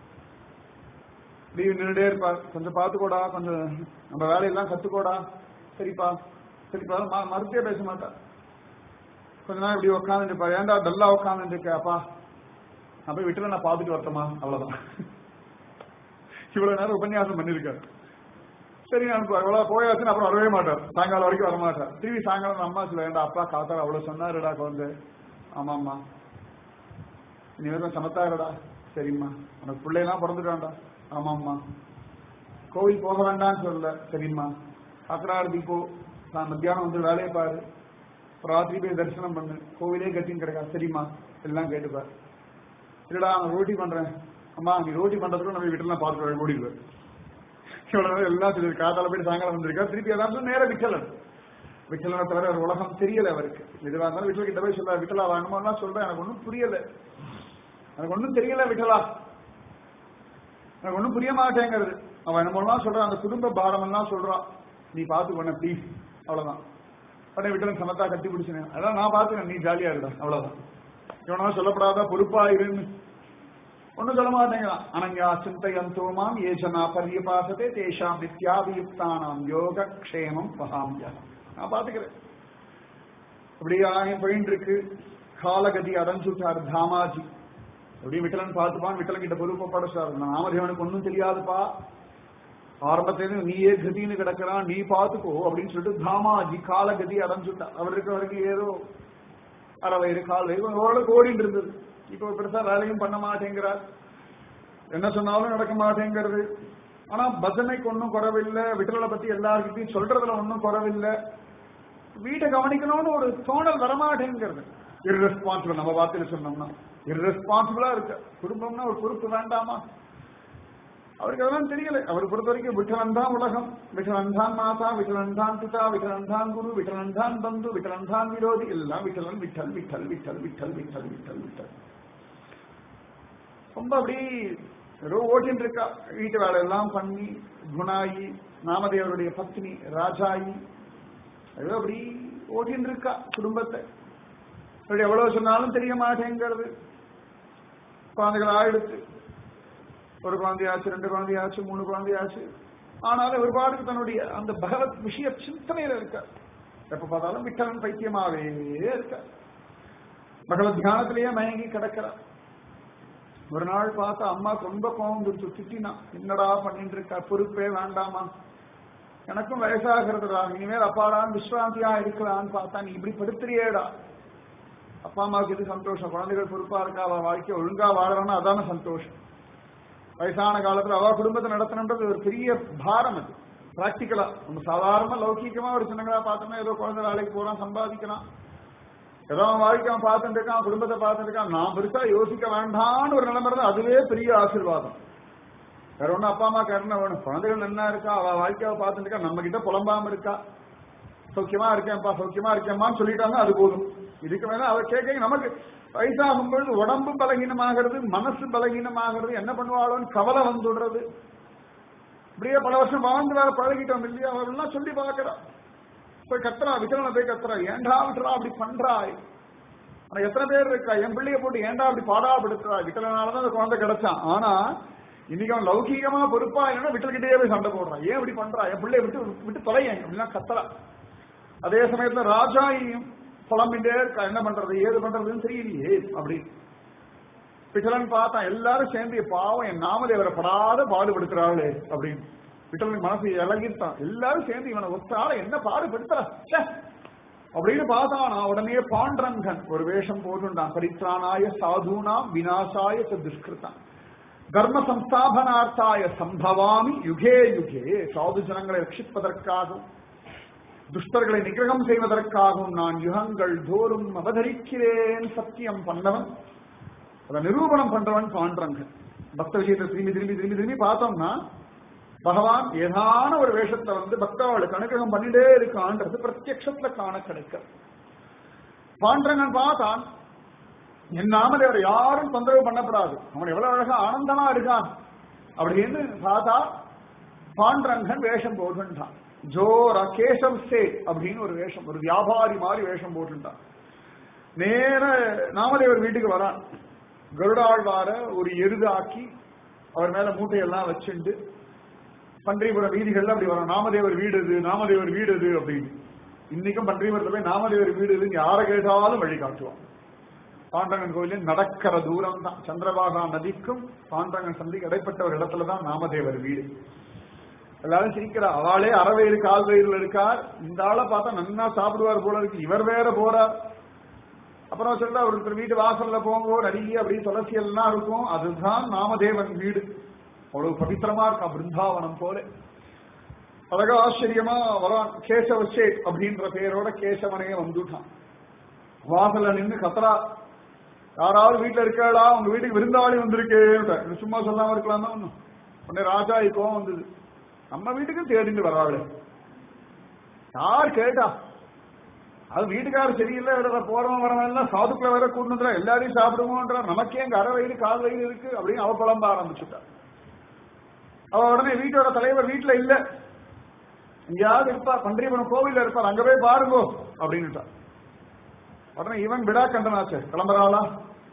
லீவ் நின்றுட்டே இருப்பா கொஞ்சம் பார்த்துக்கோடா கொஞ்சம் நம்ம வேலையெல்லாம் கத்துக்கோடா சரிப்பா சரிப்பா ம- மறுத்தே பேச மாட்டா கொஞ்ச நாள் இப்படி உட்காந்துட்டு இருப்பா ஏன்டா டல்லா உட்காந்துட்டு இருக்க அப்பா நான் போய் விட்டுல நான் பார்த்துட்டு வரட்டுமா அவ்வளவுதான் இவ்வளவு நேரம் உபன்யாசம் பண்ணிருக்காரு சரி நான் இப்ப அவ்வளவு போயாச்சுன்னு அப்புறம் வரவே மாட்டார் சாயங்காலம் வரைக்கும் வர மாட்டார் திரும்பி சாயங்காலம் அம்மா சொல்ல வேண்டாம் அப்பா காத்தால அவ்வளவு சொன்னாருடா குழந்தை ஆமா அம்மா நீ வேற சமத்தாருடா சரிம்மா உனக்கு பிள்ளைலாம் பிறந்துட்டான்டா ஆமாம்மா கோவில் போக வேண்டாம்னு சொல்லல சரிம்மா அக்கராரதி போ நான் மத்தியானம் வந்து வேலையை பாரு அப்புறம் ராத்திரி போய் தரிசனம் பண்ணு கோவிலே கட்டின்னு கிடக்கா சரிம்மா எல்லாம் கேட்டுப்பார் இல்லடா நான் ரோட்டி பண்றேன் அம்மா நீ ரோட்டி பண்றதுக்கு நம்ம வீட்டுல பார்த்து ஓடிடுவேன் இவ்வளவு நேரம் எல்லாம் சொல்லி காத்தால போய் சாயங்காலம் வந்திருக்கா திருப்பி ஏதாவது நேர விக்கலன் விக்கலனை தவிர ஒரு உலகம் தெரியல அவருக்கு எதுவாக இருந்தாலும் வீட்டுல கிட்ட போய் சொல்ல விட்டலா வேணுமாலாம் சொல்றேன் எனக்கு ஒன்றும் புரியல எனக்கு ஒன்றும் தெரியல விட்டலா எனக்கு ஒன்றும் புரிய மாட்டேங்கிறது அவன் என்னமோலாம் சொல்றான் அந்த குடும்ப பாரம் எல்லாம் சொல்றான் நீ பார்த்துக்கோன ப்ளீஸ் அவ்வளவுதான் உடனே விட்டலன் சமத்தா கட்டி பிடிச்சினேன் அதான் நான் பார்த்துக்கேன் நீ ஜாலியா இருடா அவ்வளவுதான் இவனா சொல்லப்படாத பொறுப்பாயிருன்னு ஒண்ணும் சொல்ல மாட்டேங்கிறான் அனங்கா சிந்தையந்தோமாம் ஏஜனா பரியபாசதே தேஷாம் நித்யாபியுக்தானாம் யோக க்ஷேமம் வகாமியா நான் பாத்துக்கிறேன் அப்படியே ஆகியம் போயிட்டு இருக்கு காலகதி அடைஞ்சுட்டார் தாமாஜி அப்படியே விட்டலன் பார்த்துப்பான் விட்டலன் கிட்ட பொறுப்பப்பட சார் நாமதேவனுக்கு ஒன்றும் தெரியாதுப்பா ஆரம்பத்திலேருந்து நீயே கதின்னு கிடக்கிறான் நீ பார்த்துக்கோ அப்படின்னு சொல்லிட்டு தாமாஜி காலகதி அடைஞ்சுட்டா அவர் இருக்க வரைக்கும் ஏதோ அரை வயிறு கால் வயிறு ஓரளவுக்கு ஓடிட்டு இருந்தது இப்போ பெருசா வேலையும் பண்ண மாட்டேங்கிறார் என்ன சொன்னாலும் நடக்க மாட்டேங்கிறது ஆனா பஜனைக்கு ஒன்றும் குறவில்லை விட்டலை பத்தி எல்லாருக்கிட்டையும் சொல்றதுல ஒன்றும் குறவில்லை வீட்டை கவனிக்கணும்னு ஒரு தோணல் வரமாட்டேங்கிறது இர்ரெஸ்பான்சிபிள் நம்ம வார்த்தையில சொன்னோம்னா இர்ரெஸ்பான்சிபிளா இருக்கு குடும்பம்னா ஒரு பொறுப்பு வேண்டாமா அவருக்கு அதெல்லாம் தெரியல அவர் பொறுத்த வரைக்கும் விட்டலன் தான் உலகம் விட்டலன் தான் மாதா விட்டலன் தான் பிதா விட்டலன் தான் குரு விட்டலன் தான் பந்து விட்டலன் தான் விரோதி எல்லாம் விட்டலன் விட்டல் விட்டல் விட்டல் விட்டல் விட்டல் விட்டல் விட்டல் ரொம்ப அப்படி ஏதோ ஓட்டின்னு இருக்கா வீட்டு வேலை எல்லாம் பண்ணி குணாயி நாமதேவருடைய பத்னி ராஜாயி ஏதோ அப்படி ஓட்டின்னு இருக்கா குடும்பத்தை அப்படி எவ்வளவு சொன்னாலும் தெரிய மாட்டேங்கிறது குழந்தைகள் ஆயிடுத்து ஒரு குழந்தையாச்சு ரெண்டு குழந்தையாச்சு மூணு குழந்தையாச்சு ஆனாலும் ஒரு பாட்டுக்கு தன்னுடைய அந்த பகவத் விஷய சிந்தனையில இருக்கார் எப்ப பார்த்தாலும் விட்டலன் பைத்தியமாவே இருக்கார் பகவத் தியானத்திலேயே மயங்கி கிடக்கிறார் ஒரு நாள் பார்த்தா அம்மா ரொம்ப கோவம் வந்துருச்சு திட்டினா என்னடா பண்ணிட்டு இருக்கா பொறுப்பே வேண்டாமா எனக்கும் வயசாகிறதுடா இனிமேல் அப்பாடான் விஸ்ராந்தியா இருக்கலான்னு பார்த்தா நீ இப்படி படுத்துறியேடா அப்பா அம்மாவுக்கு இது சந்தோஷம் குழந்தைகள் பொறுப்பா இருக்கா அவ வாழ்க்கை ஒழுங்கா வாழறான்னா அதான சந்தோஷம் வயசான காலத்துல அவ குடும்பத்தை நடத்தணுன்றது ஒரு பெரிய பாரம் அது பிராக்டிக்கலா நம்ம சாதாரண லௌகிக்கமா ஒரு சின்னங்களா பார்த்தோம்னா ஏதோ குழந்தை வேலைக்கு போறான் சம்பாதிக்கிறான் ஏதோ அவன் வாழ்க்கை அவன் பார்த்துட்டு இருக்கான் குடும்பத்தை பார்த்துட்டு இருக்கான் நான் பெருசா யோசிக்க வேண்டாம்னு ஒரு நிலைமை இருந்தா அதுவே பெரிய ஆசீர்வாதம் வேற ஒன்னும் அப்பா அம்மா கருணை வேணும் குழந்தைகள் என்ன இருக்கா அவ வாழ்க்கையை பார்த்துட்டு இருக்கா நம்ம கிட்ட புலம்பாம இருக்கா சௌக்கியமா இருக்கேன்ப்பா சௌக்கியமா இருக்கேம்மான்னு சொல்லிட்டாங்க அது போதும் இதுக்கு மேல அவ கேட்க நமக்கு வயசாகும் பொழுது உடம்பு பலகீனமாகிறது மனசு பலகீனமாகிறது என்ன பண்ணுவாளோன்னு கவலை வந்துடுறது இப்படியே பல வருஷம் வாழ்ந்து வேற பழகிட்டோம் இல்லையா அவர்கள்லாம் சொல்லி பார்க்கிறா போய் கத்துறா விக்கலனை போய் கத்துறா ஏண்டா விட்டுறா அப்படி பண்றாய் ஆனா எத்தனை பேர் இருக்கா என் பிள்ளைய போட்டு ஏண்டா அப்படி பாடாப்படுத்துறா விட்டலனாலதான் அந்த குழந்தை கிடைச்சான் ஆனா இன்னைக்கு அவன் லௌகீகமா பொறுப்பா இல்லைன்னா விட்டல்கிட்டே போய் சண்டை போடுறான் ஏன் இப்படி பண்றா என் பிள்ளைய விட்டு விட்டு தொலையன் அப்படிலாம் கத்துறா அதே சமயத்துல ராஜாயும் புலம்பிண்டே இருக்கா என்ன பண்றது ஏது பண்றதுன்னு தெரியலையே அப்படி விட்டலன் பார்த்தா எல்லாரும் சேர்ந்து பாவம் என் நாமதேவரை படாத பாடுபடுத்துறாளே அப்படின்னு விட்டலனுக்கு மனசு இறங்கிட்டான் எல்லாரும் சேர்ந்து இவனை ஒத்தால என்ன பாடுபடுத்துறா ச்சே. அப்படின்னு பார்த்தானா உடனே பாண்டரங்கன் ஒரு வேஷம் போட்டுண்டான் பரித்ராணாய சாதுனாம் விநாசாய ச துஷ்கிருதான் தர்ம சம்ஸ்தாபனார்த்தாய சம்பவாமி யுகே யுகே சாது ஜனங்களை ரட்சிப்பதற்காகவும் துஷ்டர்களை நிகிரகம் செய்வதற்காகவும் நான் யுகங்கள் தோறும் அவதரிக்கிறேன் சத்தியம் பண்ணவன் அதை நிரூபணம் பண்றவன் பாண்டரங்கன் பக்த விஷயத்தை திரும்பி திரும்பி திரும்பி திரும்பி பார்த்தோம்னா பகவான் ஏதான ஒரு வேஷத்தை வந்து பக்தவாளுக்கு அனுகிரகம் பண்ணிட்டே இருக்கான்றது பிரத்யக்ஷத்துல காண கிடைக்க பாண்டரங்கன் பார்த்தான் என் நாமதேவர் யாரும் தொந்தரவு பண்ணப்படாது அவன் எவ்வளவு அழகா ஆனந்தமா இருக்கான் அப்படின்னு பார்த்தா பாண்டரங்கன் வேஷம் போட்டுட்டான் ஜோரா கேசவ் சேட் அப்படின்னு ஒரு வேஷம் ஒரு வியாபாரி மாதிரி வேஷம் போட்டுட்டான் நேர நாமதேவர் வீட்டுக்கு வரான் கருடாழ்வார ஒரு எருதாக்கி அவர் மேல மூட்டையெல்லாம் வச்சுண்டு பன்றிபுரம் வீதிகள்ல அப்படி வரும் நாமதேவர் வீடு இது நாமதேவர் வீடு இது அப்படின்னு இன்னைக்கும் பன்றிபுரத்துல போய் நாமதேவர் வீடு இதுன்னு யாரை கேட்டாலும் வழி காட்டுவான் பாண்டரங்கன் கோயிலில் நடக்கிற தூரம் தான் சந்திரபாகா நதிக்கும் பாண்டரங்கன் சந்திக்கு இடைப்பட்ட ஒரு இடத்துல தான் நாமதேவர் வீடு எல்லாரும் சிரிக்கிறா அவளே அறவயிறு கால் வயிறுல இருக்கார் இந்த ஆளை பார்த்தா நன்னா சாப்பிடுவார் போல இருக்கு இவர் வேற போறார் அப்புறம் சொல்ல ஒருத்தர் வீட்டு வாசல்ல போங்கோ நிறைய அப்படி துளசி எல்லாம் இருக்கும் அதுதான் நாமதேவன் வீடு அவ்வளவு பவித்திரமா இருக்கா பிருந்தாவனம் போல அழகா ஆச்சரியமா வரான் கேசவ சேட் அப்படின்ற பெயரோட கேசவனையே வந்துட்டான் வாசல்ல நின்று கத்தரா யாராவது வீட்டுல இருக்காளா உங்க வீட்டுக்கு விருந்தாளி வந்திருக்கு சும்மா சொல்லாம இருக்கலாமா ஒண்ணும் உடனே ராஜா கோவம் வந்தது நம்ம வீட்டுக்கும் தேடிட்டு வராளு யார் கேட்டா அது வீட்டுக்காரர் சரியில்லை இவர போறவன் வரவன் எல்லாம் சாதுக்குள்ள வேற கூட்டுறா எல்லாரையும் சாப்பிடுவோன்ற நமக்கே எங்க அரை வயிறு கால் வயிறு இருக்கு அப்படின்னு அவ புலம்ப ஆரம்பிச்சுட்டா அவ உடனே வீட்டோட தலைவர் வீட்டுல இல்ல எங்கேயாவது இருப்பா பன்றியபுரம் கோவில்ல இருப்பார் அங்க போய் பாருங்கோ அப்படின்னுட்டா உடனே இவன் விடா கண்டனாச்சு கிளம்புறாளா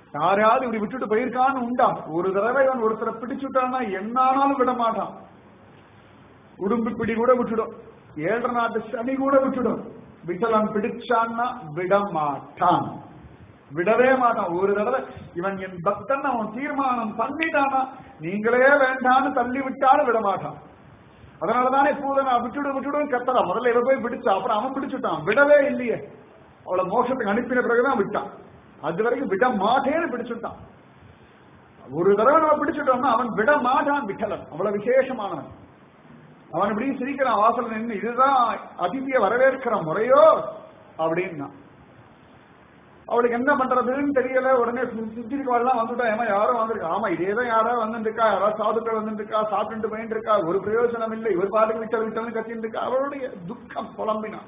யாரையாவது இப்படி விட்டுட்டு போயிருக்கான்னு உண்டா ஒரு தடவை இவன் ஒருத்தரை பிடிச்சுட்டான்னா என்னானாலும் விட மாட்டான் உடும்பு பிடி கூட விட்டுடும் ஏழரை நாட்டு சனி கூட விட்டுடும் விட்டலன் பிடிச்சான்னா விட மாட்டான் விடவே மாட்டான் ஒரு தடவை இவன் என் பக்தன் அவன் தீர்மானம் பண்ணிட்டானா நீங்களே வேண்டான்னு தள்ளி விட்டாலும் விட மாட்டான் அதனாலதானே பூதனை விட்டுடு விட்டுடும் கத்தரா முதல்ல இவ போய் பிடிச்சா அப்புறம் அவன் பிடிச்சுட்டான் விடவே இல்லையே அவளை மோட்சத்துக்கு அனுப்பின பிறகுதான் விட்டான் அது வரைக்கும் விட மாட்டேன்னு பிடிச்சுட்டான் ஒரு தடவை நம்ம பிடிச்சிட்டோம்னா அவன் விட மாட்டான் விட்டலன் அவ்வளவு விசேஷமானவன் அவன் இப்படி சிரிக்கிறான் வாசல் நின்று இதுதான் அதிதிய வரவேற்கிற முறையோ அப்படின்னா அவளுக்கு என்ன பண்றதுன்னு தெரியல உடனே சுத்திருக்கவாள்லாம் வந்துட்டா ஏமா யாரும் வந்திருக்கா ஆமா இதேதான் யாரோ வந்துருக்கா யாராவது சாதுக்கள் வந்துருக்கா சாப்பிட்டு போயிட்டு இருக்கா ஒரு பிரயோஜனம் இல்லை ஒரு பாட்டுக்கு விட்டல் விட்டல்னு கத்திட்டு இருக்கா அவளுடைய துக்கம் புலம்பினான்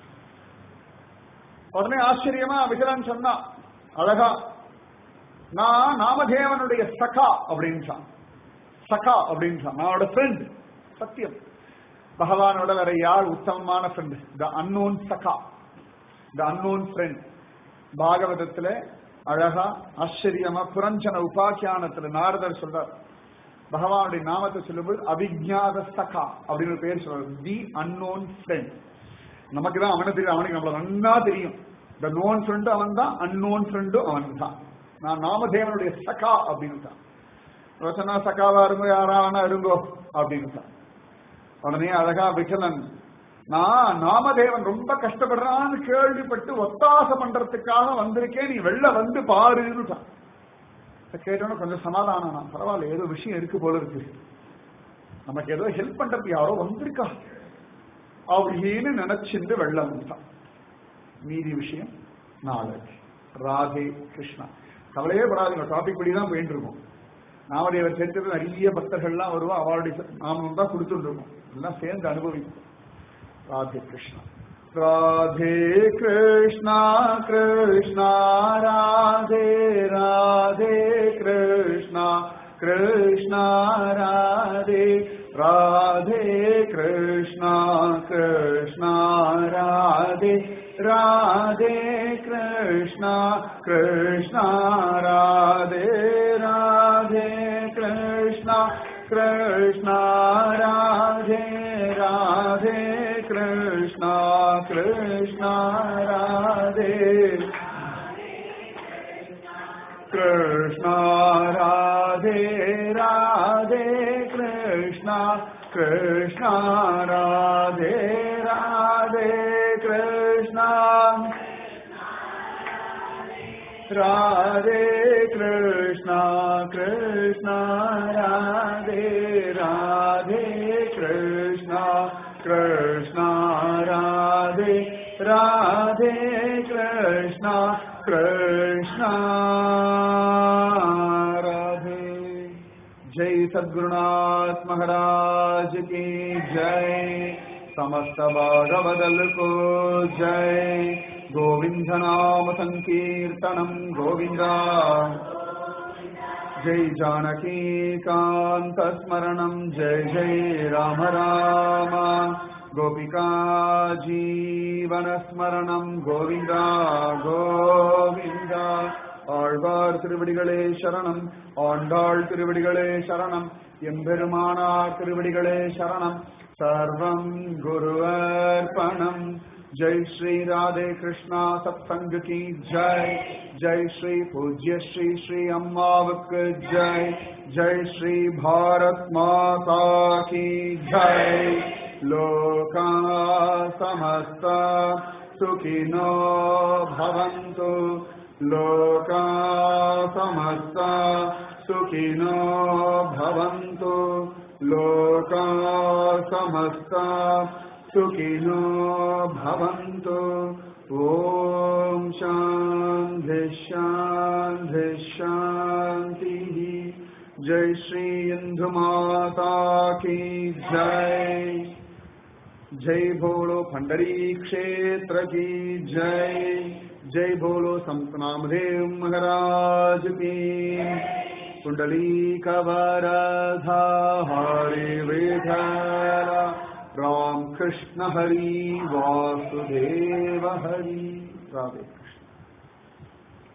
உடனே ஆச்சரியமா விகலன் சொன்னா அழகா நான் நாமதேவனுடைய சகா அப்படின்றான் சகா அப்படின்றான் நான் அவனோட ஃப்ரெண்ட் சத்தியம் பகவானோட வேற யார் உத்தமமான ஃப்ரெண்ட் த அன்னோன் சகா த அன்னோன் ஃப்ரெண்ட் பாகவதத்துல அழகா ஆச்சரியமா புரஞ்சன உபாக்கியானத்துல நாரதர் சொல்றார் பகவானுடைய நாமத்தை சொல்லும்போது அவிஜாத சகா அப்படின்னு ஒரு பேர் சொல்றாரு தி அன்னோன் ஃப்ரெண்ட் நமக்கு தான் அவனை தெரியும் அவனுக்கு நம்மள நன்னா தெரியும் த நோன் ஃப்ரெண்டு அவன் தான் அன்னோன் ஃப்ரெண்டும் அவன் தான் நான் நாமதேவனுடைய சகா அப்படின்னு தான் ரோச்சனா சகாவா இருங்கோ யாரா வேணா இருங்கோ அப்படின்னு தான் உடனே அழகா விகலன் நான் நாமதேவன் ரொம்ப கஷ்டப்படுறான்னு கேள்விப்பட்டு ஒத்தாசை பண்றதுக்காக வந்திருக்கேன் நீ வெளில வந்து பாருன்னுட்டான் கேட்டோன்னு கொஞ்சம் சமாதானம் நான் பரவாயில்ல ஏதோ விஷயம் இருக்கு போல இருக்கு நமக்கு ஏதோ ஹெல்ப் பண்றதுக்கு யாரோ வந்திருக்கா அப்படின்னு நினைச்சிருந்து வெளில வந்துட்டான் மீதி விஷயம் நாளைக்கு ராதே கிருஷ்ணா கவலையே படாதீங்க டாபிக் படி தான் போயிட்டு இருக்கோம் நாமதேவர் சேர்த்து நிறைய பக்தர்கள்லாம் வருவோம் அவளுடைய நாமம் தான் கொடுத்துட்டு இருக்கோம் எல்லாம் சேர்ந்து அனுபவிக்கும் ராதே கிருஷ்ணா ராதே கிருஷ்ணா கிருஷ்ணா ராதே ராதே கிருஷ்ணா கிருஷ்ணா ராதே ராதே கிருஷ்ணா கிருஷ்ணா ராதே ராதே கிருஷ்ணா கிருஷ்ணா ராதே ராதே கிருஷ்ணா கிருஷ்ணா ராதே ராதே கிருஷ்ணா கிருஷ்ணா ராதே கிருஷ்ணா ராதே ராதே கிருஷ்ணா கிருஷ்ணா ராதே ராதே கிருஷ்ணா ராதே கிருஷ்ணா கிருஷ்ணா ராதே ராதே கிருஷ்ணா கிருஷ்ணா ராதே ராதே கிருஷ்ணா கிருஷ்ணா ராதே जय सद्गुरुनाथ महाराज की जय समस्त भागवदल को जय गोविंद नाम संकीर्तनम गोविंदा जय जानकी कांत स्मरणम जय जय राम राम गोपिका जीवन स्मरणम गोविंदा गोविंदा ஆழ்வார் திருவடிகளே சரணம் ஆண்டாள் திருவடிகளே சரணம் எம்பெருமானார் திருவடிகளே சரணம் சர்வம் குருவர்பணம் जय श्री राधे कृष्णा सत्संग की जय जय श्री पूज्य श्री श्री अम्मावक जय जय श्री भारत माता की जय लोका समस्ता सुखिनो भवन्तु लोका समस्ता सुखिनो भवन्तु लोका समस्ता सुखिनो भवन्तु ॐ शान्ति शान्ति शान्तिः जय श्री इन्दुमाता की जय जय बोलो पंडरी क्षेत्र की जय जय बोलो संत नामदेव महाराज की कुंडली कवरधा हरे विठला राम कृष्ण हरि वासुदेव हरि राधे कृष्ण